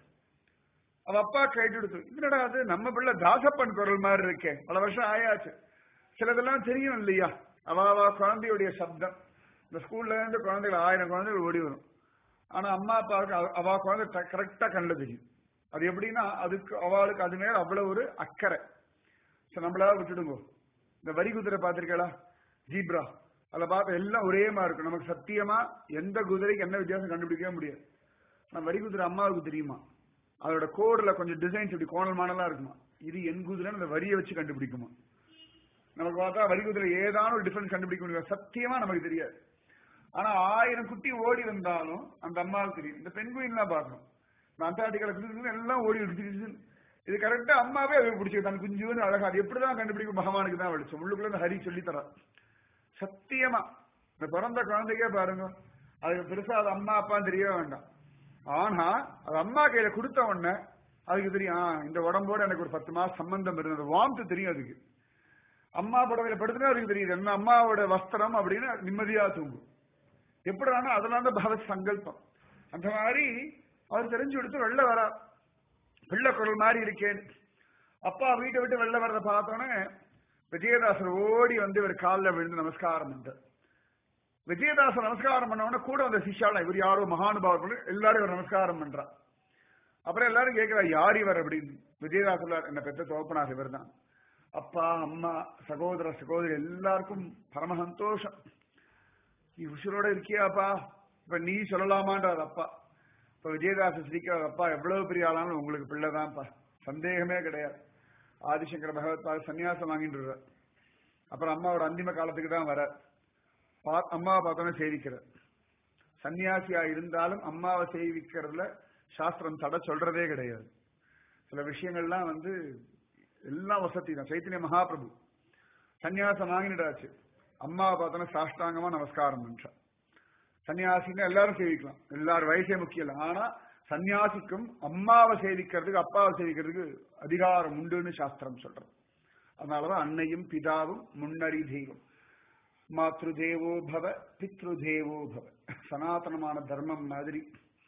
அவ அப்பா கேட்டுடுத்து என்னடா அது நம்ம பிள்ளை தாசப்பன் குரல் மாதிரி இருக்கே பல வருஷம் ஆயாச்சு சிலதெல்லாம் தெரியும் இல்லையா அவ அவ குழந்தையுடைய சப்தம் இந்த ஸ்கூல்ல இருந்து குழந்தைகள் ஆயிரம் குழந்தைகள் ஓடி வரும் ஆனா அம்மா அப்பாவுக்கு அவ- அவ குழந்தை கரெக்டா கண்ணில் தெரியும் அது எப்படின்னா அதுக்கு அவளுக்கு அது மேல அவ்வளவு ஒரு அக்கறை சரி நம்மளா விட்டுடுங்க இந்த வரி குதிரை பார்த்திருக்கா ஜீப்ரா அதில் பார்த்த எல்லாம் ஒரே மாதிரி இருக்கும் நமக்கு சத்தியமா எந்த குதிரைக்கு என்ன வித்தியாசம் கண்டுபிடிக்கவே முடியாது நான் வரி குதிரை அம்மாவுக்கு தெரியுமா அதோட கோடுல கொஞ்சம் டிசைன்ஸ் இப்படி கோணல் மாடலா இருக்குமா இது என் குதிரைன்னு அந்த வரியை வச்சு கண்டுபிடிக்குமா நமக்கு பார்த்தா வரி குதிரை ஏதான ஒரு டிஃபரன்ஸ் கண்டுபிடிக்க முடியும் சத்தியமா நமக்கு தெரியாது ஆனா ஆயிரம் குட்டி ஓடி வந்தாலும் அந்த அம்மாவுக்கு தெரியும் இந்த பெண்குயின் தான் பார்க்கணும் இந்த அண்டார்டிகால குதிரை எல்லாம் ஓடி இருக்கு இது கரெக்டா அம்மாவே அதை பிடிச்சி தன் குஞ்சுன்னு அழகா அது எப்படிதான் கண்டுபிடிக்கும் பகவானுக்கு தான் வெளிச்சம் உள்ளுக்குள்ள இந்த ஹரி சொல்லி தர சத்தியமா இந்த பிறந்த குழந்தைக்கே பாருங்க அதுக்கு பெருசா அது அம்மா அப்பான்னு தெரியவே வேண்டாம் ஆனா அது அம்மா கையில கொடுத்த உடனே அதுக்கு தெரியும் ஆ, இந்த உடம்போட எனக்கு ஒரு பத்து மாசம் சம்பந்தம் இருந்தது வாம்த்து தெரியும் அதுக்கு அம்மா புடவையில படுத்துனா அதுக்கு தெரியுது என்ன அம்மாவோட வஸ்திரம் அப்படின்னு நிம்மதியா தூங்கும் எப்படினா அதெல்லாம் தான் பகவத் சங்கல்பம் அந்த மாதிரி அவர் தெரிஞ்சு கொடுத்து வெளில வரா பிள்ளை குரல் மாதிரி இருக்கேன் அப்பா வீட்டை விட்டு வெளில வர்றத பார்த்தோன்னே விஜயதாசர் ஓடி வந்து இவர் காலில் விழுந்து நமஸ்காரம் பண்ணார் விஜயதாசர் நமஸ்காரம் பண்ண உடனே கூட வந்த சிஷ்யாலாம் இவர் யாரோ மகானுபாவர்கள் எல்லாரும் இவர் நமஸ்காரம் பண்றா அப்புறம் எல்லாரும் கேட்கிறா யார் இவர் அப்படின்னு விஜயதாசர் என்ன பெத்த தோப்பனார் இவர் தான் அப்பா அம்மா சகோதர சகோதரி எல்லாருக்கும் பரம சந்தோஷம் நீ உசுரோட இருக்கியாப்பா இப்ப நீ சொல்லலாமான்றார் அப்பா இப்ப விஜயதாச சிரிக்கிறார் அப்பா எவ்வளவு பெரிய ஆளாலும் உங்களுக்கு பிள்ளைதான்ப்பா சந்தேகமே கிடையாது ஆதிசங்கர பகவத்பாத சன்னியாசம் வாங்கிட்டு வர்றார். அப்புறம் அம்மாவோட அந்திம காலத்துக்கு தான் வர அம்மாவை பார்த்தோன்னே சேவிக்கிறார் சன்னியாசியா இருந்தாலும் அம்மாவை சேவிக்கிறதுல சாஸ்திரம் தடை சொல்றதே கிடையாது சில விஷயங்கள்லாம் வந்து எல்லாம் வசதி தான் சைத்தன்ய மகாபிரபு சன்னியாசம் வாங்கிட்டாச்சு அம்மாவை பார்த்தோன்னா சாஷ்டாங்கமா நமஸ்காரம் பண்றா சன்னியாசின்னு எல்லாரும் சேவிக்கலாம் எல்லாரும் வயசே முக்கியம் இல்லை ஆனா சன்னியாசிக்கும் அம்மாவை சேவிக்கிறதுக்கு அப்பாவை சேவிக்கிறதுக்கு அதிகாரம் உண்டுன்னு சாஸ்திரம் சொல்றது அதனாலதான் அன்னையும் பிதாவும் முன்னறி தெய்வம் மாத்ரு தேவோ பவ பித்ரு தேவோ பவ சனாதனமான தர்மம் மாதிரி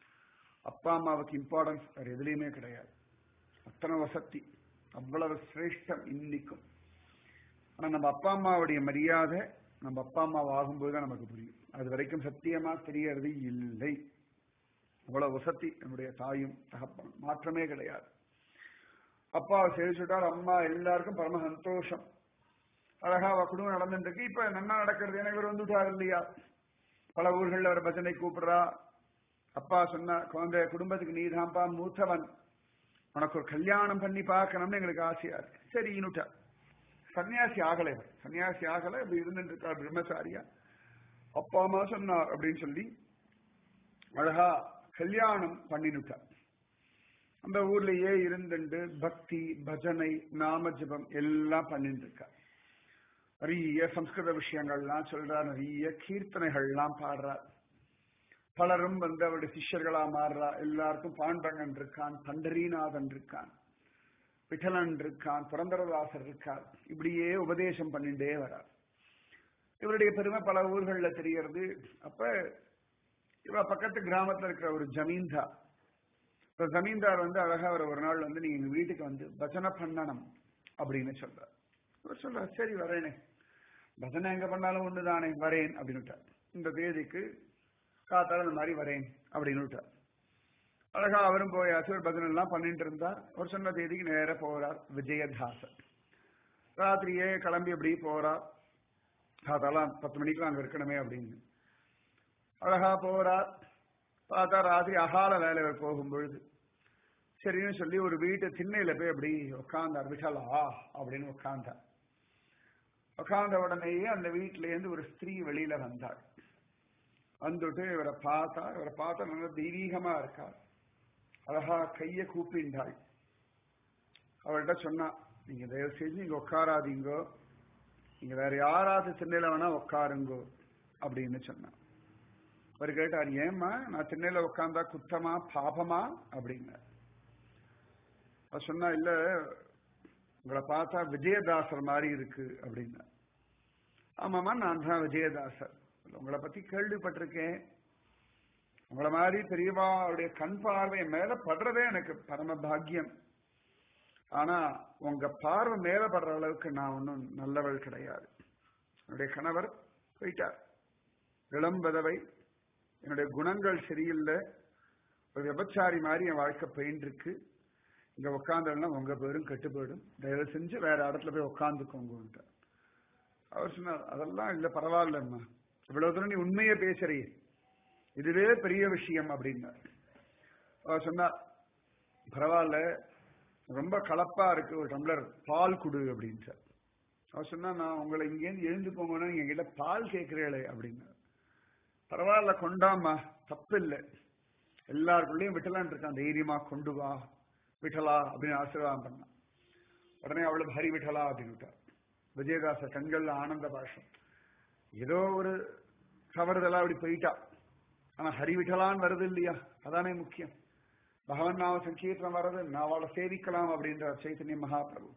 அப்பா அம்மாவுக்கு இம்பார்ட்டன்ஸ் வேற எதுலையுமே கிடையாது அத்தனை வசதி அவ்வளவு சிரேஷ்டம் இன்னைக்கும் ஆனா நம்ம அப்பா அம்மாவுடைய மரியாதை நம்ம அப்பா அம்மா ஆகும்போது தான் நமக்கு புரியும் அது வரைக்கும் சத்தியமா தெரியறது இல்லை அவ்வளவு வசதி நம்முடைய தாயும் தகப்பனும் மாற்றமே கிடையாது அப்பாவை சேவிச்சுட்டார் அம்மா எல்லாருக்கும் பரம சந்தோஷம் அழகா அவ குடும்பம் நடந்துட்டு இருக்கு இப்ப நன்னா நடக்கிறது எனக்கு இவர் வந்துட்டார் இல்லையா பல ஊர்கள்ல அவர் பஜனை கூப்பிடுறா அப்பா சொன்னா குழந்தை குடும்பத்துக்கு நீதான்ப்பா மூத்தவன் உனக்கு ஒரு கல்யாணம் பண்ணி பார்க்கணும்னு எங்களுக்கு ஆசையா இருக்கு சரி இனுட்டா சன்னியாசி ஆகலை இவர். சன்னியாசி ஆகலை இப்படி இருந்துட்டு இருக்கார் பிரம்மச்சாரியா அப்பா அம்மா சொன்னார் அப்படின்னு சொல்லி அழகா கல்யாணம் பண்ணினுட்டார் அந்த ஊர்லயே இருந்துட்டு பக்தி பஜனை நாம ஜபம் எல்லாம் பண்ணிட்டு இருக்கார் நிறைய சம்ஸ்கிருத விஷயங்கள்லாம் சொல்றார் நிறைய கீர்த்தனைகள்லாம் பாடுறார் பலரும் வந்து அவருடைய சிஷ்யர்களா மாறுறா எல்லாருக்கும் பாண்டங்கன் இருக்கான் பண்டரீநாதன் இருக்கான் விட்டலன் இருக்கான் புரந்தரதாசர் இருக்கார் இப்படியே உபதேசம் பண்ணிட்டே வரார் இவருடைய பெருமை பல ஊர்கள்ல தெரியறது அப்ப இவ பக்கத்து கிராமத்துல இருக்கிற ஒரு ஜமீன்தார் இப்ப ஜமீன்தார் வந்து அழகா அவர் ஒரு நாள் வந்து நீங்க எங்க வீட்டுக்கு வந்து பஜனை பண்ணணும் அப்படின்னு சொல்றார் இவர் சொல்றார் சரி வரேனே பஜனை எங்க பண்ணாலும் ஒண்ணுதானே வரேன் அப்படின்னு இந்த தேதிக்கு காத்தால இந்த மாதிரி வரேன் அப்படின்னு விட்டார் அழகா அவரும் போயாச்சு ஒரு பஜனை எல்லாம் பண்ணிட்டு இருந்தார் ஒரு சொன்ன தேதிக்கு நேர போறார் விஜயதாசர் ராத்திரியே கிளம்பி அப்படி போறார் காத்தாலாம் பத்து மணிக்கு அங்க இருக்கணுமே அப்படின்னு அழகா போறார் பார்த்தா ராத்திரி அகால வேலை போகும் பொழுது சரின்னு சொல்லி ஒரு வீட்டு திண்ணையில போய் அப்படி உட்காந்தார் விட்டலா அப்படின்னு உட்காந்தார் உட்கார்ந்த உடனேயே அந்த வீட்டில இருந்து ஒரு ஸ்திரீ வெளியில வந்தாள் வந்துட்டு இவரை பார்த்தா இவரை பார்த்தா நல்ல தெய்வீகமா இருக்கார் அழகா கைய கூப்பிண்டாள் அவர்கிட்ட சொன்னா நீங்க தயவு செஞ்சு நீங்க உட்காராதீங்கோ நீங்க வேற யாராவது திண்ணையில வேணா உட்காருங்கோ அப்படின்னு சொன்னா அவர் கேட்டார் ஏம்மா நான் திண்ணையில உட்கார்ந்தா குத்தமா பாபமா அப்படின்னார் அவர் சொன்னா இல்ல உங்களை பார்த்தா விஜயதாசர் மாதிரி இருக்கு அப்படின்னா ஆமாமா நான் தான் விஜயதாசர் உங்களை பத்தி கேள்விப்பட்டிருக்கேன் உங்களை மாதிரி பெரியவாவுடைய கண் பார்வை மேல படுறதே எனக்கு பரம பாக்கியம் ஆனா உங்க பார்வை மேல படுற அளவுக்கு நான் ஒன்றும் நல்லவள் கிடையாது என்னுடைய கணவர் போயிட்டார் இளம் விதவை என்னுடைய குணங்கள் சரியில்லை ஒரு விபச்சாரி மாதிரி என் வாழ்க்கை போயின்னு இருக்கு இங்க உட்காந்தோம்னா உங்க பேரும் கெட்டு போயிடும் தயவு செஞ்சு வேற இடத்துல போய் உட்காந்துக்கோங்க அவர் சொன்னார் அதெல்லாம் இல்ல பரவாயில்லம்மா இவ்வளவு தூரம் நீ உண்மையே பேசுறியே இதுவே பெரிய விஷயம் அப்படின்னார் அவர் சொன்னார் பரவாயில்ல ரொம்ப கலப்பா இருக்கு ஒரு டம்ளர் பால் குடு அப்படின்னு அவர் சொன்னா நான் உங்களை இங்கேருந்து எழுந்து போங்கன்னா நீங்க என்கிட்ட பால் கேட்கிறீங்களே அப்படின்னார் பரவாயில்ல கொண்டாமா தப்பு இல்லை எல்லாருக்குள்ளேயும் விட்டலான் இருக்கான் தைரியமா கொண்டு வா விட்டலா அப்படின்னு ஆசீர்வாதம் பண்ணான் உடனே அவளுக்கு ஹரி விட்டலா அப்படின்னு விட்டார் விஜயதாச கண்கள்ல ஆனந்த பாஷம் ஏதோ ஒரு தவறுதலா அப்படி போயிட்டா ஆனா ஹரி விட்டலான்னு வருது இல்லையா அதானே முக்கியம் பகவன் நாம சங்கீர்த்தனம் வர்றது நான் அவளை சேவிக்கலாம் அப்படின்ற சைத்தன்ய மகாபிரபு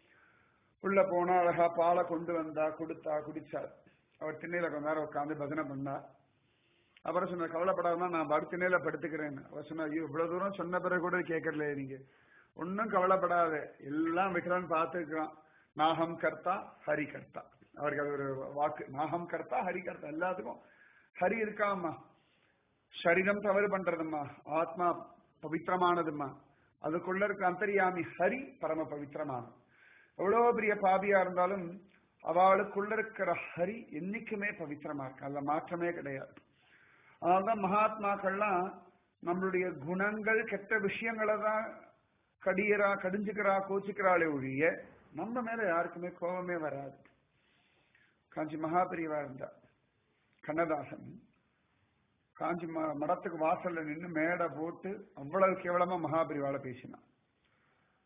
உள்ள போனா அழகா பாலை கொண்டு வந்தா கொடுத்தா குடிச்சார் அவர் திண்ணையில கொஞ்ச நேரம் உட்காந்து பஜனை பண்ணா அப்புறம் சொன்ன கவலைப்படாம நான் படு திண்ணையில படுத்துக்கிறேன் அவர் சொன்னா ஐயோ இவ்வளவு தூரம் சொன்ன பிறகு கூட கேட்கல நீங்க ஒன்னும் கவலைப்படாத எல்லாம் விக்கிறான்னு பார்த்துக்கிறான் நாகம் கர்த்தா ஹரி கர்த்தா அவருக்கு அது ஒரு வாக்கு நாகம் கர்த்தா ஹரி கர்த்தா எல்லாத்துக்கும் ஹரி இருக்காம்மா சரீரம் தவறு பண்றதும்மா ஆத்மா பவித்திரமானதும்மா அதுக்குள்ள இருக்க அந்தரியாமி ஹரி பரம பவித்திரமானது எவ்வளவு பெரிய பாபியா இருந்தாலும் அவளுக்குள்ள இருக்கிற ஹரி என்னைக்குமே பவித்திரமா இருக்கு அதுல மாற்றமே கிடையாது அதனால்தான் மகாத்மாக்கள்லாம் நம்மளுடைய குணங்கள் கெட்ட விஷயங்களை தான் கடியரா கடிஞ்சுக்கிறா கோச்சிக்கிறாளே ஒழிய நம்ம மேல யாருக்குமே கோபமே வராது காஞ்சி மகாபிரிவா இருந்தா கண்ணதாசன் காஞ்சி ம- மடத்துக்கு வாசல்ல நின்று மேடை போட்டு அவ்வளவு கேவலமா மகாபிரிவால பேசினான்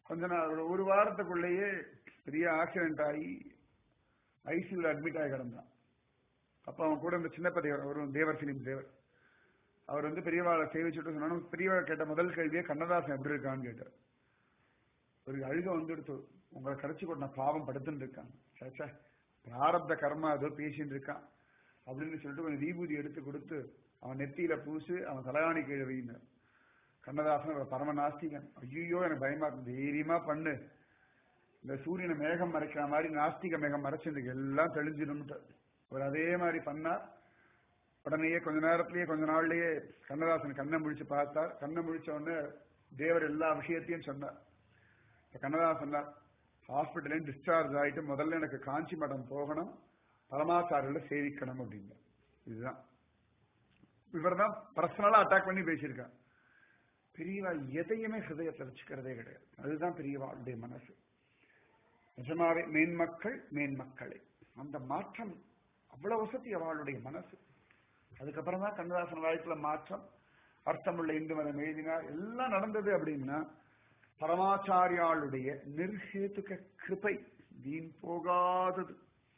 கொஞ்ச நாள் ஒரு ஒரு வாரத்துக்குள்ளேயே பெரிய ஆக்சிடென்ட் ஆகி ஐசியூல அட்மிட் ஆகி கிடந்தான் அப்ப அவன் கூட இந்த சின்ன பதிவர் ஒரு தேவர் பிலிம் தேவர் அவர் வந்து பெரியவாளை சேவிச்சுட்டு சொன்னாலும் பெரியவாளை கேட்ட முதல் கேள்வியே கண்ணதாசன் எப்படி இருக்கான்னு கேட்டார் ஒரு அழுக வந்துடுத்து உங்களை கடைச்சி கொண்ட பாவம் படுத்துன்னு இருக்கான் சாச்சா பிராரப்த கர்மா ஏதோ பேசின்னு இருக்கான் அப்படின்னு சொல்லிட்டு கொஞ்சம் தீபூதி எடுத்து கொடுத்து அவன் நெத்தியில பூசு அவன் தலையாணி கீழே வையினார் கண்ணதாசன் ஒரு பரம நாஸ்திகன் ஐயோ எனக்கு பயமா இருக்கு தைரியமா பண்ணு இந்த சூரியனை மேகம் மறைக்கிற மாதிரி நாஸ்திக மேகம் மறைச்சிருக்கு எல்லாம் தெளிஞ்சிடும்ட்டு அவர் அதே மாதிரி பண்ணார் உடனேயே கொஞ்ச நேரத்திலேயே கொஞ்ச நாள்லயே கண்ணதாசன் கண்ணை முழிச்சு பார்த்தார் கண்ணை முழிச்ச உடனே தேவர் எல்லா விஷயத்தையும் சொன்னார் இப்ப கண்ணதாசன் சொன்னார் ஹாஸ்பிட்டலே டிஸ்சார்ஜ் ஆயிட்டு முதல்ல எனக்கு காஞ்சி மடம் போகணும் பரமாச்சாரியில சேவிக்கணும் அப்படின்னு இதுதான் இவர் தான் பர்சனலா அட்டாக் பண்ணி பேசியிருக்கார் பெரியவா எதையுமே ஹிருதயத்தை வச்சுக்கிறதே கிடையாது அதுதான் பெரியவாளுடைய மனசு நிஜமாவே மேன்மக்கள் மேன்மக்களே அந்த மாற்றம் அவ்வளவு வசதி அவளுடைய மனசு அதுக்கப்புறம் தான் கண்ணதாசன் வாழ்க்கையில மாற்றம் அர்த்தமுள்ள இந்து மதம் எழுதினார் எல்லாம் நடந்தது அப்படின்னா பரமாச்சாரியாளுடைய நிர்ஹேதுக கிருபை வீண் போகாதது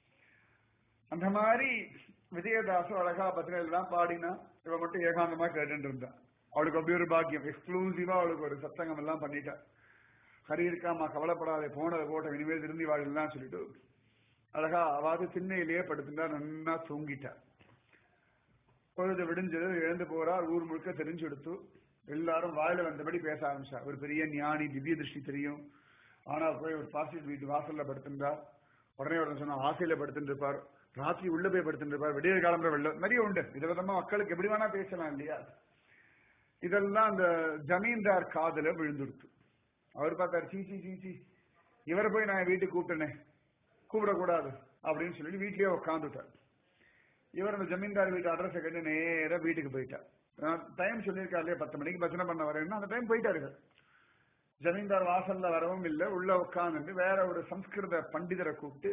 அந்த மாதிரி விஜயதாசு அழகா பத்திரம் எல்லாம் பாடினா இவ மட்டும் ஏகாந்தமா கேட்டு இருந்தா அவளுக்கு அப்படி ஒரு பாக்கியம் எக்ஸ்க்ளூசிவா அவளுக்கு ஒரு சத்தங்கம் எல்லாம் பண்ணிட்டா ஹரி இருக்காமா கவலைப்படாதே போனதை போட்ட இனிமேல் திரும்பி வாழலாம் சொல்லிட்டு அழகா அவாது திண்ணையிலேயே படுத்துட்டா நன்னா தூங்கிட்டா பொழுது விடிஞ்சது எழுந்து போறார் ஊர் முழுக்க தெரிஞ்சு எடுத்து எல்லாரும் வாயில வந்தபடி பேச ஆரம்பிச்சா ஒரு பெரிய ஞானி திவ்ய திருஷ்டி தெரியும் ஆனா போய் ஒரு பாசிட் வீட்டு வாசல்ல படுத்திருந்தார் உடனே உடனே சொன்னா ஆசையில படுத்துட்டு இருப்பார் ராத்திரி உள்ள போய் படுத்துட்டு இருப்பார் விடிய காலம்புற வெள்ள நிறைய உண்டு விதவிதமா மக்களுக்கு எப்படி வேணா பேசலாம் இல்லையா இதெல்லாம் அந்த ஜமீன்தார் காதுல விழுந்துடுத்து அவர் பார்த்தார் சீச்சி சீச்சி இவரை போய் நான் வீட்டுக்கு கூப்பிட்டனே கூப்பிடக்கூடாது அப்படின்னு சொல்லிட்டு வீட்லயே உட்காந்துட்டார் இவர் அந்த ஜமீன்தார் வீட்டு அட்ரஸை கேட்டு நேரா வீட்டுக்கு போயிட்டார் டைம் சொல்லியிருக்காரு இல்லையா பத்து மணிக்கு பஜனை பண்ண வரேன்னா அந்த டைம் போயிட்டாரு ஜமீன்தார் வாசல்ல வரவும் இல்லை உள்ள உட்காந்துட்டு வேற ஒரு சம்ஸ்கிருத பண்டிதரை கூப்பிட்டு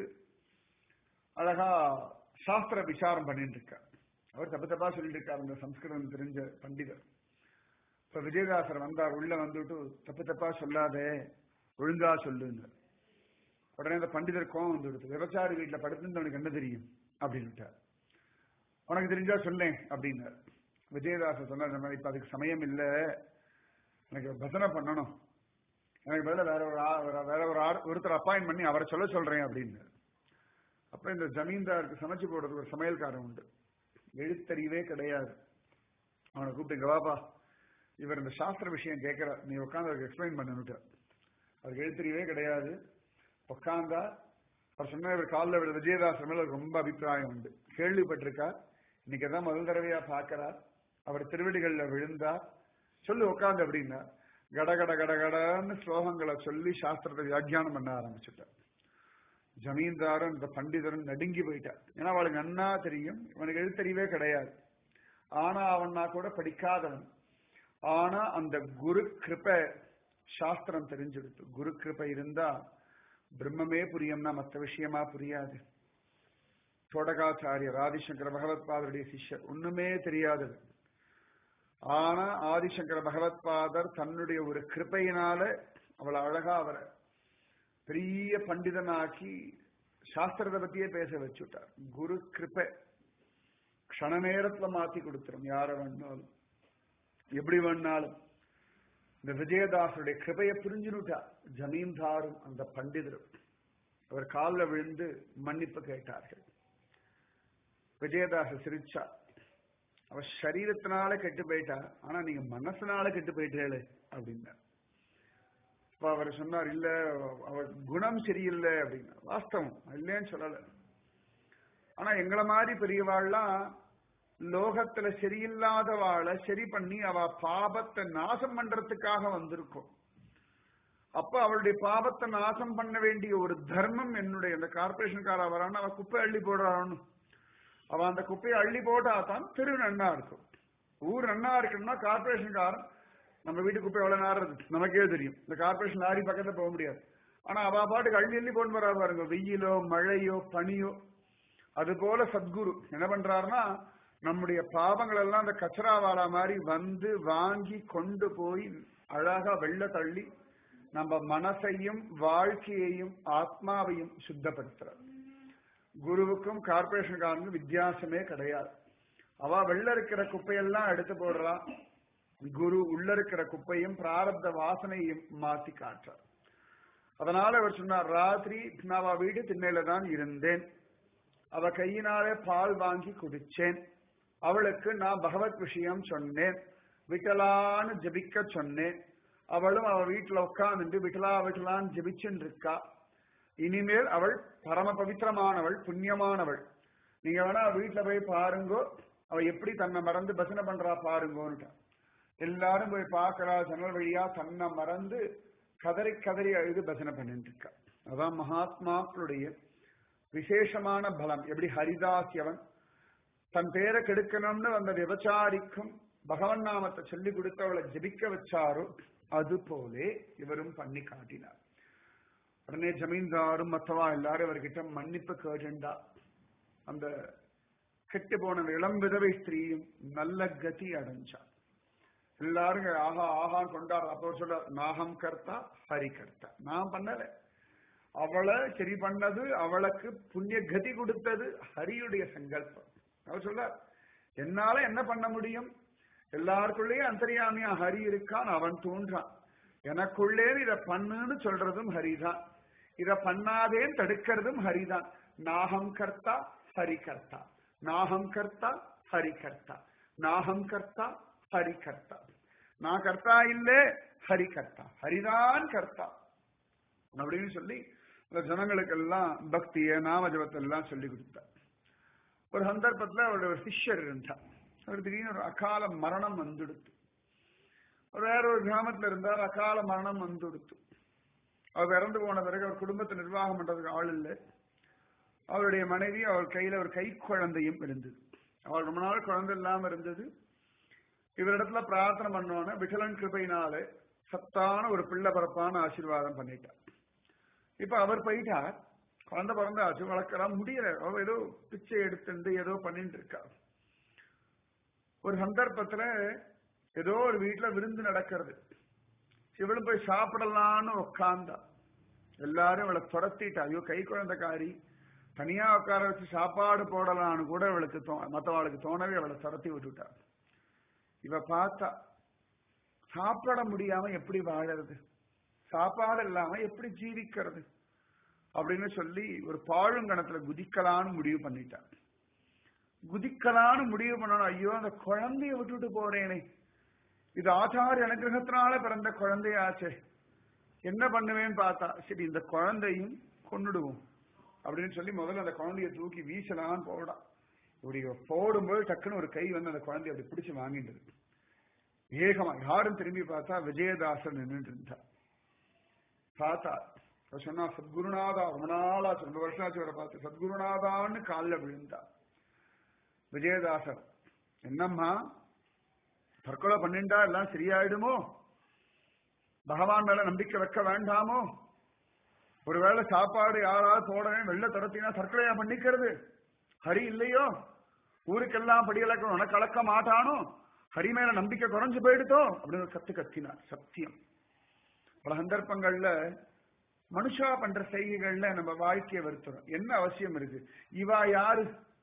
அழகா சாஸ்திர விசாரம் பண்ணிட்டு இருக்கார் அவர் தப்பு தப்பா சொல்லிட்டு இருக்கார் அந்த சம்ஸ்கிருதம் தெரிஞ்ச பண்டிதர் இப்ப விஜயதாசர் வந்தார் உள்ள வந்துட்டு தப்பு தப்பா சொல்லாதே ஒழுங்கா சொல்லுங்க உடனே அந்த பண்டிதர் கோவம் வந்துடுது விபச்சாரி வீட்டுல படுத்துன்னு என்ன தெரியும் அப்படின்னுட்டார் உனக்கு தெரிஞ்சா சொன்னேன் அப்படின்னார் விஜயதாசர் சொன்னார் இந்த மாதிரி இப்ப அதுக்கு சமயம் இல்ல எனக்கு பஜனை பண்ணணும் எனக்கு பதிலா வேற ஒரு ஆ- வேற- வேற ஒரு ஆள் ஒருத்தர் அப்பாயின் பண்ணி அவரை சொல்ல சொல்றேன் அப்படின்னு அப்ப இந்த ஜமீன்தாருக்கு சமைச்சு போடுறதுக்கு ஒரு சமையல்காரன் உண்டு எழுத்தறிவே கிடையாது அவனை கூப்பிட்டு இங்க வாப்பா இவர் இந்த சாஸ்திர விஷயம் கேட்கிறார் நீ உட்காந்து அவருக்கு எக்ஸ்பிளைன் பண்ணுட்டார் அவருக்கு எழுத்தறிவே கிடையாது உட்காந்தா அவர் சொன்ன இவர் காலில் விட விஜயதாசர் மேல அவருக்கு ரொம்ப அபிப்பிராயம் உண்டு கேள்விப்பட்டிருக்கார் இன்னைக்கு தான் முதல் தடவையா பார்க்கிறார் அவர் திருவடிகள்ல விழுந்தார் சொல்லு உட்காந்து அப்படின்னா கட கட கட கடன்னு ஸ்லோகங்களை சொல்லி சாஸ்திரத்தை வியாக்கியானம் பண்ண ஆரம்பிச்சுட்டார் ஜமீன்தாரும் இந்த பண்டிதரும் நடுங்கி போயிட்டார் ஏன்னா அவளுக்கு நன்னா தெரியும் இவனுக்கு எழுத்தறிவே கிடையாது ஆனா அவன்னா கூட படிக்காதவன் ஆனா அந்த குரு கிருபை சாஸ்திரம் தெரிஞ்சிடுத்து குரு கிருபை இருந்தா பிரம்மமே புரியும்னா மற்ற விஷயமா புரியாது தோடகாச்சாரியர் ஆதிசங்கர பகவத்பாதருடைய சிஷ்யர் ஒண்ணுமே தெரியாதது ஆனா ஆதிசங்கர பகவத்பாதர் தன்னுடைய ஒரு கிருபையினால அவளை அழகா அவரை பெரிய பண்டிதனாக்கி சாஸ்திரத்தை பத்தியே பேச வச்சுட்டார் குரு கிருபை க்ஷண நேரத்துல மாத்தி கொடுத்துரும் யார வேணாலும் எப்படி வேணாலும் இந்த விஜயதாசருடைய கிருபையை புரிஞ்சுனுட்டா ஜமீன்தாரும் அந்த பண்டிதரும் அவர் காலில் விழுந்து மன்னிப்பு கேட்டார்கள் விஜயதாச சிரிச்சா அவ சரீரத்தினால கெட்டு போயிட்டா ஆனா நீங்க மனசுனால கெட்டு போயிட்டேளே அப்படின்னார் இப்ப அவர் சொன்னார் இல்ல அவர் குணம் சரியில்லை அப்படின்னா வாஸ்தவம் இல்லைன்னு சொல்லல ஆனா எங்களை மாதிரி பெரியவாள்லாம் லோகத்துல சரியில்லாத வாழை சரி பண்ணி அவ பாபத்தை நாசம் பண்றதுக்காக வந்திருக்கோம் அப்ப அவளுடைய பாவத்தை நாசம் பண்ண வேண்டிய ஒரு தர்மம் என்னுடைய அந்த கார்பரேஷன்கார வரான்னு அவ குப்பை அள்ளி போடுறான்னு அவ அந்த குப்பையை அள்ளி போட்டா தான் தெரு நன்னா இருக்கும் ஊர் நன்னா இருக்கணும்னா கார்பரேஷன்காரன் நம்ம வீட்டு குப்பை எவ்வளவு நாடுறது நமக்கே தெரியும் இந்த கார்பரேஷன் லாரி பக்கத்துல போக முடியாது ஆனா அவ பாட்டுக்கு அள்ளி அள்ளி போட்டு வரா பாருங்க வெயிலோ மழையோ பனியோ அது போல சத்குரு என்ன பண்றாருன்னா நம்முடைய பாவங்கள் எல்லாம் அந்த கச்சரா வாழா மாதிரி வந்து வாங்கி கொண்டு போய் அழகா வெள்ள தள்ளி நம்ம மனசையும் வாழ்க்கையையும் ஆத்மாவையும் சுத்தப்படுத்துறது குருவுக்கும் கார்பரேஷன்காரனுக்கும் வித்தியாசமே கிடையாது அவ வெள்ள இருக்கிற குப்பையெல்லாம் எடுத்து போடுறா குரு உள்ள இருக்கிற குப்பையும் பிராரப்த வாசனையும் மாத்தி காட்டுறார் அதனால அவர் சொன்னார் ராத்திரி நான் அவ வீடு திண்ணையில தான் இருந்தேன் அவ கையினாலே பால் வாங்கி குடிச்சேன் அவளுக்கு நான் பகவத் விஷயம் சொன்னேன் விட்டலான்னு ஜபிக்க சொன்னேன் அவளும் அவ வீட்டுல உட்கார்ந்துட்டு விட்டலா விட்டலான்னு ஜபிச்சுட்டு இருக்கா இனிமேல் அவள் பரம பவித்திரமானவள் புண்ணியமானவள் நீங்க வேணா வீட்டுல போய் பாருங்கோ அவ எப்படி தன்னை மறந்து பசனை பண்றா பாருங்கோன்னுட்டா எல்லாரும் போய் பார்க்கறா ஜன்னல் வழியா தன்னை மறந்து கதறி கதறி அழுது பஜனை பண்ணிட்டு இருக்கா அதான் மகாத்மாக்களுடைய விசேஷமான பலம் எப்படி ஹரிதாசியவன் தன் பேரை கெடுக்கணும்னு வந்த விபச்சாரிக்கும் பகவன் நாமத்தை சொல்லி கொடுத்து அவளை ஜபிக்க வச்சாரோ அது போலே இவரும் பண்ணி காட்டினார் உடனே ஜமீன்தாரும் மத்தவா எல்லாரும் அவர்கிட்ட மன்னிப்பு கேட்டுண்டா அந்த கெட்டு போன இளம் விதவை ஸ்திரீயும் நல்ல கதி அடைஞ்சா எல்லாரும் ஆஹா ஆஹா கொண்டாடுற அப்போ சொல்ற நாகம் கர்த்தா ஹரி கர்த்தா நான் பண்ணல அவளை சரி பண்ணது அவளுக்கு புண்ணிய கதி கொடுத்தது ஹரியுடைய சங்கல்பம் அவர் சொல்ற என்னால என்ன பண்ண முடியும் எல்லாருக்குள்ளேயும் அந்தரியாமியா ஹரி இருக்கான் அவன் தோன்றான் எனக்குள்ளே இத பண்ணுன்னு சொல்றதும் ஹரிதான் இத பண்ணாதேன்னு தடுக்கிறதும் ஹரிதான் நாகம் கர்த்தா ஹரி கர்த்தா நாகம் கர்த்தா ஹரி கர்த்தா நாகம் கர்த்தா ஹரி கர்த்தா நான் கர்த்தா இல்லே ஹரி கர்த்தா ஹரிதான் கர்த்தா அப்படின்னு சொல்லி இந்த ஜனங்களுக்கெல்லாம் பக்திய நாமஜபத்தை எல்லாம் சொல்லி கொடுத்தார் ஒரு சந்தர்ப்பத்துல அவருடைய ஒரு சிஷ்யர் இருந்தார் அவர் திடீர்னு ஒரு அகால மரணம் வந்துடுத்து வேற ஒரு கிராமத்துல இருந்தார் அகால மரணம் வந்துடுத்து அவர் இறந்து போன பிறகு அவர் குடும்பத்தை நிர்வாகம் பண்றதுக்கு ஆள் இல்லை அவருடைய மனைவி அவர் கையில ஒரு கை குழந்தையும் இருந்தது அவள் ரொம்ப நாள் குழந்தை இல்லாம இருந்தது இவரிடத்துல பிரார்த்தனை பண்ணோன்னு விகலன் கிருபையினால சத்தான ஒரு பிள்ளை பரப்பான ஆசீர்வாதம் பண்ணிட்டார் இப்ப அவர் போயிட்டார் குழந்தை பிறந்தாச்சு வளர்க்கலாம் முடியல அவ ஏதோ பிச்சை எடுத்துட்டு ஏதோ பண்ணிட்டு இருக்கா ஒரு சந்தர்ப்பத்துல ஏதோ ஒரு வீட்டுல விருந்து நடக்கிறது இவளும் போய் சாப்பிடலான்னு உட்கார்ந்தா எல்லாரும் இவளை துரத்திட்டா ஐயோ கை குழந்தைக்காரி தனியா உட்கார வச்சு சாப்பாடு போடலான்னு கூட இவளுக்கு தோ மற்றவாளுக்கு தோணவே அவளை துரத்தி விட்டுட்டா இவ பார்த்தா சாப்பிட முடியாம எப்படி வாழறது சாப்பாடு இல்லாம எப்படி ஜீவிக்கிறது அப்படின்னு சொல்லி ஒரு பாழுங்கணத்துல குதிக்கலான்னு முடிவு பண்ணிட்டான் குதிக்கலான்னு முடிவு பண்ணணும் ஐயோ அந்த குழந்தைய விட்டுட்டு போறேனே இது ஆச்சாரிய அனுகிரகத்தினால பிறந்த குழந்தையாச்சே என்ன பண்ணுவேன்னு பார்த்தா சரி இந்த குழந்தையும் கொன்னுடுவோம் அப்படின்னு சொல்லி முதல்ல அந்த குழந்தைய தூக்கி வீசலான்னு போடான் இப்படி போடும்போது டக்குன்னு ஒரு கை வந்து அந்த குழந்தைய அப்படி பிடிச்சு வாங்கிட்டு வேகமா யாரும் திரும்பி பார்த்தா விஜயதாசன் நின்றுட்டு இருந்தா பார்த்தா சொன்னா சத்குருநாதா ரொம்ப நாளா ரொம்ப வருஷம் ஆச்சு வர பார்த்து சத்குருநாதான்னு காலில் விழுந்தா விஜயதாசர் என்னம்மா தற்கொலை பண்ணிண்டா எல்லாம் சரியாயிடுமோ பகவான் மேல நம்பிக்கை வைக்க வேண்டாமோ ஒருவேளை சாப்பாடு யாராவது போடவே வெள்ள துரத்தினா தற்கொலையா பண்ணிக்கிறது ஹரி இல்லையோ ஊருக்கெல்லாம் படியலக்க உனக்கு அளக்க மாட்டானோ ஹரி மேல நம்பிக்கை குறைஞ்சு போயிடுதோ அப்படின்னு கத்து கத்தினார் சத்தியம் பல சந்தர்ப்பங்கள்ல மனுஷா பண்ற செய்கைகள்ல நம்ம வாழ்க்கையை வருத்துறோம் என்ன அவசியம் இருக்கு இவா யாரு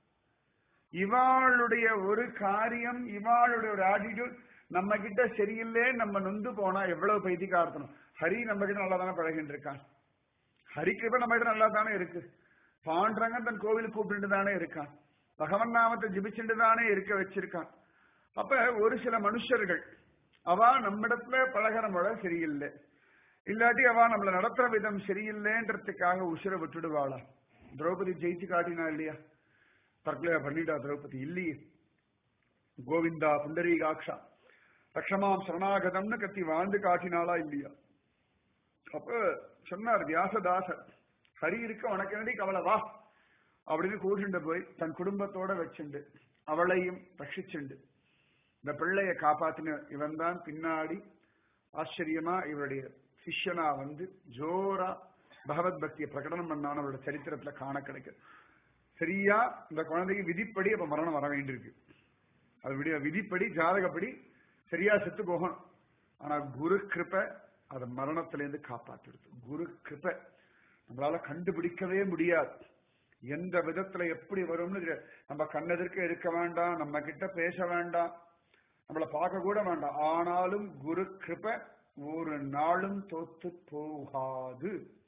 இவாளுடைய ஒரு காரியம் இவாளுடைய ஒரு ஆட்டிடியூட் நம்ம கிட்ட சரியில்லே நம்ம நொந்து போனா எவ்வளவு பைத்தியக்கார்த்தணும் ஹரி நம்ம கிட்ட நல்லா தானே பழகிட்டு இருக்கான் ஹரிக்கு இப்ப நம்ம கிட்ட நல்லா தானே இருக்கு பாண்டரங்க தன் கோவிலுக்கு கூப்பிட்டு தானே இருக்கான் பகவன் நாமத்தை ஜிபிச்சுட்டு தானே இருக்க வச்சிருக்கான் அப்ப ஒரு சில மனுஷர்கள் அவா நம்மிடத்துல பழகிற முறை சரியில்லை இல்லாட்டி அவா நம்மள நடத்துற விதம் சரியில்லைன்றதுக்காக உசிர விட்டுடுவாளா திரௌபதி ஜெயிச்சு காட்டினா இல்லையா தற்கொலை பண்ணிட்டா திரௌபதி இல்லையே கோவிந்தா புண்டரீகாட்சா லட்சமாம் சரணாகதம்னு கத்தி வாழ்ந்து காட்டினாளா இல்லையா அப்ப சொன்னார் வியாசதாசர் ஹரி இருக்க உனக்கு என்னடி கவலை வா அப்படின்னு கூட்டிட்டு போய் தன் குடும்பத்தோட வச்சுண்டு அவளையும் ரட்சிச்சுண்டு இந்த பிள்ளைய காப்பாத்தின இவன் தான் பின்னாடி ஆச்சரியமா இவருடைய சிஷ்யனா வந்து ஜோரா பகவத் பக்தியை பிரகடனம் பண்ணான அவரோட சரித்திரத்துல காண கிடைக்குது சரியா இந்த குழந்தைக்கு விதிப்படி அப்ப மரணம் வர வேண்டியிருக்கு அது விடிய விதிப்படி ஜாதகப்படி சரியா செத்து போகணும் ஆனா குரு கிருப்ப அதை மரணத்திலேருந்து காப்பாத்திடுது குரு கிருபை நம்மளால கண்டுபிடிக்கவே முடியாது எந்த விதத்துல எப்படி வரும்னு தெரியாது. நம்ம கண்ணெதிர்க்க இருக்க வேண்டாம் நம்ம கிட்ட பேச வேண்டாம் நம்மள பார்க்க கூட வேண்டாம் ஆனாலும் குரு கிருபை ஒரு நாளும் தோத்து போகாது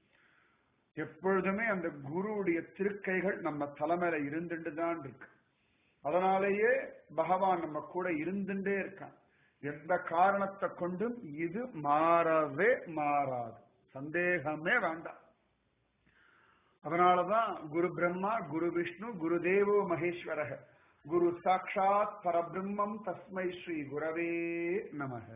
எப்பொழுதுமே அந்த குருவுடைய திருக்கைகள் நம்ம தலைமையில இருந்துட்டு தான் இருக்கு அதனாலேயே பகவான் நம்ம கூட இருந்துட்டே இருக்கான் எந்த காரணத்தை கொண்டும் இது மாறவே மாறாது சந்தேகமே வேண்டாம் அதனாலதான் குரு பிரம்மா குரு விஷ்ணு குரு தேவோ மகேஸ்வரக குரு சாட்சாத் பரபிரம்மம் தஸ்மை ஸ்ரீ குரவே நமக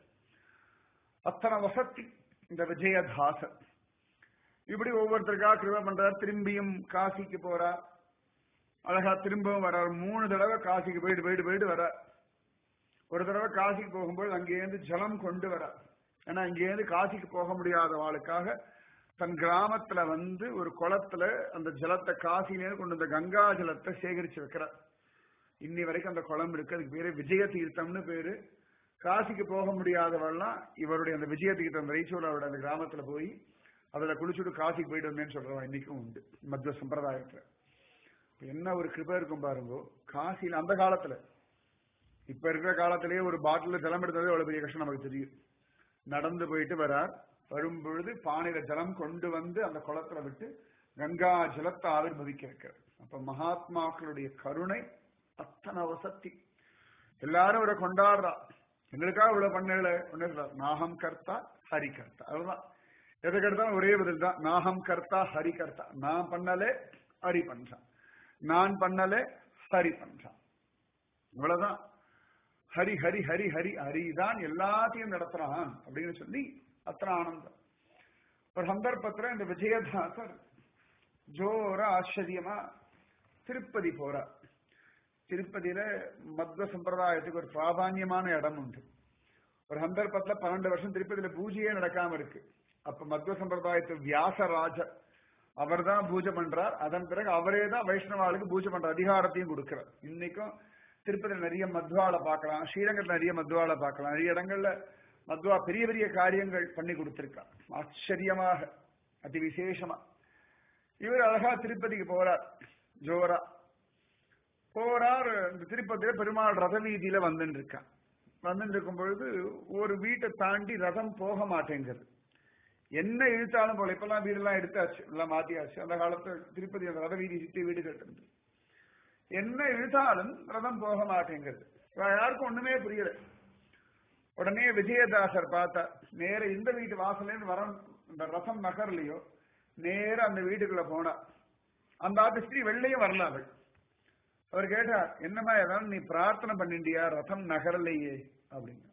அத்தனை வசதி இந்த விஜயதாசன் இப்படி ஒவ்வொருத்தருக்கா கிருப பண்றார் திரும்பியும் காசிக்கு போறார் அழகா திரும்பவும் வர்றார் மூணு தடவை காசிக்கு போயிட்டு போயிட்டு போயிட்டு வர்றார் ஒரு தடவை காசிக்கு போகும்போது அங்கேருந்து ஜலம் கொண்டு வரார் ஏன்னா இங்கேருந்து காசிக்கு போக முடியாத ஆளுக்காக தன் கிராமத்துல வந்து ஒரு குளத்துல அந்த ஜலத்தை காசிலேருந்து கொண்டு வந்த கங்கா ஜலத்தை சேகரிச்சு வைக்கிறார் இன்னி வரைக்கும் அந்த குளம் இருக்கு அதுக்கு பேரு விஜய தீர்த்தம்னு பேரு காசிக்கு போக முடியாதவெல்லாம் இவருடைய அந்த விஜய தீர்த்தம் ரைச்சூரோட அந்த கிராமத்துல போய் அதுல குளிச்சுட்டு காசிக்கு போயிட்டு வந்தேன்னு சொல்றவன் இன்னைக்கும் உண்டு மத்வ சம்பிரதாயத்துல இப்ப என்ன ஒரு கிருபை இருக்கும் பாருங்க காசியில அந்த காலத்துல இப்ப இருக்கிற காலத்திலேயே ஒரு பாட்டில ஜலம் எடுத்தது எவ்வளவு பெரிய கஷ்டம் நமக்கு தெரியும் நடந்து போயிட்டு வரார் வரும் பொழுது பானையில ஜலம் கொண்டு வந்து அந்த குளத்துல விட்டு கங்கா ஜலத்தை ஆவிர்வதிக்க வைக்கிறார் அப்ப மகாத்மாக்களுடைய கருணை அத்தனை வசத்தி எல்லாரும் அவரை கொண்டாடுறா எங்களுக்காக இவ்வளவு பண்ணல ஒண்ணு சொல்றார் நாகம் கர்த்தா ஹரி கர்த்தா அதுதான் எதுக்கு எடுத்தாலும் ஒரே பதில் தான் நாகம் கர்த்தா ஹரி கர்த்தா நான் பண்ணலே ஹரி பண்றான் நான் பண்ணலே ஹரி பண்றான் இவ்வளவுதான் ஹரி ஹரி ஹரி ஹரி ஹரி தான் எல்லாத்தையும் நடத்துறான் அப்படின்னு சொல்லி அத்தனை ஆனந்தம் ஒரு சந்தர்ப்பத்துல இந்த விஜயதாசர் ஜோர ஆச்சரியமா திருப்பதி போறார் திருப்பதியில மத்வ சம்பிரதாயத்துக்கு ஒரு பிராதான்யமான இடம் உண்டு ஒரு சந்தர்ப்பத்துல பன்னெண்டு வருஷம் திருப்பதியில பூஜையே நடக்காம இருக்கு அப்ப மத்வ சம்பிரதாயத்து வியாசராஜர் அவர் தான் பூஜை பண்றார் அதன் பிறகு அவரே தான் வைஷ்ணவாளுக்கு பூஜை பண்ற அதிகாரத்தையும் கொடுக்கிறார் இன்னைக்கும் திருப்பதியில் நிறைய மத்வால பார்க்கலாம் ஸ்ரீரங்கத்தில் நிறைய மத்வால பார்க்கலாம் நிறைய இடங்கள்ல மத்வா பெரிய பெரிய காரியங்கள் பண்ணி கொடுத்திருக்கார் ஆச்சரியமாக அதி விசேஷமா இவர் அழகா திருப்பதிக்கு போறார் ஜோரா போறார் இந்த திருப்பதியில பெருமாள் ரத வீதியில வந்துட்டு இருக்கான் வந்துட்டு இருக்கும் பொழுது ஒரு வீட்டை தாண்டி ரதம் போக மாட்டேங்குது என்ன இழுத்தாலும் போல இப்பெல்லாம் வீடெல்லாம் எடுத்தாச்சு எல்லாம் மாத்தியாச்சு அந்த காலத்துல திருப்பதி அந்த ரத வீதி சுத்தி வீடு கட்டுறது என்ன இழுத்தாலும் ரதம் போக மாட்டேங்கிறது யாருக்கும் ஒண்ணுமே புரியல உடனே விஜயதாசர் பார்த்தா நேர இந்த வீட்டு வாசலேருந்து வர இந்த ரசம் நகர்லயோ நேர அந்த வீட்டுக்குள்ள போனா அந்த ஆத்து ஸ்திரீ வெள்ளையும் வரல அவள் அவர் கேட்டார் என்னமா ஏதாவது நீ பிரார்த்தனை பண்ணிண்டியா ரதம் நகரலையே அப்படின்னு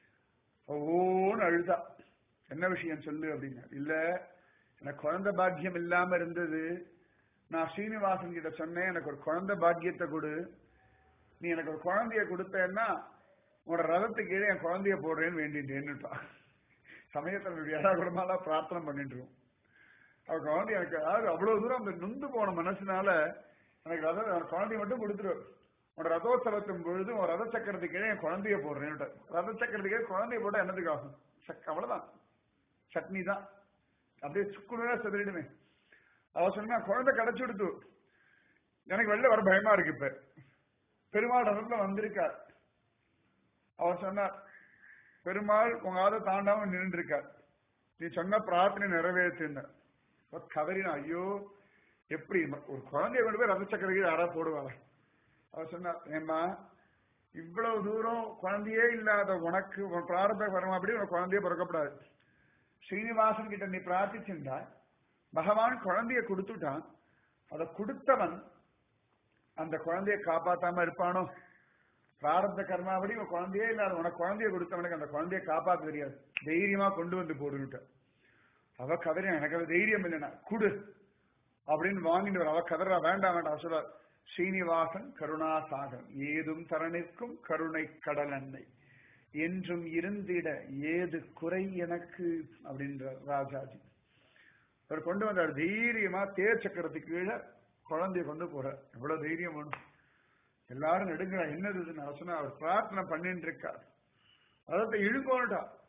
ஓன்னு அழுதா என்ன விஷயம் சொல்லு அப்படின்னா இல்ல எனக்கு குழந்தை பாக்கியம் இல்லாம இருந்தது நான் ஸ்ரீனிவாசன் கிட்ட சொன்னேன் எனக்கு ஒரு குழந்தை பாக்கியத்தை கொடு நீ எனக்கு ஒரு குழந்தைய கொடுத்தேன்னா உன்னோட ரதத்துக்கு கீழே என் குழந்தைய போடுறேன்னு வேண்டிட்டேன்னுட்டா சமயத்தில் ஏழாகுடமாலாம் பிரார்த்தனை பண்ணிட்டுருவோம் அவ குழந்தை எனக்கு அதாவது அவ்வளவு தூரம் அந்த நொந்து போன மனசுனால எனக்கு ரத குழந்தைய மட்டும் கொடுத்துரு உன்னோட ரதோத்சவத்தின் பொழுது உன் ரத சக்கரத்துக்கு கீழே என் குழந்தைய போடுறேன் ரத சக்கரத்துக்கு குழந்தைய போட்டா என்னதுக்கு ஆகும் சக் அவ்வளவுதான் சட்னி தான் அப்படியே சுக்குனரா செதறிடுமே அவ சொன்னா குழந்தை கிடைச்சு கொடுத்து எனக்கு வெளில வர பயமா இருக்கு இப்ப பெருமாள் ரதத்துல வந்திருக்கார் அவர் சொன்னார் பெருமாள் உங்க ஆத தாண்டாம நின்று இருக்கார் நீ சொன்ன பிரார்த்தனை நிறைவேற்றுனார் கதறினா ஐயோ எப்படி ஒரு குழந்தைய கொண்டு போய் ரத சக்கரக்கு யாரா போடுவாங்க அவர் சொன்னார் ஏமா இவ்வளவு தூரம் குழந்தையே இல்லாத உனக்கு உன் பிரார்த்தனை வரமா அப்படி உனக்கு குழந்தைய பிறக்கப்படாது ஸ்ரீனிவாசன் கிட்ட நீ பிரார்த்திச்சுண்டா பகவான் குழந்தைய கொடுத்துட்டான் அதை கொடுத்தவன் அந்த குழந்தைய காப்பாத்தாம இருப்பானோ பிராரப்த கர்மாபடி உன் குழந்தையே இல்லாத உனக்கு குழந்தைய கொடுத்தவனுக்கு அந்த குழந்தைய காப்பாத்த தெரியாது தைரியமா கொண்டு வந்து போடுன்னுட்ட அவ கதறி எனக்கு அது தைரியம் இல்லைனா குடு அப்படின்னு வாங்கிட்டு வர அவ கதறா வேண்டாம் வேண்டாம் சொல்ற ஸ்ரீனிவாசன் கருணாசாகரன் ஏதும் தரணிற்கும் கருணை கடல் அன்னை என்றும் இருந்திட ஏது குறை எனக்கு அப்படின்ற ராஜாஜி அவர் கொண்டு வந்தார் தைரியமா தேர் சக்கரத்துக்கு கீழே குழந்தைய கொண்டு போறார் எவ்வளவு தைரியம் வேணும் எல்லாரும் நெடுங்க என்னது சொன்னா அவர் பிரார்த்தனை பண்ணிட்டு இருக்கார் அதத்தை இழுங்கோன்ட்டா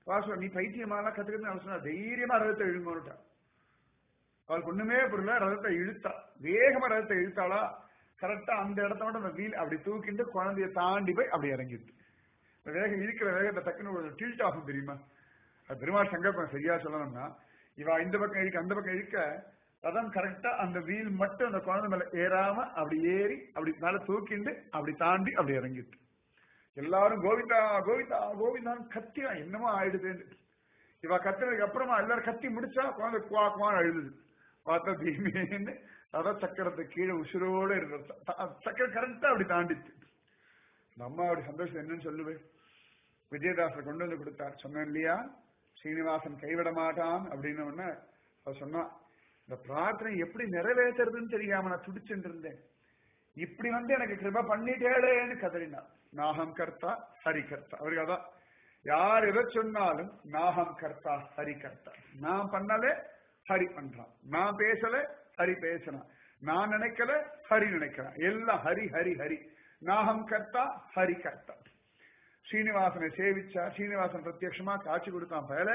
வாசு நீ பைத்தியமாலாம் கத்துக்கிறது அவசரம் இல்லை. தைரியமா ரதத்தை இழுங்கோட்டா அவளுக்கு ஒண்ணுமே புரியல ரதத்தை இழுத்தா வேகமா ரதத்தை இழுத்தாளா கரெக்டா அந்த இடத்த மட்டும் அந்த வீல் அப்படி தூக்கிட்டு குழந்தைய தாண்டி போய் அப்படி இறங்கிட்டு இந்த வேகம் இழுக்கிற வேகத்தை டக்குன்னு ஒரு டில்ட் ஆகும் தெரியுமா அது பெருமாள் சங்கல்பம் சரியா சொல்லணும்னா இவ இந்த பக்கம் இழுக்க அந்த பக்கம் இழுக்க ரதம் கரெக்டா அந்த வீல் மட்டும் அந்த குழந்தை மேல ஏறாம அப்படி ஏறி அப்படி மேல தூக்கிண்டு அப்படி தாண்டி அப்படி இறங்கிட்டு எல்லாரும் கோவிந்தா கோவிந்தா கோவிந்தான்னு கத்தியா என்னமோ ஆயிடுதுன்னு இவ கத்துனதுக்கு அப்புறமா எல்லாரும் கத்தி முடிச்சா குழந்தை குவா குவான்னு அழுதுது பார்த்தா தீமேன்னு ரத சக்கரத்தை கீழே உசுரோட இருக்கிற சக்கரம் கரெக்டா அப்படி தாண்டிச்சு இந்த அம்மா அப்படி சந்தோஷம் என்னன்னு சொல்லுவேன் விஜயதாசர் கொண்டு வந்து கொடுத்தார் சொன்னேன் இல்லையா ஸ்ரீனிவாசன் கைவிட மாட்டான் அப்படின்னு உடனே அவ சொன்னா இந்த பிரார்த்தனை எப்படி நிறைவேற்றுறதுன்னு தெரியாம நான் துடிச்சுட்டு இருந்தேன் இப்படி வந்து எனக்கு கிருப பண்ணிட்டேளேன்னு கதறினா நாகம் கர்த்தா ஹரி கர்த்தா அவருக்கு அதான் யார் எதை சொன்னாலும் நாகம் கர்த்தா ஹரி கர்த்தா நான் பண்ணல ஹரி பண்றான் நான் பேசல ஹரி பேசுறான் நான் நினைக்கல ஹரி நினைக்கிறான் எல்லாம் ஹரி ஹரி ஹரி நாகம் கர்த்தா ஹரி கர்த்தா ஸ்ரீனிவாசனை சேவிச்சா ஸ்ரீனிவாசன் பிரத்யட்சமா காட்சி கொடுத்தான் பயல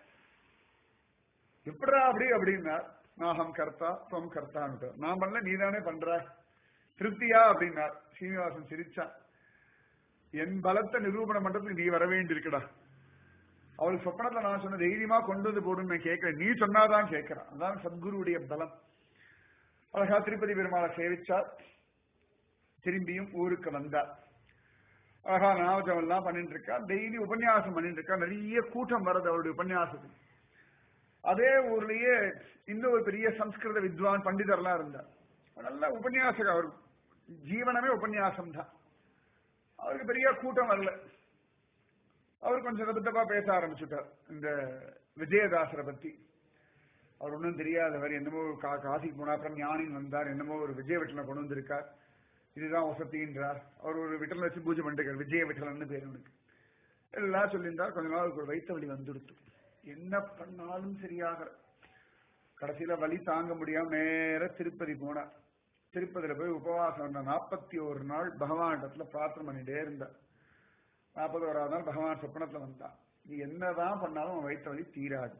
எப்படா அப்படி அப்படின்னா நாகம் கர்த்தா துவம் கர்த்தான்ட்டு நான் பண்ணல நீதானே பண்ற திருப்தியா அப்படின்னார் ஸ்ரீனிவாசன் சிரிச்சான் என் பலத்தை நிரூபணம் பண்றதுக்கு நீ வர வேண்டியிருக்குடா அவளுக்கு சொப்பனத்துல நான் சொன்ன தைரியமா கொண்டு வந்து போடுன்னு நான் கேட்கிறேன் நீ சொன்னாதான் கேட்கிறேன் அதான் சத்குருவுடைய பலம் அழகா திருப்பதி பெருமாளை சேவிச்சார் திரும்பியும் ஊருக்கு வந்தார் அழகா நாமஜம் எல்லாம் பண்ணிட்டு இருக்கா டெய்லி உபன்யாசம் பண்ணிட்டு இருக்கா நிறைய கூட்டம் வருது அவருடைய உபன்யாசத்துக்கு அதே ஊர்லயே இன்னொரு பெரிய சம்ஸ்கிருத வித்வான் பண்டிதர்லாம் இருந்தார் நல்ல உபன்யாசகர் அவர் ஜீவனமே உபன்யாசம் தான் அவருக்கு பெரிய கூட்டம் வரல அவர் கொஞ்சம் தப்பா பேச ஆரம்பிச்சுட்டார் இந்த விஜயதாசரை பத்தி அவர் ஒன்றும் தெரியாதவர் என்னமோ கா காசிக்கு போனா அப்புறம் ஞானின் வந்தார் என்னமோ ஒரு விஜய விட்டலை கொண்டு வந்திருக்கார் இதுதான் வசதின்றார் அவர் ஒரு விட்டலை வச்சு பூஜை பண்ணிருக்கார் விஜய விட்டலன்னு பேர் அவனுக்கு எல்லாம் சொல்லியிருந்தார் கொஞ்ச நாள் ஒரு வயிற்று வலி வந்துடுத்து என்ன பண்ணாலும் சரியாக கடைசியில வலி தாங்க முடியாம நேர திருப்பதி போனார் திருப்பதியில போய் உபவாசம் இருந்தார் நாற்பத்தி ஒரு நாள் பகவான் இடத்துல பிரார்த்தனை பண்ணிட்டே இருந்தார் நாற்பது ஓராவது நாள் பகவான் சொப்பனத்துல வந்தான் நீ என்னதான் பண்ணாலும் உன் வயிற்று வலி தீராது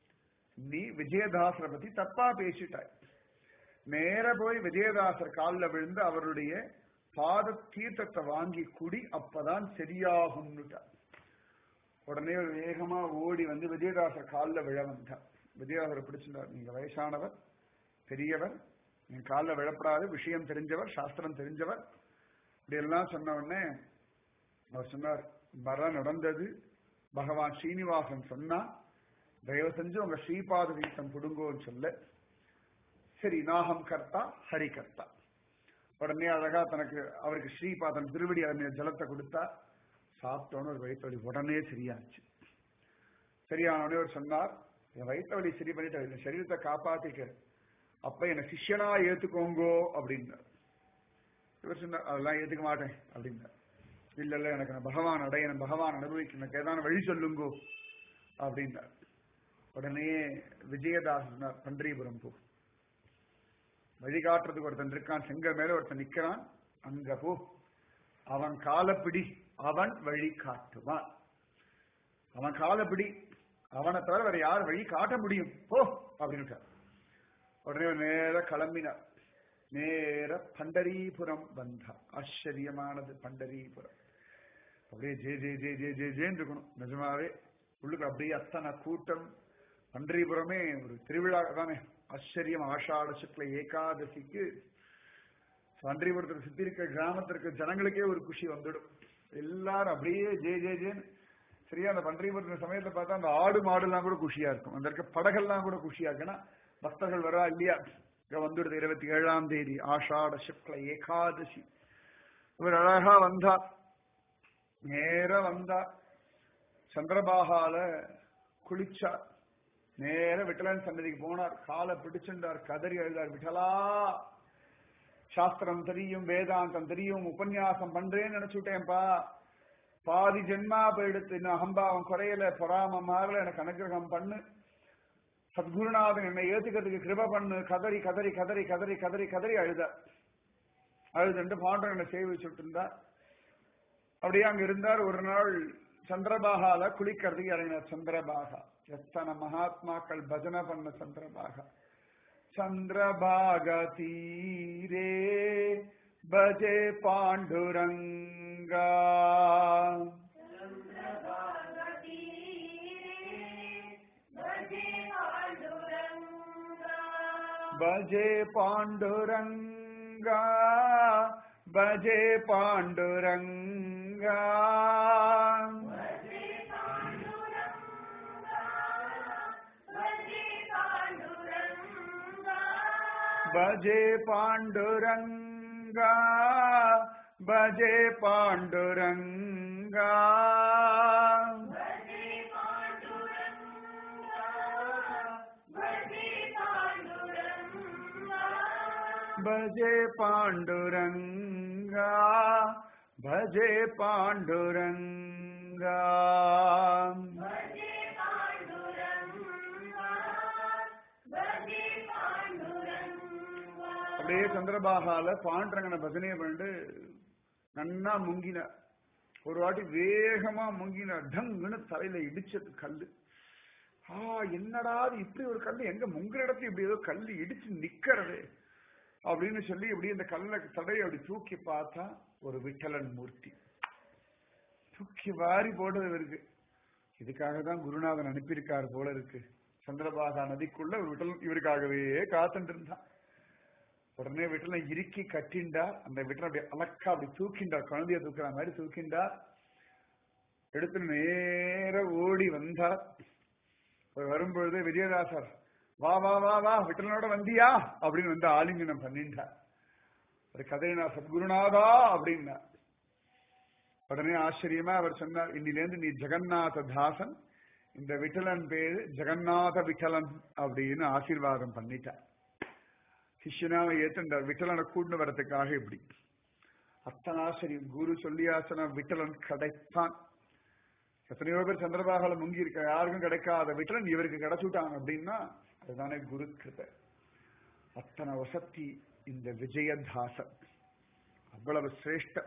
நீ விஜயதாசரை பத்தி தப்பா பேசிட்டாய் நேர போய் விஜயதாசர் காலில் விழுந்து அவருடைய பாத தீர்த்தத்தை வாங்கி குடி அப்பதான் சரியாகும்னுட்டார் உடனே ஒரு வேகமா ஓடி வந்து விஜயதாசர் காலில் விழ வந்தார் விஜயதாசரை பிடிச்சிருந்தார் நீங்க வயசானவர் பெரியவர் நீங்க காலில் விழப்படாது விஷயம் தெரிஞ்சவர் சாஸ்திரம் தெரிஞ்சவர் இப்படி எல்லாம் சொன்ன உடனே அவர் சொன்னார் வர நடந்தது பகவான் ஸ்ரீனிவாசன் சொன்னா தயவு செஞ்சு உங்க ஸ்ரீபாத தீர்த்தம் கொடுங்கோன்னு சொல்ல சரி நாகம் கர்த்தா ஹரி கர்த்தா உடனே அழகா தனக்கு அவருக்கு ஸ்ரீபாதன் திருவடி அதன் ஜலத்தை கொடுத்தா சாப்பிட்டோன்னு ஒரு வயிற்று வலி உடனே சரியாச்சு சரியான உடனே அவர் சொன்னார் என் வயிற்று வலி சரி பண்ணிட்டு இந்த சரீரத்தை காப்பாத்திக்க அப்ப என்ன சிஷ்யனா ஏத்துக்கோங்கோ அப்படின்னார் இவர் சொன்னார் அதெல்லாம் ஏத்துக்க மாட்டேன் அப்படின்னார் இல்ல இல்ல எனக்கு நான் பகவான் அடையணும் பகவான் அனுபவிக்கணும் எனக்கு ஏதான வழி சொல்லுங்கோ அப்படின்னார் உடனே விஜயதாஸ் சொன்னார் பன்றிபுரம் போ வழிகாட்டுறதுக்கு ஒருத்தன் இருக்கான் செங்கல் மேல ஒருத்தன் நிக்கிறான் அங்க போ அவன் காலப்பிடி அவன் வழி காட்டுவான் அவன் காலப்பிடி அவனை தவிர வேற யார் வழி காட்ட முடியும் போ அப்படின்னு உடனே நேர கிளம்பினார் நேர பண்டரீபுரம் வந்தா ஆச்சரியமானது பண்டரீபுரம் அப்படியே ஜே ஜே ஜே ஜே ஜே ஜேன்னு இருக்கணும் நிஜமாவே உள்ளுக்கு அப்படியே அத்தனை கூட்டம் பண்டரிபுரமே ஒரு திருவிழா தானே ஆச்சரியம் ஆஷாட சுக்ல ஏகாதசிக்கு பண்டரிபுரத்துக்கு சுத்தி இருக்க கிராமத்திற்கு ஜனங்களுக்கே ஒரு குஷி வந்துடும் எல்லாரும் அப்படியே ஜே ஜே ஜேன்னு சரியா அந்த பண்டரிபுரத்து சமயத்தை பார்த்தா அந்த ஆடு மாடுலாம் கூட குஷியா இருக்கும் அந்த இருக்க படகெல்லாம் கூட குஷியா இருக்கு ஏன்னா பக்தர்கள் வரா இல்லையா இங்க வந்துடுது இருபத்தி ஏழாம் தேதி ஆஷாட சுக்ல ஏகாதசி இவர் அழகா வந்தா நேர வந்தா சந்திரபாகால குளிச்சா நேர விட்டலன் சன்னதிக்கு போனார் காலை பிடிச்சுண்டார் கதறி எழுதார் விட்டலா சாஸ்திரம் தெரியும் வேதாந்தம் தெரியும் உபன்யாசம் பண்றேன்னு நினைச்சுட்டேன்ப்பா பாதி ஜென்மா போயிடுத்து இன்னும் அகம்பாவம் குறையல பொறாம மாறல எனக்கு அனுகிரகம் பண்ணு சத்குருநாதன் என்னை ஏத்துக்கிறதுக்கு கிருப பண்ணு கதறி கதறி கதறி கதறி கதறி கதறி அழுத அழுதுண்டு பாண்டன் என்னை சேவை வச்சுட்டு இருந்தா அப்படியே அங்க இருந்தார் ஒரு நாள் சந்திரபாகால குளிக்கிறதுக்கு இறங்கின சந்திரபாகா எத்தனை மகாத்மாக்கள் பஜனை பண்ண சந்திரபாகா சந்திரபாக தீரே பஜே பாண்டுரங்கா பஜே பாண்டுரங்கா பஜே பாண்டுரங்கா பஜே பாண்டுரங்கா பஜே பாண்டுரங்கா பஜே பாண்டுரங்கா பஜே பாண்டுரங்கா அப்படியே சந்திரபாகால பாண்டரங்கனை பஜனையை பண்ணிட்டு நன்னா முங்கின ஒரு வாட்டி வேகமா முங்கின டங்குன்னு தலையில இடிச்சது கல்லு ஆ என்னடா இது இப்படி ஒரு கல்லு எங்க முங்குற இடத்துல இப்படி ஏதோ கல்லு இடிச்சு நிக்கிறது அப்படின்னு சொல்லி இப்படி இந்த கல்ல தடையை அப்படி தூக்கி பார்த்தா ஒரு விட்டலன் மூர்த்தி தூக்கி வாரி போட்டது இருக்கு இதுக்காக தான் குருநாதன் அனுப்பியிருக்காரு போல இருக்கு சந்திரபாகா நதிக்குள்ள ஒரு விட்டல் இவருக்காகவே காத்துட்டு இருந்தான் உடனே விட்டலை இறுக்கி கட்டிண்டா அந்த விட்டலை அப்படி அலக்கா அப்படி தூக்கிண்டா குழந்தைய தூக்குற மாதிரி தூக்கிண்டா எடுத்து நேர ஓடி வந்தார் அவர் வரும்பொழுது விஜயதாசர் வா வா வா வா விட்டலனோட வந்தியா அப்படின்னு வந்து ஆலிங்கனம் பண்ணிட்டார் ஒரு கதை நான் சத்குருநாதா அப்படின்னா உடனே ஆச்சரியமா அவர் சொன்னார் இன்னிலேருந்து நீ ஜெகநாத தாசன் இந்த விட்டலன் பேரு ஜெகநாத விட்டலன் அப்படின்னு ஆசீர்வாதம் பண்ணிட்டார் சிஷ்யனாவை ஏத்துண்டார் விட்டலனை கூண்டு வரதுக்காக இப்படி அத்தனை ஆச்சரியம் குரு சொல்லியாசன விட்டலன் கிடைத்தான் எத்தனையோ பேர் சந்திரபாகால முங்கி இருக்க யாருக்கும் கிடைக்காத விட்டலன் இவருக்கு கிடைச்சுட்டான் அப்படின்னா அதுதானே குரு கிருபை அத்தனை வசத்தி இந்த விஜயதாசன் அவ்வளவு சிரேஷ்ட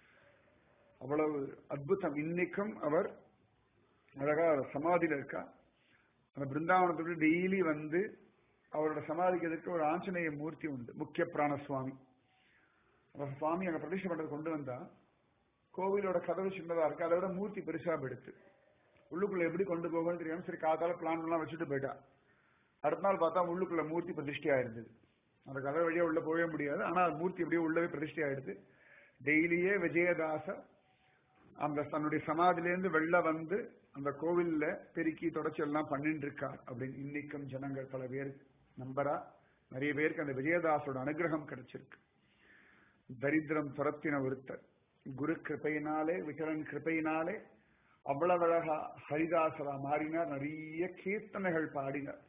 அவ்வளவு அற்புதம் இன்னைக்கும் அவர் அழகா சமாதியில இருக்கா அந்த பிருந்தாவனத்துக்கு டெய்லி வந்து அவரோட சமாதிக்கு எதிர்க்க ஒரு ஆஞ்சநேய மூர்த்தி உண்டு முக்கிய பிராண சுவாமி அந்த சுவாமி அங்க பிரதிஷ்டை பண்றது கொண்டு வந்தா கோவிலோட கதவு சின்னதா இருக்கு அதை விட மூர்த்தி பெருசா எடுத்து உள்ளுக்குள்ள எப்படி கொண்டு போகணும்னு தெரியாம சரி காத்தால பிளான் எல்லாம் வச்சுட்டு போயிட்டா அடுத்த நாள் பார்த்தா உள்ளுக்குள்ள மூர்த்தி பிரதிஷ்டையா இருந்தது அந்த கதவு வழியா உள்ள போகவே முடியாது ஆனா மூர்த்தி எப்படியோ உள்ளவே பிரதிஷ்டை ஆயிடுது டெய்லியே விஜயதாச அந்த தன்னுடைய சமாதியிலேருந்து வெளில வந்து அந்த கோவில்ல பெருக்கி தொடச்சி எல்லாம் பண்ணிட்டு இருக்கார் அப்படின்னு இன்னைக்கும் ஜனங்கள் பல பேர் நம்பரா நிறைய பேருக்கு அந்த விஜயதாசோட அனுகிரகம் கிடைச்சிருக்கு தரித்திரம் துரத்தின ஒருத்தர் குரு கிருப்பையினாலே விகரன் கிருப்பையினாலே அவ்வளவு அழகா ஹரிதாசரா மாறினார் நிறைய கீர்த்தனைகள் பாடினார்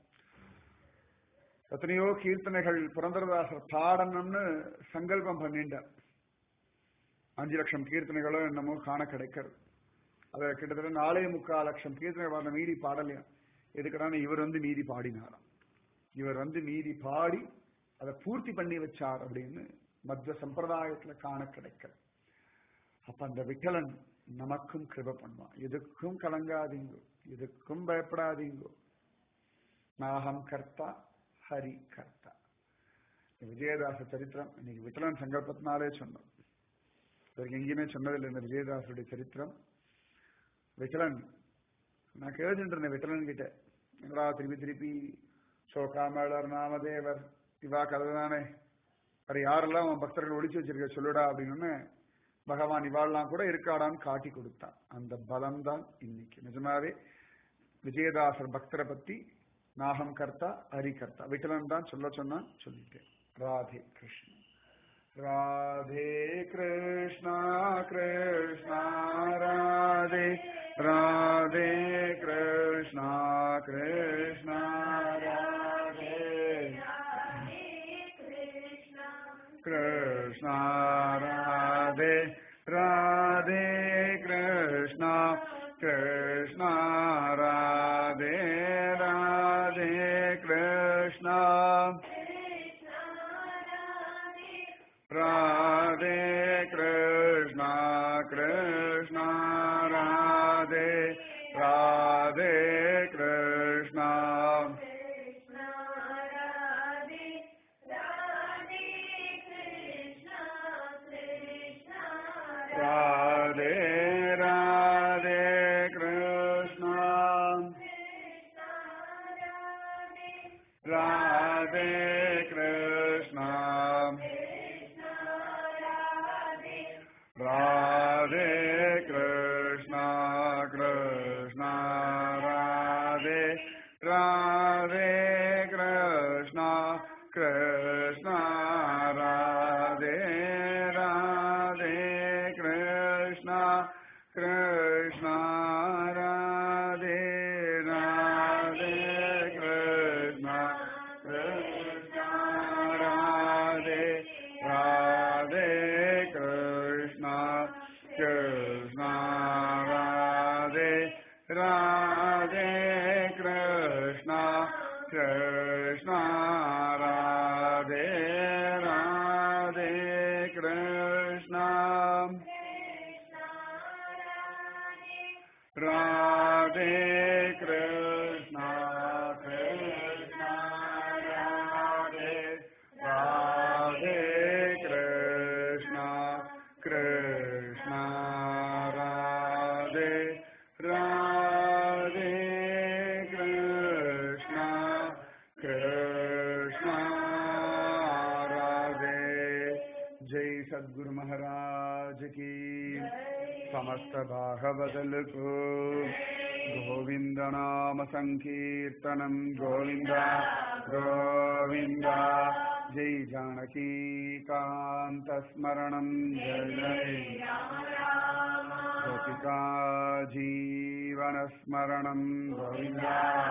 எத்தனையோ கீர்த்தனைகள் புரந்தரதாசர் பாடணும்னு சங்கல்பம் பண்ணிட்டார் அஞ்சு லட்சம் கீர்த்தனைகளோ என்னமோ காண கிடைக்கிறது அத கிட்டத்தட்ட நாலே முக்கால் லட்சம் கீர்த்தனை பாடின மீறி பாடலையா எதுக்கடான இவர் வந்து மீறி பாடினாராம் இவர் வந்து மீறி பாடி அதை பூர்த்தி பண்ணி வச்சார் அப்படின்னு மத்திய சம்பிரதாயத்துல காண கிடைக்கிறது அப்ப அந்த விட்டலன் நமக்கும் கிருப பண்ணுவான் எதுக்கும் கலங்காதீங்கோ எதுக்கும் பயப்படாதீங்கோ நாகம் கர்த்தா ஹரி கர்த்தா விஜயதாச சரித்திரம் இன்னைக்கு விட்டலன் சங்கல்பத்தினாலே சொன்னோம் இதற்கு எங்கேயுமே சொன்னதில்லை இந்த விஜயதாசருடைய சரித்திரம் விட்டலன் நான் கேட்டுட்டு இருந்தேன் விட்டலன் கிட்ட என்னடா திருப்பி திருப்பி சோகாமேளர் நாமதேவர் இவா கதை தானே வேற யாரெல்லாம் உன் பக்தர்கள் ஒழிச்சு வச்சிருக்க சொல்லுடா அப்படின்னு பகவான் இவாள்லாம் கூட இருக்காடான்னு காட்டி கொடுத்தான் அந்த பலம் தான் இன்னைக்கு நிஜமாவே விஜயதாசர் பக்தரை பத்தி நாகம் கர்த்தா ஹரி கர்த்தா விட்டலன் தான் சொல்ல சொன்னான் சொல்லிட்டேன் ராதே கிருஷ்ணன் ராதே கிருஷ்ணா கிருஷ்ணா ராதே ராதே கிருஷ்ணா கிருஷ்ணா ராதே கிருஷ்ணா ராதே ராதே கிருஷ்ணா கிருஷ்ணா ராதே ராதே கிருஷ்ணா ராதே கிருஷ்ணா கிருஷ்ணா ராதே कृष्ण राधे राधे कृष्ण कृष्ण राधे राधे कृष्ण कृष्ण राधे राधे कृष्ण कृष्ण राधे राधे कृष्ण राधे कृष्ण कृष्ण राधे राधे कृष्ण कृष्ण राधे राधे कृष्ण कृष्ण राधे जय सद्गुरु महाराज की समस्त भागवदल को गोविन्द नाम सङ्कीर्तनम् गोविन्द गोविन्द जय जानकी कान्तस्मरणम् जय जय गोपिका जीवनस्मरणम् गोविन्द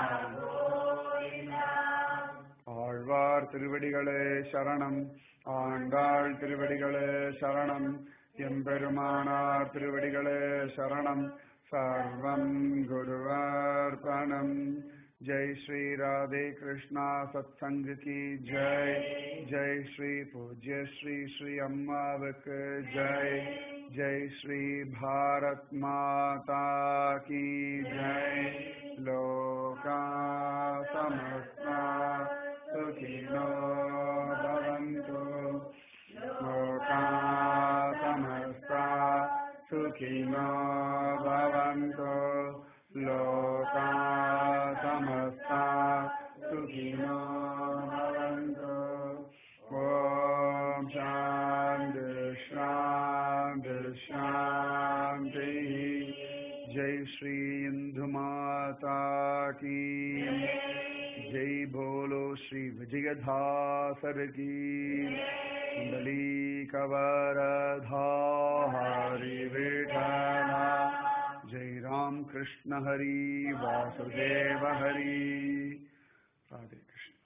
ஆழ்வார் திருவடிகளே சரணம் ஆண்டாள் திருவடிகளே சரணம் எம்பெருமானார் திருவடிகளே சரணம் சர்வம் குருவார்ப்பணம் ஜெய் ஸ்ரீ ராதே கிருஷ்ணா சத்சங்க கி ஜெய் ஜெய் ஸ்ரீ பூஜ்ய ஸ்ரீ ஸ்ரீ அம்மாவுக்கு ஜெய் ஜெய் ஸ்ரீ பாரத் மாதா கி ஜெய் லோகா சமஸ்தா सुखिनो भवन्तु लोका समस्ता सुखिनो भवन्तु लोका समस्ता सुखिनो भवन्तु ॐ शान्ति शान्ति शान्तिः जय श्री इंदु माता की जय बोलो श्री विजयधासर की कुंडली कवर धारी विठला जय राम कृष्ण हरि वासुदेव हरि राधे कृष्ण